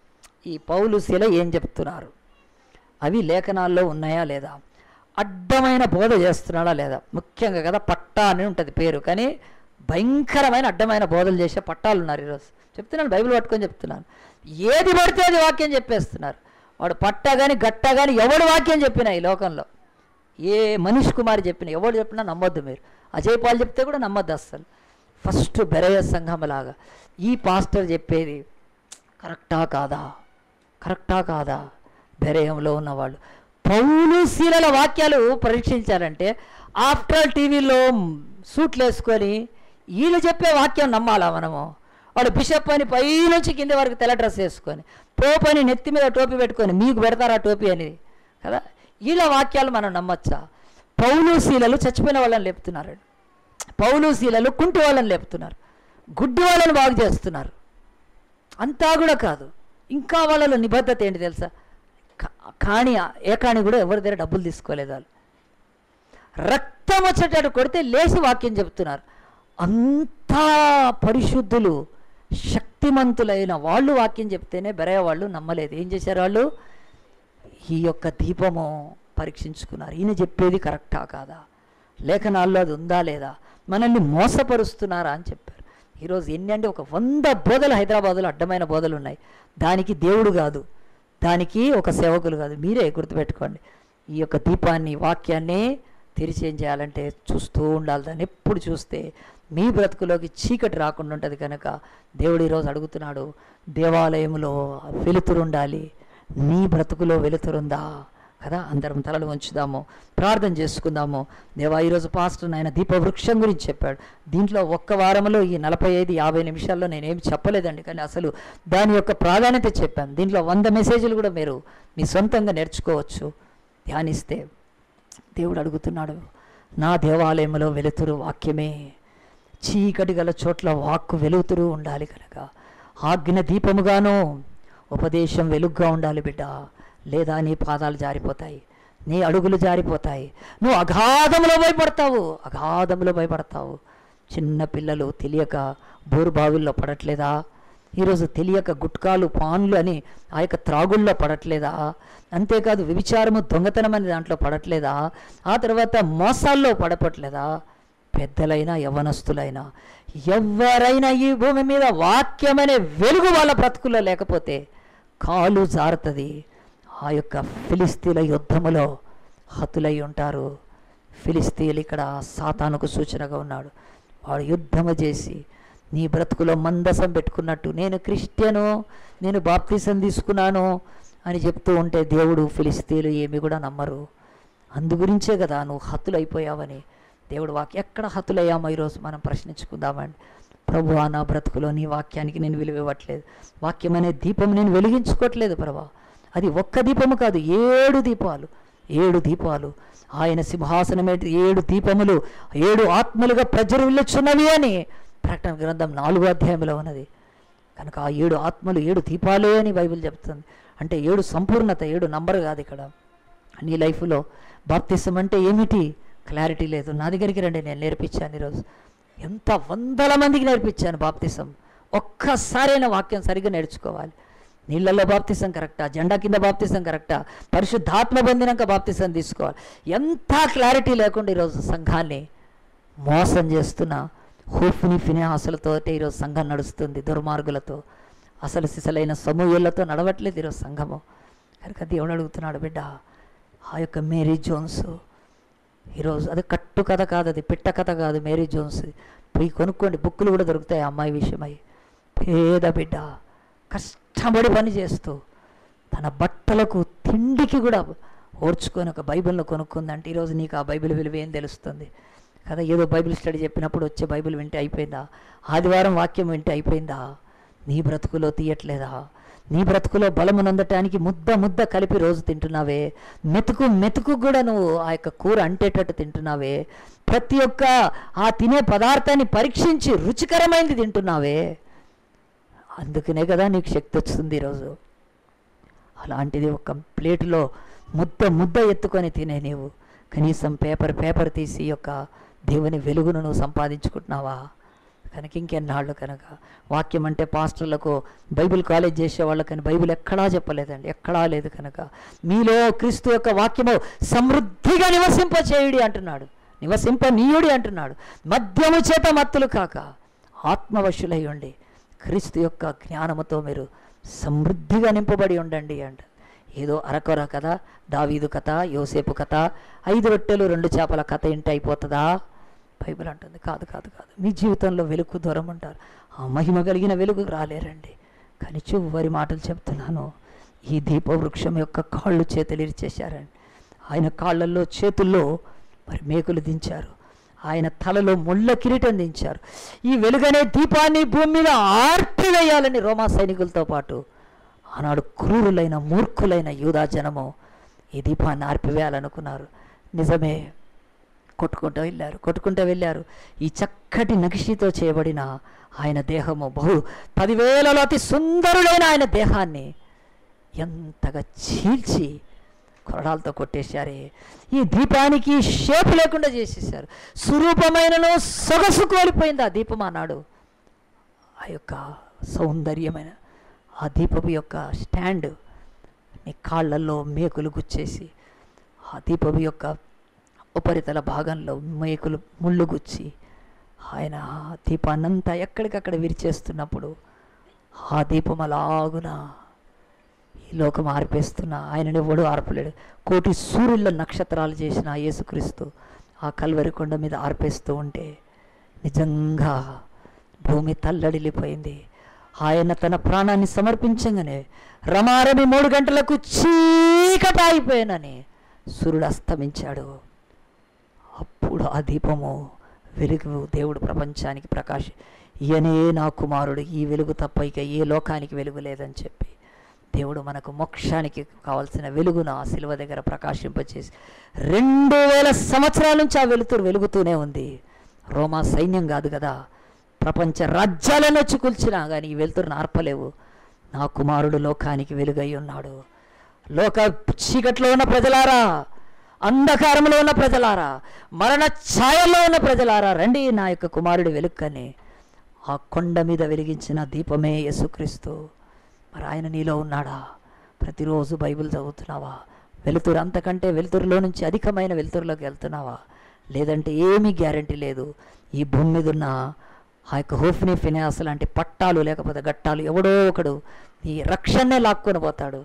S1: ఈ పౌలు శిల ఏం చెప్తున్నారు అవి లేఖనాల్లో ఉన్నాయా లేదా అడ్డమైన బోధ చేస్తున్నాడా లేదా ముఖ్యంగా కదా పట్టా అని ఉంటుంది పేరు కానీ భయంకరమైన అడ్డమైన బోధలు చేసే పట్టాలు ఉన్నారు ఈరోజు చెప్తున్నాను బైబిల్ పట్టుకొని చెప్తున్నాను ఏది పడితే అది వాక్యం చెప్పేస్తున్నారు వాడు పట్టా కానీ గట్టా కానీ ఎవడు వాక్యం చెప్పినా ఈ లోకంలో ఏ మనిషి కుమారి చెప్పినా ఎవడు చెప్పినా నమ్మొద్దు మీరు అజయ్ పాల్ చెప్తే కూడా నమ్మొద్దు అస్సలు ఫస్ట్ బెరయ సంఘంలాగా ఈ పాస్టర్ చెప్పేది కరెక్టా కాదా కరెక్టా కాదా బెరయంలో ఉన్నవాళ్ళు పౌలు శీలల వాక్యాలు పరీక్షించారంటే ఆఫ్టర్ ఆల్ టీవీలో సూట్లు వేసుకొని వీళ్ళు చెప్పే వాక్యం నమ్మాలా మనము వాడు బిషప్ అని పైనుంచి కింద వరకు తెల్ల డ్రెస్ వేసుకొని పోపు అని నెత్తి మీద టోపీ పెట్టుకొని మీకు పెడతారా టోపీ అని కదా వీళ్ళ వాక్యాలు మనం నమ్మచ్చా పౌలు శీలలు చచ్చిపోయిన వాళ్ళని లేపుతున్నారు పౌలు శీలలు కుంటి వాళ్ళని లేపుతున్నారు గుడ్డి వాళ్ళని బాగు చేస్తున్నారు అంతా కూడా కాదు ఇంకా వాళ్ళలో నిబద్ధత ఏంటి తెలుసా కా- కాణి ఏ కాణి కూడా ఎవరి దగ్గర డబ్బులు తీసుకోలేదు వాళ్ళు రక్తం వచ్చేటట్టు కొడితే లేచి వాక్యం చెప్తున్నారు అంతా పరిశుద్ధులు శక్తిమంతులైన వాళ్ళు వాక్యం చెప్తేనే బెరయ వాళ్ళు నమ్మలేదు ఏం చేశారు వాళ్ళు ఈ యొక్క దీపము పరీక్షించుకున్నారు ఈయన చెప్పేది కరెక్టా కాదా లేఖనాల్లో అది ఉందా లేదా మనల్ని మోసపరుస్తున్నారా అని చెప్పారు ఈరోజు ఎన్ని అంటే ఒక వంద బోధలు హైదరాబాదులో అడ్డమైన బోధలు ఉన్నాయి దానికి దేవుడు కాదు దానికి ఒక సేవకులు కాదు మీరే గుర్తుపెట్టుకోండి ఈ యొక్క దీపాన్ని వాక్యాన్ని తెరిచేం చేయాలంటే చూస్తూ ఉండాలి దాన్ని ఎప్పుడు చూస్తే మీ బ్రతుకులోకి చీకటి రాకుండా ఉంటుంది కనుక దేవుడు ఈరోజు అడుగుతున్నాడు దేవాలయంలో వెలుతురు ఉండాలి నీ బ్రతుకులో వెలుతురుందా కదా అందరం తలలు ఉంచుదాము ప్రార్థన చేసుకుందాము దేవా ఈరోజు పాస్టర్ నాయన దీపవృక్షం గురించి చెప్పాడు దీంట్లో ఒక్క వారంలో ఈ నలభై ఐదు యాభై నిమిషాల్లో నేనేం చెప్పలేదండి కానీ అసలు దాని యొక్క ప్రాధాన్యత చెప్పాను దీంట్లో వంద మెసేజ్లు కూడా మీరు మీ సొంతంగా నేర్చుకోవచ్చు ధ్యానిస్తే దేవుడు అడుగుతున్నాడు నా దేవాలయంలో వెలుతురు వాక్యమే చీకటి గల చోట్ల వాక్కు వెలుగుతురు ఉండాలి కనుక ఆజ్ఞ దీపముగాను ఉపదేశం వెలుగ్గా ఉండాలి బిడ్డ లేదా నీ పాదాలు జారిపోతాయి నీ అడుగులు జారిపోతాయి నువ్వు అగాధంలో భయపడతావు అగాధంలో భయపడతావు చిన్న పిల్లలు తెలియక బోరుబావుల్లో పడట్లేదా ఈరోజు తెలియక గుట్కాలు పాన్లు అని ఆ యొక్క త్రాగుల్లో పడట్లేదా అంతేకాదు వ్యభిచారము దొంగతనం అనే దాంట్లో పడట్లేదా ఆ తర్వాత మోసాల్లో పడపట్లేదా పెద్దలైనా యవనస్తులైనా ఎవరైనా ఈ భూమి మీద వాక్యమనే వెలుగు వాళ్ళ బ్రతుకుల్లో లేకపోతే కాలు జారుతుంది ఆ యొక్క ఫిలిస్తీన్ల యుద్ధములో హతులై ఉంటారు ఫిలిస్తీన్లు ఇక్కడ సాతానుకు సూచనగా ఉన్నాడు వాడు యుద్ధము చేసి నీ బ్రతుకులో మందసం పెట్టుకున్నట్టు నేను క్రిస్టియను నేను బాప్తీసం తీసుకున్నాను అని చెప్తూ ఉంటే దేవుడు ఫిలిస్తీన్లు ఏమి కూడా నమ్మరు అందు గురించే కదా నువ్వు హతులైపోయావని దేవుడు వాక్యం ఎక్కడ హతులయ్యామో ఈరోజు మనం ప్రశ్నించుకుందామండి ప్రభు నా బ్రతుకులో నీ వాక్యానికి నేను విలువ ఇవ్వట్లేదు వాక్యం అనే దీపం నేను వెలిగించుకోవట్లేదు ప్రభా అది ఒక్క దీపము కాదు ఏడు దీపాలు ఏడు దీపాలు ఆయన సింహాసనమేటి ఏడు దీపములు ఏడు ఆత్మలుగా ప్రజ్వరిల్లుచున్నవి అని ప్రకటన గ్రంథం నాలుగో అధ్యాయంలో ఉన్నది కనుక ఆ ఏడు ఆత్మలు ఏడు దీపాలే అని బైబిల్ చెప్తుంది అంటే ఏడు సంపూర్ణత ఏడు నంబర్ కాదు ఇక్కడ నీ లైఫ్లో బాప్తిసం అంటే ఏమిటి క్లారిటీ లేదు నా దగ్గరికి రండి నేను నేర్పించాను ఈరోజు ఎంత వందల మందికి నేర్పించాను బాప్తిసం ఒక్కసారైనా వాక్యం సరిగ్గా నేర్చుకోవాలి నీళ్ళల్లో బాప్తిసం కరెక్టా జెండా కింద బాప్తిసం కరెక్టా పరిశుద్ధాత్మ పొందినాక బాప్తిసం తీసుకోవాలి ఎంత క్లారిటీ లేకుండా ఈరోజు సంఘాన్ని మోసం చేస్తున్న హోఫ్ని ఫినిహాసులతో ఈరోజు సంఘం నడుస్తుంది దుర్మార్గులతో అసలు సిసలైన సమూహలతో నడవట్లేదు ఈరోజు సంఘము కనుక దేవుడు అడుగుతున్నాడు బిడ్డ ఆ యొక్క మేరీ జోన్స్ ఈరోజు అది కట్టు కథ కాదు అది పిట్ట కథ కాదు మేరీ జోన్స్ పోయి కొనుక్కోండి బుక్కులు కూడా దొరుకుతాయి ఆ అమ్మాయి విషయమై పేద బిడ్డ కష్టపడి పని చేస్తూ తన బట్టలకు తిండికి కూడా ఓర్చుకొని ఒక బైబిల్ను కొనుక్కుందంటే ఈరోజు నీకు ఆ బైబిల్ విలువ ఏం తెలుస్తుంది కదా ఏదో బైబిల్ స్టడీ చెప్పినప్పుడు వచ్చే బైబిల్ వింటే అయిపోయిందా ఆదివారం వాక్యం వింటే అయిపోయిందా నీ బ్రతుకులో తీయట్లేదా నీ బ్రతుకులో బలమునందటానికి ముద్ద ముద్ద కలిపి రోజు తింటున్నావే మెతుకు మెతుకు కూడా నువ్వు ఆ యొక్క కూర అంటేటట్టు తింటున్నావే ప్రతి ఒక్క ఆ తినే పదార్థాన్ని పరీక్షించి రుచికరమైనది తింటున్నావే అందుకనే కదా నీకు శక్తి వస్తుంది ఈరోజు అలాంటిది ఒక ప్లేటులో ముద్ద ముద్ద ఎత్తుకొని తినే నీవు కనీసం పేపర్ పేపర్ తీసి ఈ యొక్క దేవుని వెలుగును నువ్వు సంపాదించుకుంటున్నావా కనుక ఇంకెన్నాళ్ళు కనుక వాక్యం అంటే పాస్టర్లకు బైబిల్ కాలేజ్ చేసే వాళ్ళకని బైబిల్ ఎక్కడా చెప్పలేదండి ఎక్కడా లేదు కనుక మీలో క్రీస్తు యొక్క వాక్యము సమృద్ధిగా నివసింపచేయుడి అంటున్నాడు నివసింప నీయుడి అంటున్నాడు మద్యము చేత మత్తులు కాక ఆత్మవశులై ఉండి క్రీస్తు యొక్క జ్ఞానముతో మీరు సమృద్ధిగా నింపబడి ఉండండి అంట ఏదో అరకొర కథ దావీదు కథ యోసేపు కథ ఐదు రొట్టెలు రెండు చేపల కథ ఏంటి అయిపోతుందా బైబిల్ అంటుంది కాదు కాదు కాదు మీ జీవితంలో వెలుగు దూరం ఉంటారు ఆ మహిమ కలిగిన వెలుగు రాలేరండి కానీ చివరి మాటలు చెప్తున్నాను ఈ దీపవృక్షం యొక్క కాళ్ళు చేతులు ఇరిచేశారండి ఆయన కాళ్ళల్లో చేతుల్లో మరి మేకులు దించారు ఆయన తలలో ముళ్ళ కిరీటం దించారు ఈ వెలుగనే దీపాన్ని భూమి మీద ఆర్పివేయాలని రోమా సైనికులతో పాటు ఆనాడు క్రూరులైన మూర్ఖులైన యూదా జనము ఈ దీపాన్ని ఆర్పివేయాలనుకున్నారు నిజమే కొట్టుకుంటూ వెళ్ళారు కొట్టుకుంటూ వెళ్ళారు ఈ చక్కటి నగిషితో చేయబడిన ఆయన దేహము బహు పదివేలలో అతి సుందరుడైన ఆయన దేహాన్ని ఎంతగా చీల్చి కొరడాలతో కొట్టేశారే ఈ దీపానికి షేప్ లేకుండా చేసేసారు సురూపమైనను సొగసు కోల్పోయింది ఆ దీపం అన్నాడు ఆ యొక్క సౌందర్యమైన ఆ దీపపు యొక్క స్టాండ్ నీ కాళ్ళల్లో మేకులు గుచ్చేసి ఆ దీపపు యొక్క ఉపరితల భాగంలో మేకులు ముళ్ళు గుచ్చి ఆయన ఆ దీపాన్నంతా ఎక్కడికక్కడ విరిచేస్తున్నప్పుడు ఆ దీపం అలాగున ఈ లోకం ఆర్పేస్తున్న ఆయనని ఎవడు ఆర్పలేడు కోటి సూర్యుల నక్షత్రాలు చేసిన ఆ యేసుక్రీస్తు ఆ కల్వరి కొండ మీద ఆర్పేస్తూ ఉంటే నిజంగా భూమి తల్లడిల్లిపోయింది ఆయన తన ప్రాణాన్ని సమర్పించగానే రమారమి మూడు గంటలకు చీకటాయిపోయానని సూర్యుడు అస్తమించాడు అప్పుడు ఆ దీపము వెలుగు దేవుడు ప్రపంచానికి ప్రకాశ ఈయనే నా కుమారుడు ఈ వెలుగు తప్ప ఇక ఏ లోకానికి వెలుగు లేదని చెప్పి దేవుడు మనకు మోక్షానికి కావాల్సిన వెలుగును ఆ శిలువ దగ్గర ప్రకాశింపచేసి రెండు వేల సంవత్సరాల నుంచి ఆ వెలుతురు వెలుగుతూనే ఉంది రోమా సైన్యం కాదు కదా ప్రపంచ రాజ్యాలను వచ్చి కూల్చినా కానీ ఈ వెలుతురును ఆర్పలేవు నా కుమారుడు లోకానికి వెలుగై ఉన్నాడు లోక చీకట్లో ఉన్న ప్రజలారా అంధకారంలో ఉన్న ప్రజలారా మరణ ఛాయల్లో ఉన్న ప్రజలారా రండి నా యొక్క కుమారుడు వెలుక్కని ఆ కొండ మీద వెలిగించిన దీపమే యేసుక్రీస్తు మరి ఆయన నీలో ఉన్నాడా ప్రతిరోజు బైబిల్ చదువుతున్నావా వెలుతురు అంతకంటే వెలుతురులో నుంచి అధికమైన వెలుతురులోకి వెళ్తున్నావా లేదంటే ఏమీ గ్యారంటీ లేదు ఈ భూమి మీద ఉన్న ఆ యొక్క హోఫ్ని ఫినాస్ లాంటి పట్టాలు లేకపోతే గట్టాలు ఎవడో ఒకడు నీ రక్షణనే లాక్కొని పోతాడు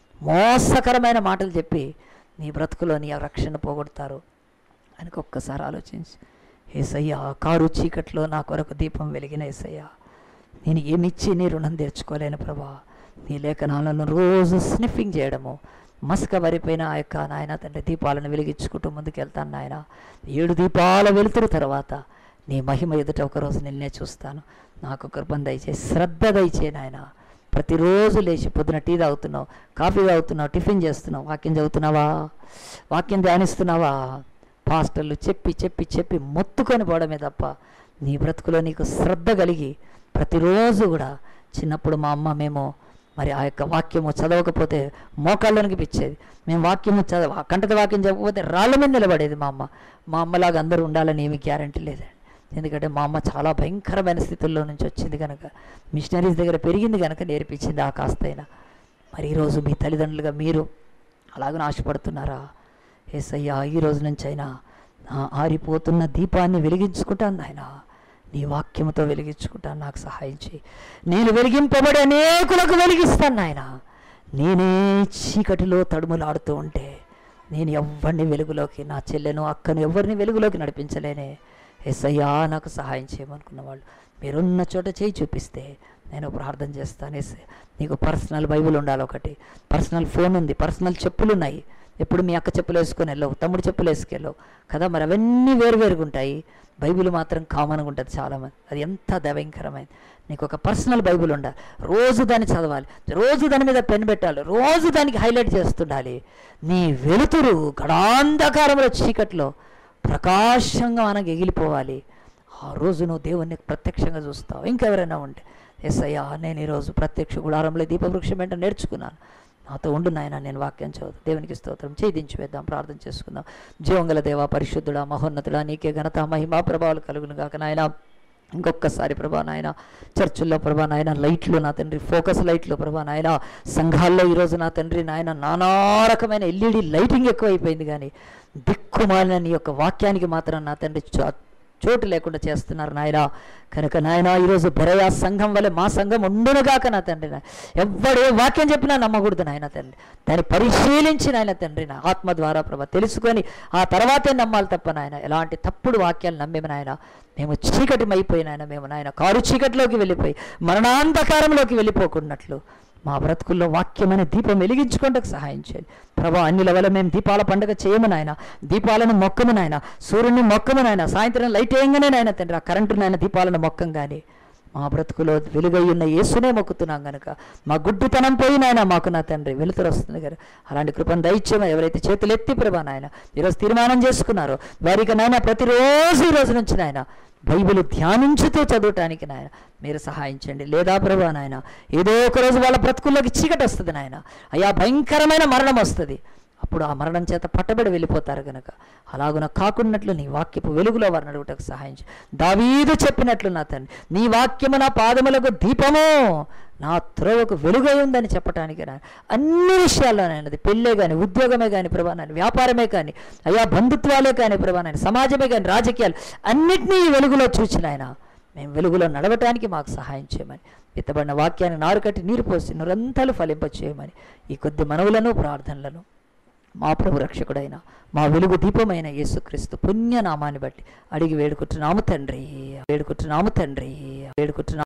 S1: మోసకరమైన మాటలు చెప్పి నీ బ్రతుకులో నీ ఆ రక్షణ పోగొడతారు అని ఒక్కసారి ఆలోచించి ఏసయ్యా కారు చీకట్లో నా కొరకు దీపం వెలిగిన ఏసయ్యా నేను ఏమిచ్చి నీ రుణం తీర్చుకోలేను ప్రభా నీ లేఖనాలను రోజు స్నిఫింగ్ చేయడము మసక వరిపోయిన ఆ యొక్క నాయన తండ్రి దీపాలను వెలిగించుకుంటూ ముందుకు వెళ్తాను నాయన ఏడు దీపాల వెలుతురు తర్వాత నీ మహిమ ఎదుట ఒకరోజు నిన్నే చూస్తాను నాకు కృపం దయచేసి శ్రద్ధ దయచే నాయన ప్రతిరోజు లేచి పొద్దున టీ తాగుతున్నావు కాఫీ తాగుతున్నావు టిఫిన్ చేస్తున్నావు వాక్యం చదువుతున్నావా వాక్యం ధ్యానిస్తున్నావా పాస్టర్లు చెప్పి చెప్పి చెప్పి మొత్తుకొని పోవడమే తప్ప నీ బ్రతుకులో నీకు శ్రద్ధ కలిగి ప్రతిరోజు కూడా చిన్నప్పుడు మా అమ్మ మేము మరి ఆ యొక్క వాక్యము చదవకపోతే మోకాళ్ళనికి పిచ్చేది మేము వాక్యము చదవ కంటత వాక్యం చెప్పకపోతే రాళ్ళ మీద నిలబడేది మా అమ్మ మా అమ్మలాగా అందరూ ఉండాలని ఏమీ గ్యారంటీ లేదండి ఎందుకంటే మా అమ్మ చాలా భయంకరమైన స్థితుల్లో నుంచి వచ్చింది కనుక మిషనరీస్ దగ్గర పెరిగింది కనుక నేర్పించింది ఆ కాస్తైనా మరి ఈరోజు మీ తల్లిదండ్రులుగా మీరు అలాగనే ఆశపడుతున్నారా ఏసయ్యా ఈ రోజు నుంచి అయినా నా ఆరిపోతున్న దీపాన్ని వెలిగించుకుంటాను నాయన నీ వాక్యముతో వెలిగించుకుంటాను నాకు సహాయం చేయి నేను వెలిగింపబడి అనేకులకు వెలిగిస్తాను నాయన నేనే చీకటిలో తడుములాడుతూ ఉంటే నేను ఎవరిని వెలుగులోకి నా చెల్లెను అక్కను ఎవరిని వెలుగులోకి నడిపించలేనే ఎస్ఐయా నాకు సహాయం చేయమనుకున్న వాళ్ళు మీరున్న చోట చేయి చూపిస్తే నేను ప్రార్థన చేస్తాను ఎస్ నీకు పర్సనల్ బైబిల్ ఉండాలి ఒకటి పర్సనల్ ఫోన్ ఉంది పర్సనల్ చెప్పులు ఉన్నాయి ఎప్పుడు మీ అక్క చెప్పులు వేసుకొని వెళ్ళవు తమ్ముడు చెప్పులు వేసుకెళ్ళవు కదా మరి అవన్నీ వేరువేరుగా ఉంటాయి బైబిల్ మాత్రం కామన్గా ఉంటుంది చాలామంది అది ఎంత భయంకరమైంది నీకు ఒక పర్సనల్ బైబిల్ ఉండాలి రోజు దాన్ని చదవాలి రోజు దాని మీద పెన్ పెట్టాలి రోజు దానికి హైలైట్ చేస్తుండాలి నీ వెలుతురు గడాంధకారంలో చీకట్లో ప్రకాశంగా మనకు ఎగిలిపోవాలి ఆ రోజు నువ్వు దేవుణ్ణి ప్రత్యక్షంగా చూస్తావు ఇంకెవరైనా ఉంటే ఎస్ అయ్యా నేను ఈరోజు ప్రత్యక్ష గుడారంలో దీపవృక్షం ఏంటో నేర్చుకున్నాను నాతో ఉండు నాయన నేను వాక్యం చదువు దేవునికి స్తోత్రం చేయించి వేద్దాం ప్రార్థన చేసుకుందాం జీవంగల దేవ పరిశుద్ధుడా మహోన్నతుడా నీకే ఘనత మహిమా ప్రభావాలు కలుగును గాక నాయన ఇంకొకసారి ప్రభా నాయన చర్చిల్లో ప్రభా నాయన లైట్లు నా తండ్రి ఫోకస్ లైట్లు ప్రభా నాయన సంఘాల్లో ఈరోజు నా తండ్రి నాయన నానా రకమైన ఎల్ఈడి లైటింగ్ ఎక్కువైపోయింది కానీ దిక్కుమాలిన నీ యొక్క వాక్యానికి మాత్రం నా తండ్రి చో- చోటు లేకుండా చేస్తున్నారు నాయన కనుక నాయన ఈరోజు బెరయా సంఘం వల్ల మా సంఘం ఉండునుగాక నా తండ్రి నా ఎవ్వడే వాక్యం చెప్పినా నమ్మకూడదు నాయన తండ్రి దాన్ని పరిశీలించి నాయన తండ్రి నా ఆత్మ ద్వారా ప్రభా తెలుసుకొని ఆ తర్వాతే నమ్మాలి తప్ప నాయన ఎలాంటి తప్పుడు వాక్యాలు నమ్మేమి నాయన మేము చీకటిమైపోయి నాయన మేము నాయన కారు చీకటిలోకి వెళ్ళిపోయి మరణాంధకారంలోకి వెళ్ళిపోకున్నట్లు మా బ్రతుకుల్లో వాక్యమైన దీపం వెలిగించుకోవడానికి సహాయం చేయాలి ప్రభా అన్ని వల్ల మేము దీపాల పండుగ చేయము నాయన దీపాలను మొక్కము నాయన సూర్యుని మొక్కము నాయన సాయంత్రం లైట్ వేయంగానే నాయన తండ్రి ఆ కరెంటు నాయన దీపాలను మొక్కం కానీ మా బ్రతుకులో వెలుగై ఉన్న యేసునే మొక్కుతున్నాం గనుక మా గుడ్డితనం పోయి నాయన మాకు నా తండ్రి వెలుతురు వస్తుంది గారు అలాంటి కృపను దయచేమ ఎవరైతే చేతులు ఎత్తి ప్రభా నాయన ఈరోజు తీర్మానం చేసుకున్నారో వారికి నాయన ప్రతిరోజు ఈ రోజు నుంచి నాయన బైబిల్ ధ్యానించుతూ చదవటానికి నాయన మీరు సహాయించండి లేదా ప్రభా నాయన ఏదో ఒక రోజు వాళ్ళ బ్రతుకుల్లోకి చీకటి వస్తుంది నాయన అయ్యా భయంకరమైన మరణం వస్తుంది అప్పుడు ఆ మరణం చేత పట్టబడి వెళ్ళిపోతారు గనక అలాగున కాకున్నట్లు నీ వాక్యపు వెలుగులో వారిని అడుగుటకు సహాయించు దావీదు చెప్పినట్లు నా తండ్రి నీ వాక్యము నా పాదములకు దీపము నా త్రోవకు వెలుగై ఉందని చెప్పటానికి నా అన్ని విషయాల్లోనైనది పెళ్ళే కానీ ఉద్యోగమే కానీ ప్రభానాన్ని వ్యాపారమే కానీ అయ్యా బంధుత్వాలే కానీ ప్రభానాన్ని సమాజమే కానీ రాజకీయాలు అన్నిటినీ ఈ వెలుగులో చూచిన ఆయన మేము వెలుగులో నడవటానికి మాకు సహాయం చేయమని విత్తబడిన వాక్యాన్ని నారు కట్టి నీరు పోసి నిరంతలు ఫలింపచేయమని ఈ కొద్ది మనవులను ప్రార్థనలను మా ప్రభు రక్షకుడైన మా వెలుగు దీపమైన యేసుక్రీస్తు పుణ్యనామాన్ని బట్టి అడిగి వేడుకుంటున్నాము తండ్రి వేడుకుంటున్నాము తండ్రి వేడుకుంటున్నాము